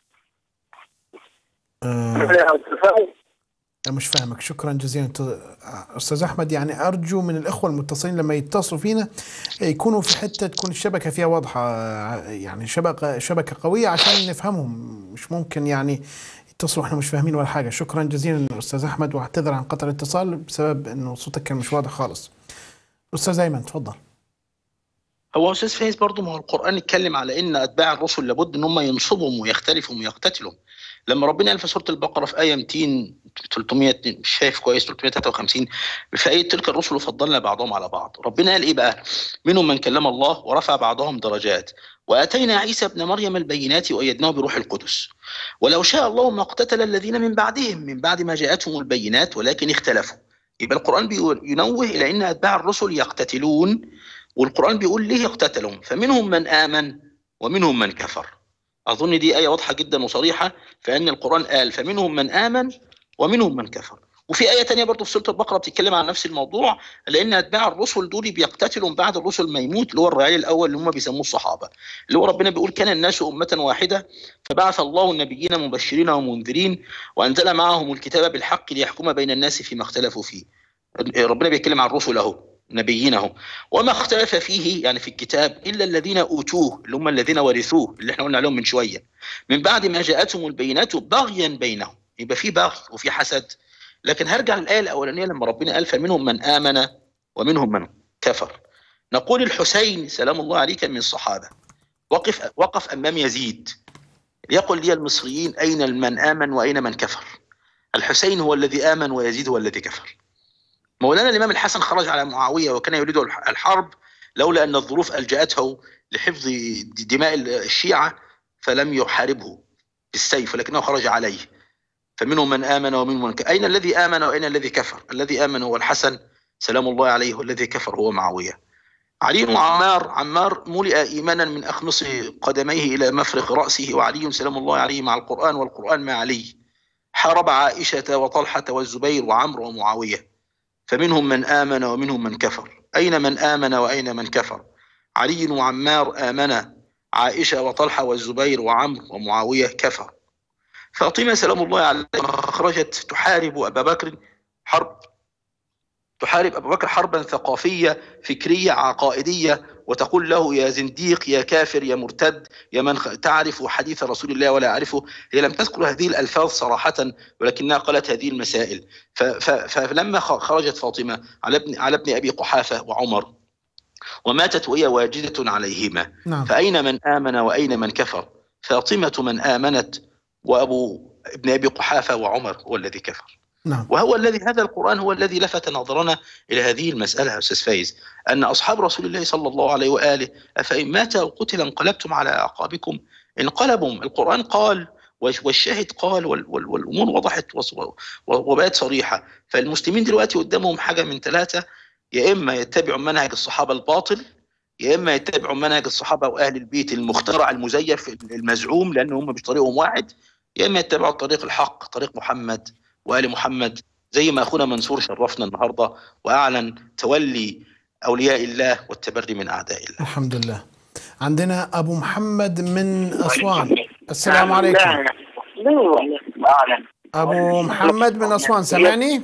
آه مش فاهمك شكرا جزيلا أنت- استاذ احمد يعني ارجو من الاخوه المتصلين لما يتصلوا فينا يكونوا في حته تكون الشبكه فيها واضحه يعني شبكه شبكه قويه عشان نفهمهم مش ممكن يعني يتصلوا احنا مش فاهمين ولا حاجه شكرا جزيلا استاذ احمد واعتذر عن قطع الاتصال بسبب انه صوتك كان مش واضح خالص استاذ ايمن تفضل هو استاذ فايز برضه ما هو القران اتكلم على ان اتباع الرسل لابد ان هم ينصبهم ويختلفوا ويقتتلوا لما ربنا قال في سوره البقره في ايه 200 300 مش شايف كويس 353 في ايه تلك الرسل فضلنا بعضهم على بعض ربنا قال ايه بقى منهم من كلم الله ورفع بعضهم درجات واتينا عيسى ابن مريم البينات وايدناه بروح القدس ولو شاء الله ما اقتتل الذين من بعدهم من بعد ما جاءتهم البينات ولكن اختلفوا يبقى القران بيقول ينوه الى ان اتباع الرسل يقتتلون والقرآن بيقول ليه يقتتلهم فمنهم من آمن ومنهم من كفر أظن دي آية واضحة جدا وصريحة فأن القرآن قال فمنهم من آمن ومنهم من كفر وفي آية تانية برضه في سورة البقرة بتتكلم عن نفس الموضوع لأن أتباع الرسل دول بيقتتلوا بعد الرسل ما يموت اللي هو الرعيل الأول اللي هم بيسموه الصحابة اللي هو ربنا بيقول كان الناس أمة واحدة فبعث الله النبيين مبشرين ومنذرين وأنزل معهم الكتاب بالحق ليحكم بين الناس فيما اختلفوا فيه ربنا بيتكلم عن الرسل اهو نبيينه وما اختلف فيه يعني في الكتاب الا الذين اوتوه اللي هم الذين ورثوه اللي احنا قلنا عليهم من شويه من بعد ما جاءتهم البينات بغيا بينهم يبقى في بغي وفي حسد لكن هرجع للايه الاولانيه لما ربنا قال فمنهم من امن ومنهم من كفر نقول الحسين سلام الله عليه كان من الصحابه وقف وقف امام يزيد يقول لي المصريين اين من امن واين من كفر الحسين هو الذي امن ويزيد هو الذي كفر مولانا الامام الحسن خرج على معاويه وكان يريد الحرب لولا ان الظروف الجاته لحفظ دماء الشيعه فلم يحاربه بالسيف ولكنه خرج عليه فمنهم من امن ومنهم من كفر اين الذي امن واين الذي كفر الذي امن هو الحسن سلام الله عليه والذي كفر هو معاويه علي وعمار عمار ملئ ايمانا من اخمص قدميه الى مفرق راسه وعلي سلام الله عليه مع القران والقران مع علي حارب عائشه وطلحه والزبير وعمرو ومعاويه فمنهم من آمن ومنهم من كفر أين من آمن وأين من كفر علي وعمار آمن عائشة وطلحة والزبير وعمرو ومعاوية كفر فاطمة سلام الله عليها خرجت تحارب أبا بكر حرب تحارب أبا بكر حربا ثقافية فكرية عقائدية وتقول له يا زنديق يا كافر يا مرتد يا من تعرف حديث رسول الله ولا أعرفه هي لم تذكر هذه الألفاظ صراحة ولكنها قالت هذه المسائل فلما خرجت فاطمة على ابن, على ابن أبي قحافة وعمر وماتت وهي واجدة عليهما نعم. فأين من آمن وأين من كفر فاطمة من آمنت وأبو ابن أبي قحافة وعمر هو الذي كفر نعم. وهو الذي هذا القرآن هو الذي لفت نظرنا إلى هذه المسألة يا أستاذ فايز أن أصحاب رسول الله صلى الله عليه وآله أفإن مات أو قتل انقلبتم على أعقابكم انقلبوا القرآن قال والشاهد قال والأمور وضحت وبقت صريحة فالمسلمين دلوقتي قدامهم حاجة من ثلاثة يا إما يتبعوا منهج الصحابة الباطل يا إما يتبعوا منهج الصحابة وأهل البيت المخترع المزيف المزعوم لأن هم مش طريقهم واحد يا إما يتبعوا الطريق الحق طريق محمد وآل محمد زي ما أخونا منصور شرفنا النهاردة وأعلن تولي أولياء الله والتبري من أعداء الله الحمد لله عندنا أبو محمد من أسوان السلام عليكم أبو محمد من أسوان سمعني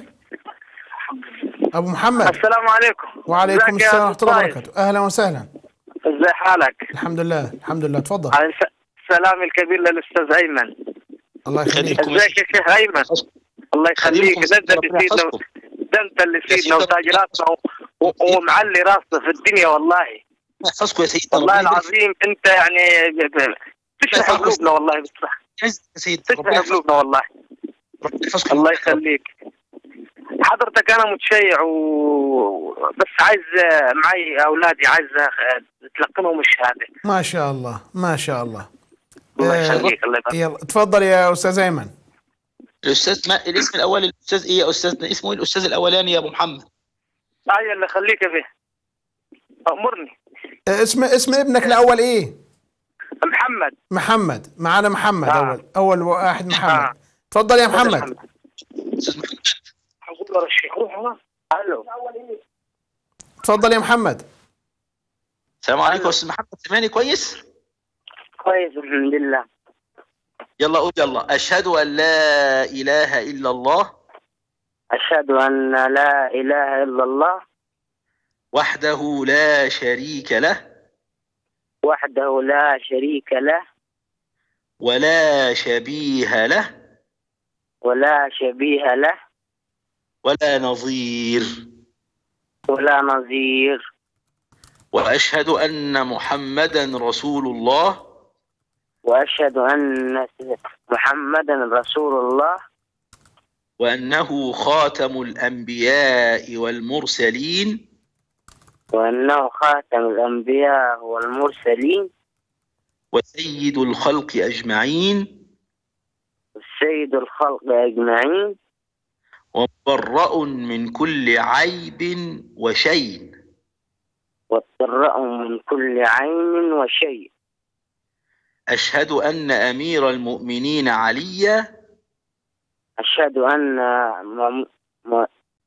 أبو محمد السلام عليكم وعليكم السلام ورحمة الله وبركاته أهلا وسهلا ازي حالك الحمد لله الحمد لله تفضل سلامي الكبير للأستاذ أيمن الله يخليك ازيك يا شيخ أيمن الله يخليك ده انت اللي سيدنا ده انت اللي سيدنا وتاج راسنا ومعلي راسنا في الدنيا والله يحفظكم يا سيدنا والله العظيم انت يعني تشرح قلوبنا والله بتصح تشرح قلوبنا والله الله يخليك حضرتك انا متشيع و... بس عايز معي اولادي عايز تلقنهم الشهاده ما شاء الله ما شاء الله الله يخليك الله يبارك يلا تفضل يا استاذ ايمن الاستاذ ما الاسم الاول الاستاذ ايه يا استاذنا اسمه ايه الاستاذ الاولاني يا ابو محمد ايوه اللي خليك به امرني اسم اسم ابنك الاول ايه محمد محمد معانا محمد آه. اول اول واحد محمد آه. تفضل يا محمد استاذ محمد هقول له الشيخ روح الو تفضل يا محمد السلام عليكم استاذ محمد سامعني كويس كويس الحمد لله يلا قول يلا أشهد أن لا إله إلا الله أشهد أن لا إله إلا الله وحده لا شريك له وحده لا شريك له ولا شبيه له ولا شبيه له ولا نظير ولا نظير وأشهد أن محمدا رسول الله وأشهد أن محمدا رسول الله وأنه خاتم الأنبياء والمرسلين وأنه خاتم الأنبياء والمرسلين وسيد الخلق أجمعين سيد الخلق أجمعين ومبرأ من كل عيب وشين ومبرأ من كل عين وشيء أشهد أن أمير المؤمنين عليا أشهد أن م... م...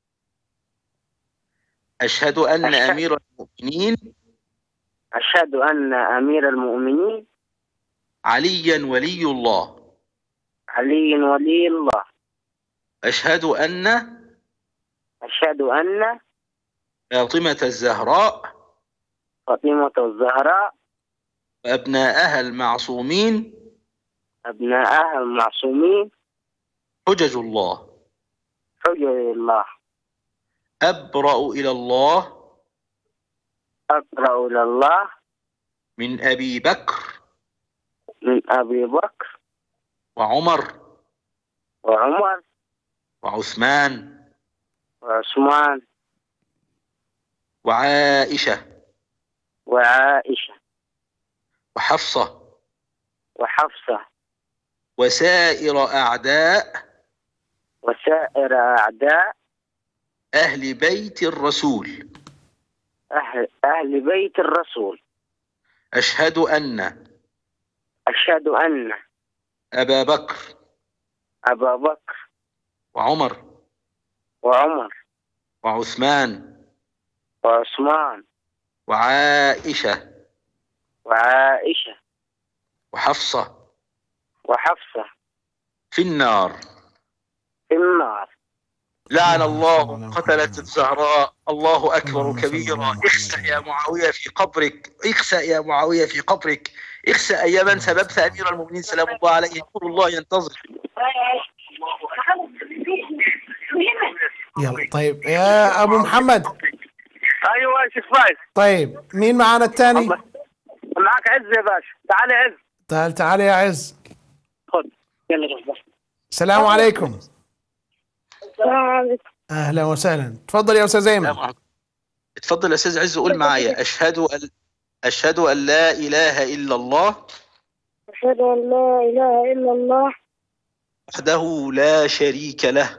أشهد أن أشهد- أمير المؤمنين أشهد أن أمير المؤمنين عليا ولي الله علي ولي الله أشهد أن أشهد أن فاطمة الزهراء فاطمة الزهراء وأبناءها المعصومين أبناءها المعصومين حجج الله حجج الله أبرأ إلى الله أقرأ إلى الله من أبي بكر من أبي بكر وعمر وعمر وعثمان وعثمان وعائشة وعائشة وحفصة وحفصة وسائر أعداء وسائر أعداء أهل بيت الرسول أهل, أهل بيت الرسول أشهد أن أشهد أن أبا بكر أبا بكر وعمر وعمر وعثمان وعثمان وعائشة وعائشة وحفصة وحفصة في النار في النار لعن اللهم الله صل على قتلة محمد. الزهراء الله أكبر اللهم صل على كبيرا محمد. اخسأ يا معاوية في قبرك اخسأ يا معاوية في قبرك اخسأ يا من سببت أمير المؤمنين سلام الله عليه نور الله ينتظر يلا طيب يا ابو محمد أيوة يا شيخ فايز طيب مين معانا الثاني معك عز يا باشا تعال يا عز تعال تعال يا عز خذ يلا روح السلام عليكم السلام عليكم اهلا وسهلا تفضل يا استاذ ايمن اتفضل يا أستاذ عز قول معايا أشهد أن أشهد أن لا إله إلا الله أشهد أن لا إله إلا الله وحده لا شريك له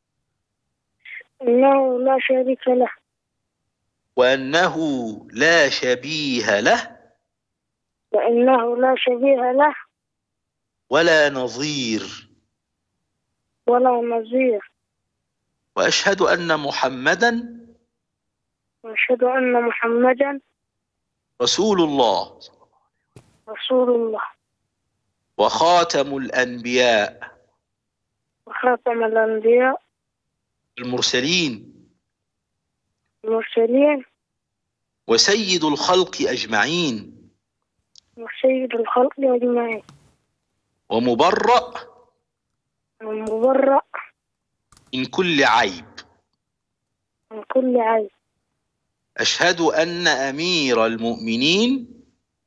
إنه لا شريك له وأنه لا شبيه له وإنه لا شبيه له ولا نظير ولا نظير وأشهد أن محمدا وأشهد أن محمدا رسول الله رسول الله وخاتم الأنبياء وخاتم الأنبياء المرسلين المرسلين وسيد الخلق أجمعين وسيد الخلق أجمعين ومبرأ المبرأ من كل عيب من كل عيب أشهد أن أمير المؤمنين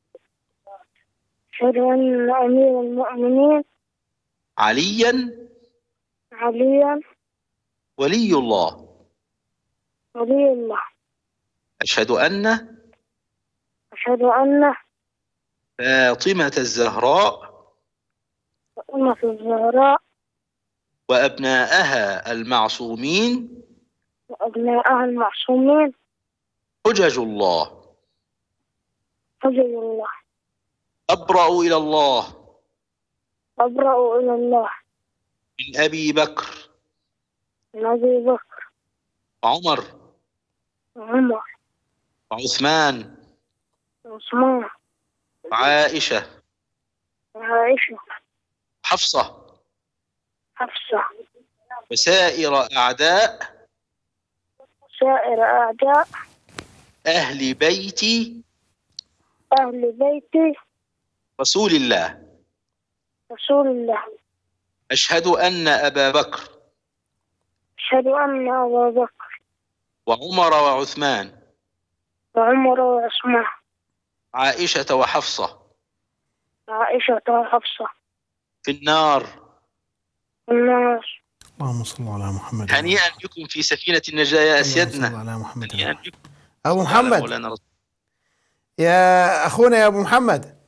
أشهد أن أمير المؤمنين عليا عليا ولي الله ولي الله أشهد أن أشهد أن فاطمة الزهراء فاطمة الزهراء وأبناءها المعصومين وأبناءها المعصومين حجج الله حجج الله أبرأ إلى الله أبرأ إلى الله من أبي بكر من أبي بكر وعمر وعمر وعثمان وعثمان وعائشة وعائشة حفصة حفصة وسائر أعداء سائر أعداء أهل بيت أهل بيت رسول الله رسول الله أشهد أن أبا بكر أشهد أن أبا بكر وعمر وعثمان وعمر وعثمان عائشة وحفصة وعائشة وحفصة في النار والناس اللهم صل على محمد هنيئا بكم في سفينة النجاة يا اللهم صل أسيادنا على محمد هنيئا بكم ابو على محمد مولانا رسول يا اخونا يا ابو محمد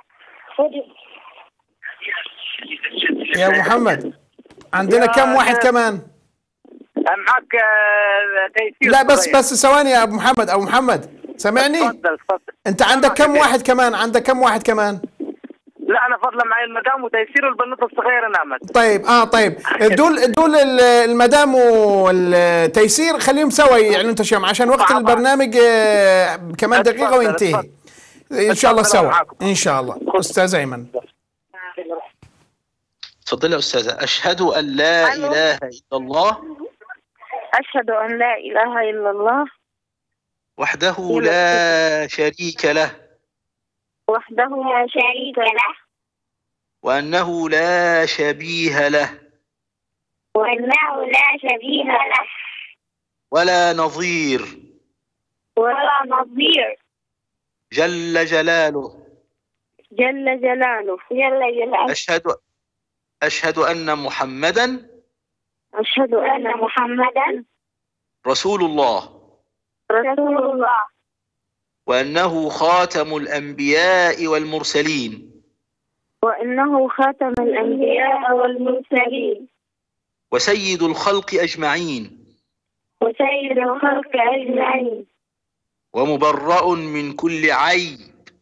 يا ابو محمد عندنا كم واحد كمان معك آه، تيسير لا بس صغير. بس ثواني يا ابو محمد ابو محمد سامعني تفضل تفضل انت عندك كم واحد كمان عندك كم واحد كمان لا انا فضلا معي المدام وتيسير والبنوته الصغيره نعمت طيب اه طيب دول دول ال- المدام والتيسير خليهم سوا يعلنوا تشييعهم عشان وقت طبعاً. البرنامج آه، كمان دقيقة اتفضل، وينتهي اتفضل. ان شاء الله اتفضل، سوا معاكم. ان شاء الله استاذ ايمن تفضلي يا أستاذة أشهد أن لا ألو. إله إلا الله أشهد أن لا إله إلا الله وحده لا شريك له وحده لا شريك له وأنه لا شبيه له وأنه لا شبيه له ولا نظير ولا نظير جل جلاله جل جلاله جل جلاله أشهد أشهد أن محمدا أشهد أن محمدا رسول الله رسول الله وأنه خاتم الأنبياء والمرسلين وأنه خاتم الأنبياء والمرسلين وسيد الخلق أجمعين وسيد الخلق أجمعين ومبرأ من كل عيب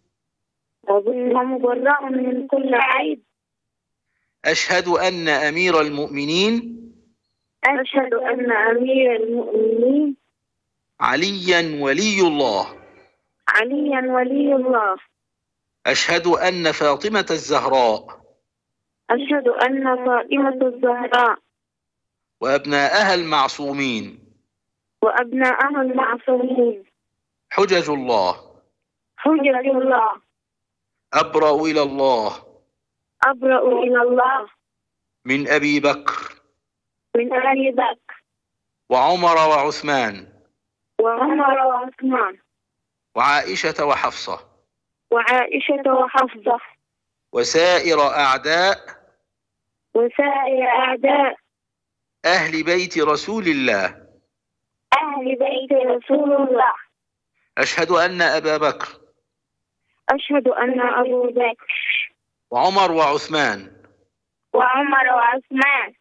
ومبرأ من كل عيب أشهد أن أمير المؤمنين أشهد أن أمير المؤمنين عليا ولي الله عليا ولي الله أشهد أن فاطمة الزهراء أشهد أن فاطمة الزهراء وأبناءها المعصومين وأبناءها المعصومين حجج الله حجج الله أبرأ إلى الله أبرأ إلى الله من أبي بكر من أبي بكر وعمر وعثمان وعمر وعثمان وعائشة وحفصة وعائشة وحفصة وسائر أعداء وسائر أعداء أهل بيت رسول الله أهل بيت رسول الله أشهد أن أبا بكر أشهد أن أبو بكر وعمر وعثمان وعمر وعثمان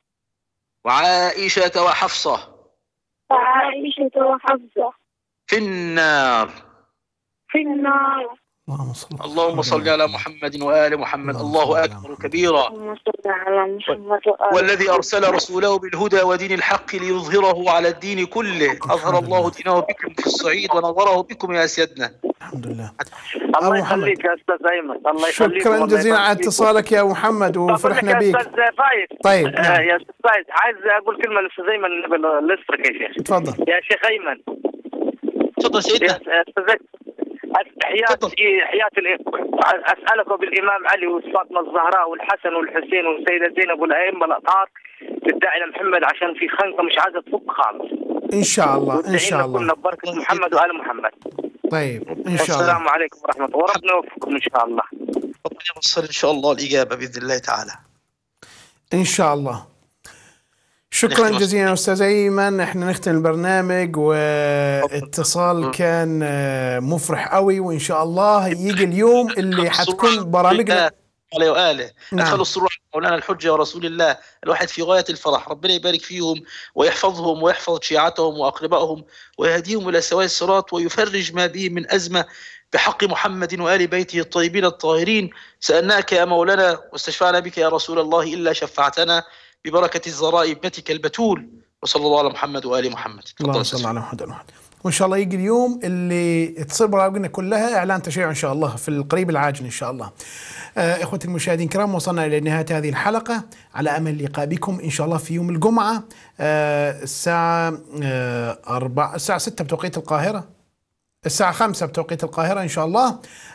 وعائشة وحفصة وعائشة وحفصة في النار في النار اللهم صل اللهم صل على محمد وآل محمد اللهم صل الله على أكبر محمد. كبيرا اللهم صل على محمد وآل والذي أرسل رسوله بالهدى ودين الحق ليظهره على الدين كله أظهر الله دينه بكم في الصعيد ونظره بكم يا سيدنا الحمد لله الله أبو محمد. يخليك يا استاذ ايمن الله يخليك شكرا والله جزيلا على يبارك فيك. اتصالك يا أبو محمد وفرحنا أقول لك بيك يا استاذ فايز طيب آه نعم. يا استاذ فايز عايز اقول كلمه للاستاذ ايمن قبل الاسترك يا شيخ تفضل يا شيخ ايمن تفضل يا سيدنا استاذ حياة تفضل. حياة الإخوة أسألك بالإمام علي وفاطمة الزهراء والحسن والحسين والسيدة زينب والأئمة الأطهار تدعي محمد عشان في خنقة مش عايزة تفك خالص إن شاء الله إن شاء كنا الله ببركة محمد وآل محمد طيب إن شاء الله والسلام عليكم ورحمة الله وربنا يوفقكم إن شاء الله ربنا يوصل إن شاء الله الإجابة بإذن الله تعالى إن شاء الله شكرا نختم. جزيلا أستاذ أيمن إحنا نختم البرنامج واتصال كان آه، مفرح قوي وإن شاء الله يجي اليوم اللي حتكون برامجنا عليه وآله نعم. أدخلوا السرور على مولانا الحجة ورسول الله الواحد في غاية الفرح ربنا يبارك فيهم ويحفظهم ويحفظ شيعتهم وأقربائهم ويهديهم إلى سواء الصراط ويفرج ما بهم من أزمة بحق محمد وآل بيته الطيبين الطاهرين سألناك يا مولانا واستشفعنا بك يا رسول الله إلا شفعتنا ببركة الزراء ابنتك البتول وصلى الله على محمد وآل محمد تفضل اللهم يا صل أستاذ. على محمد وآل محمد وان شاء الله يجي اليوم اللي تصير برامجنا كلها اعلان تشيع ان شاء الله في القريب العاجل ان شاء الله. آه اخوتي المشاهدين الكرام وصلنا الى نهايه هذه الحلقه على امل اللقاء بكم ان شاء الله في يوم الجمعه آه الساعه آه أربع الساعه 6 بتوقيت القاهره الساعة خمسة بتوقيت القاهرة إن شاء الله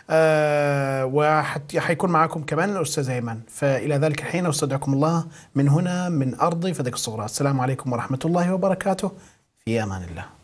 آه وحيكون معكم كمان الأستاذ أيمن فإلى ذلك الحين أستودعكم الله من هنا من أرض فدك الصغرى السلام عليكم ورحمة الله وبركاته في أمان الله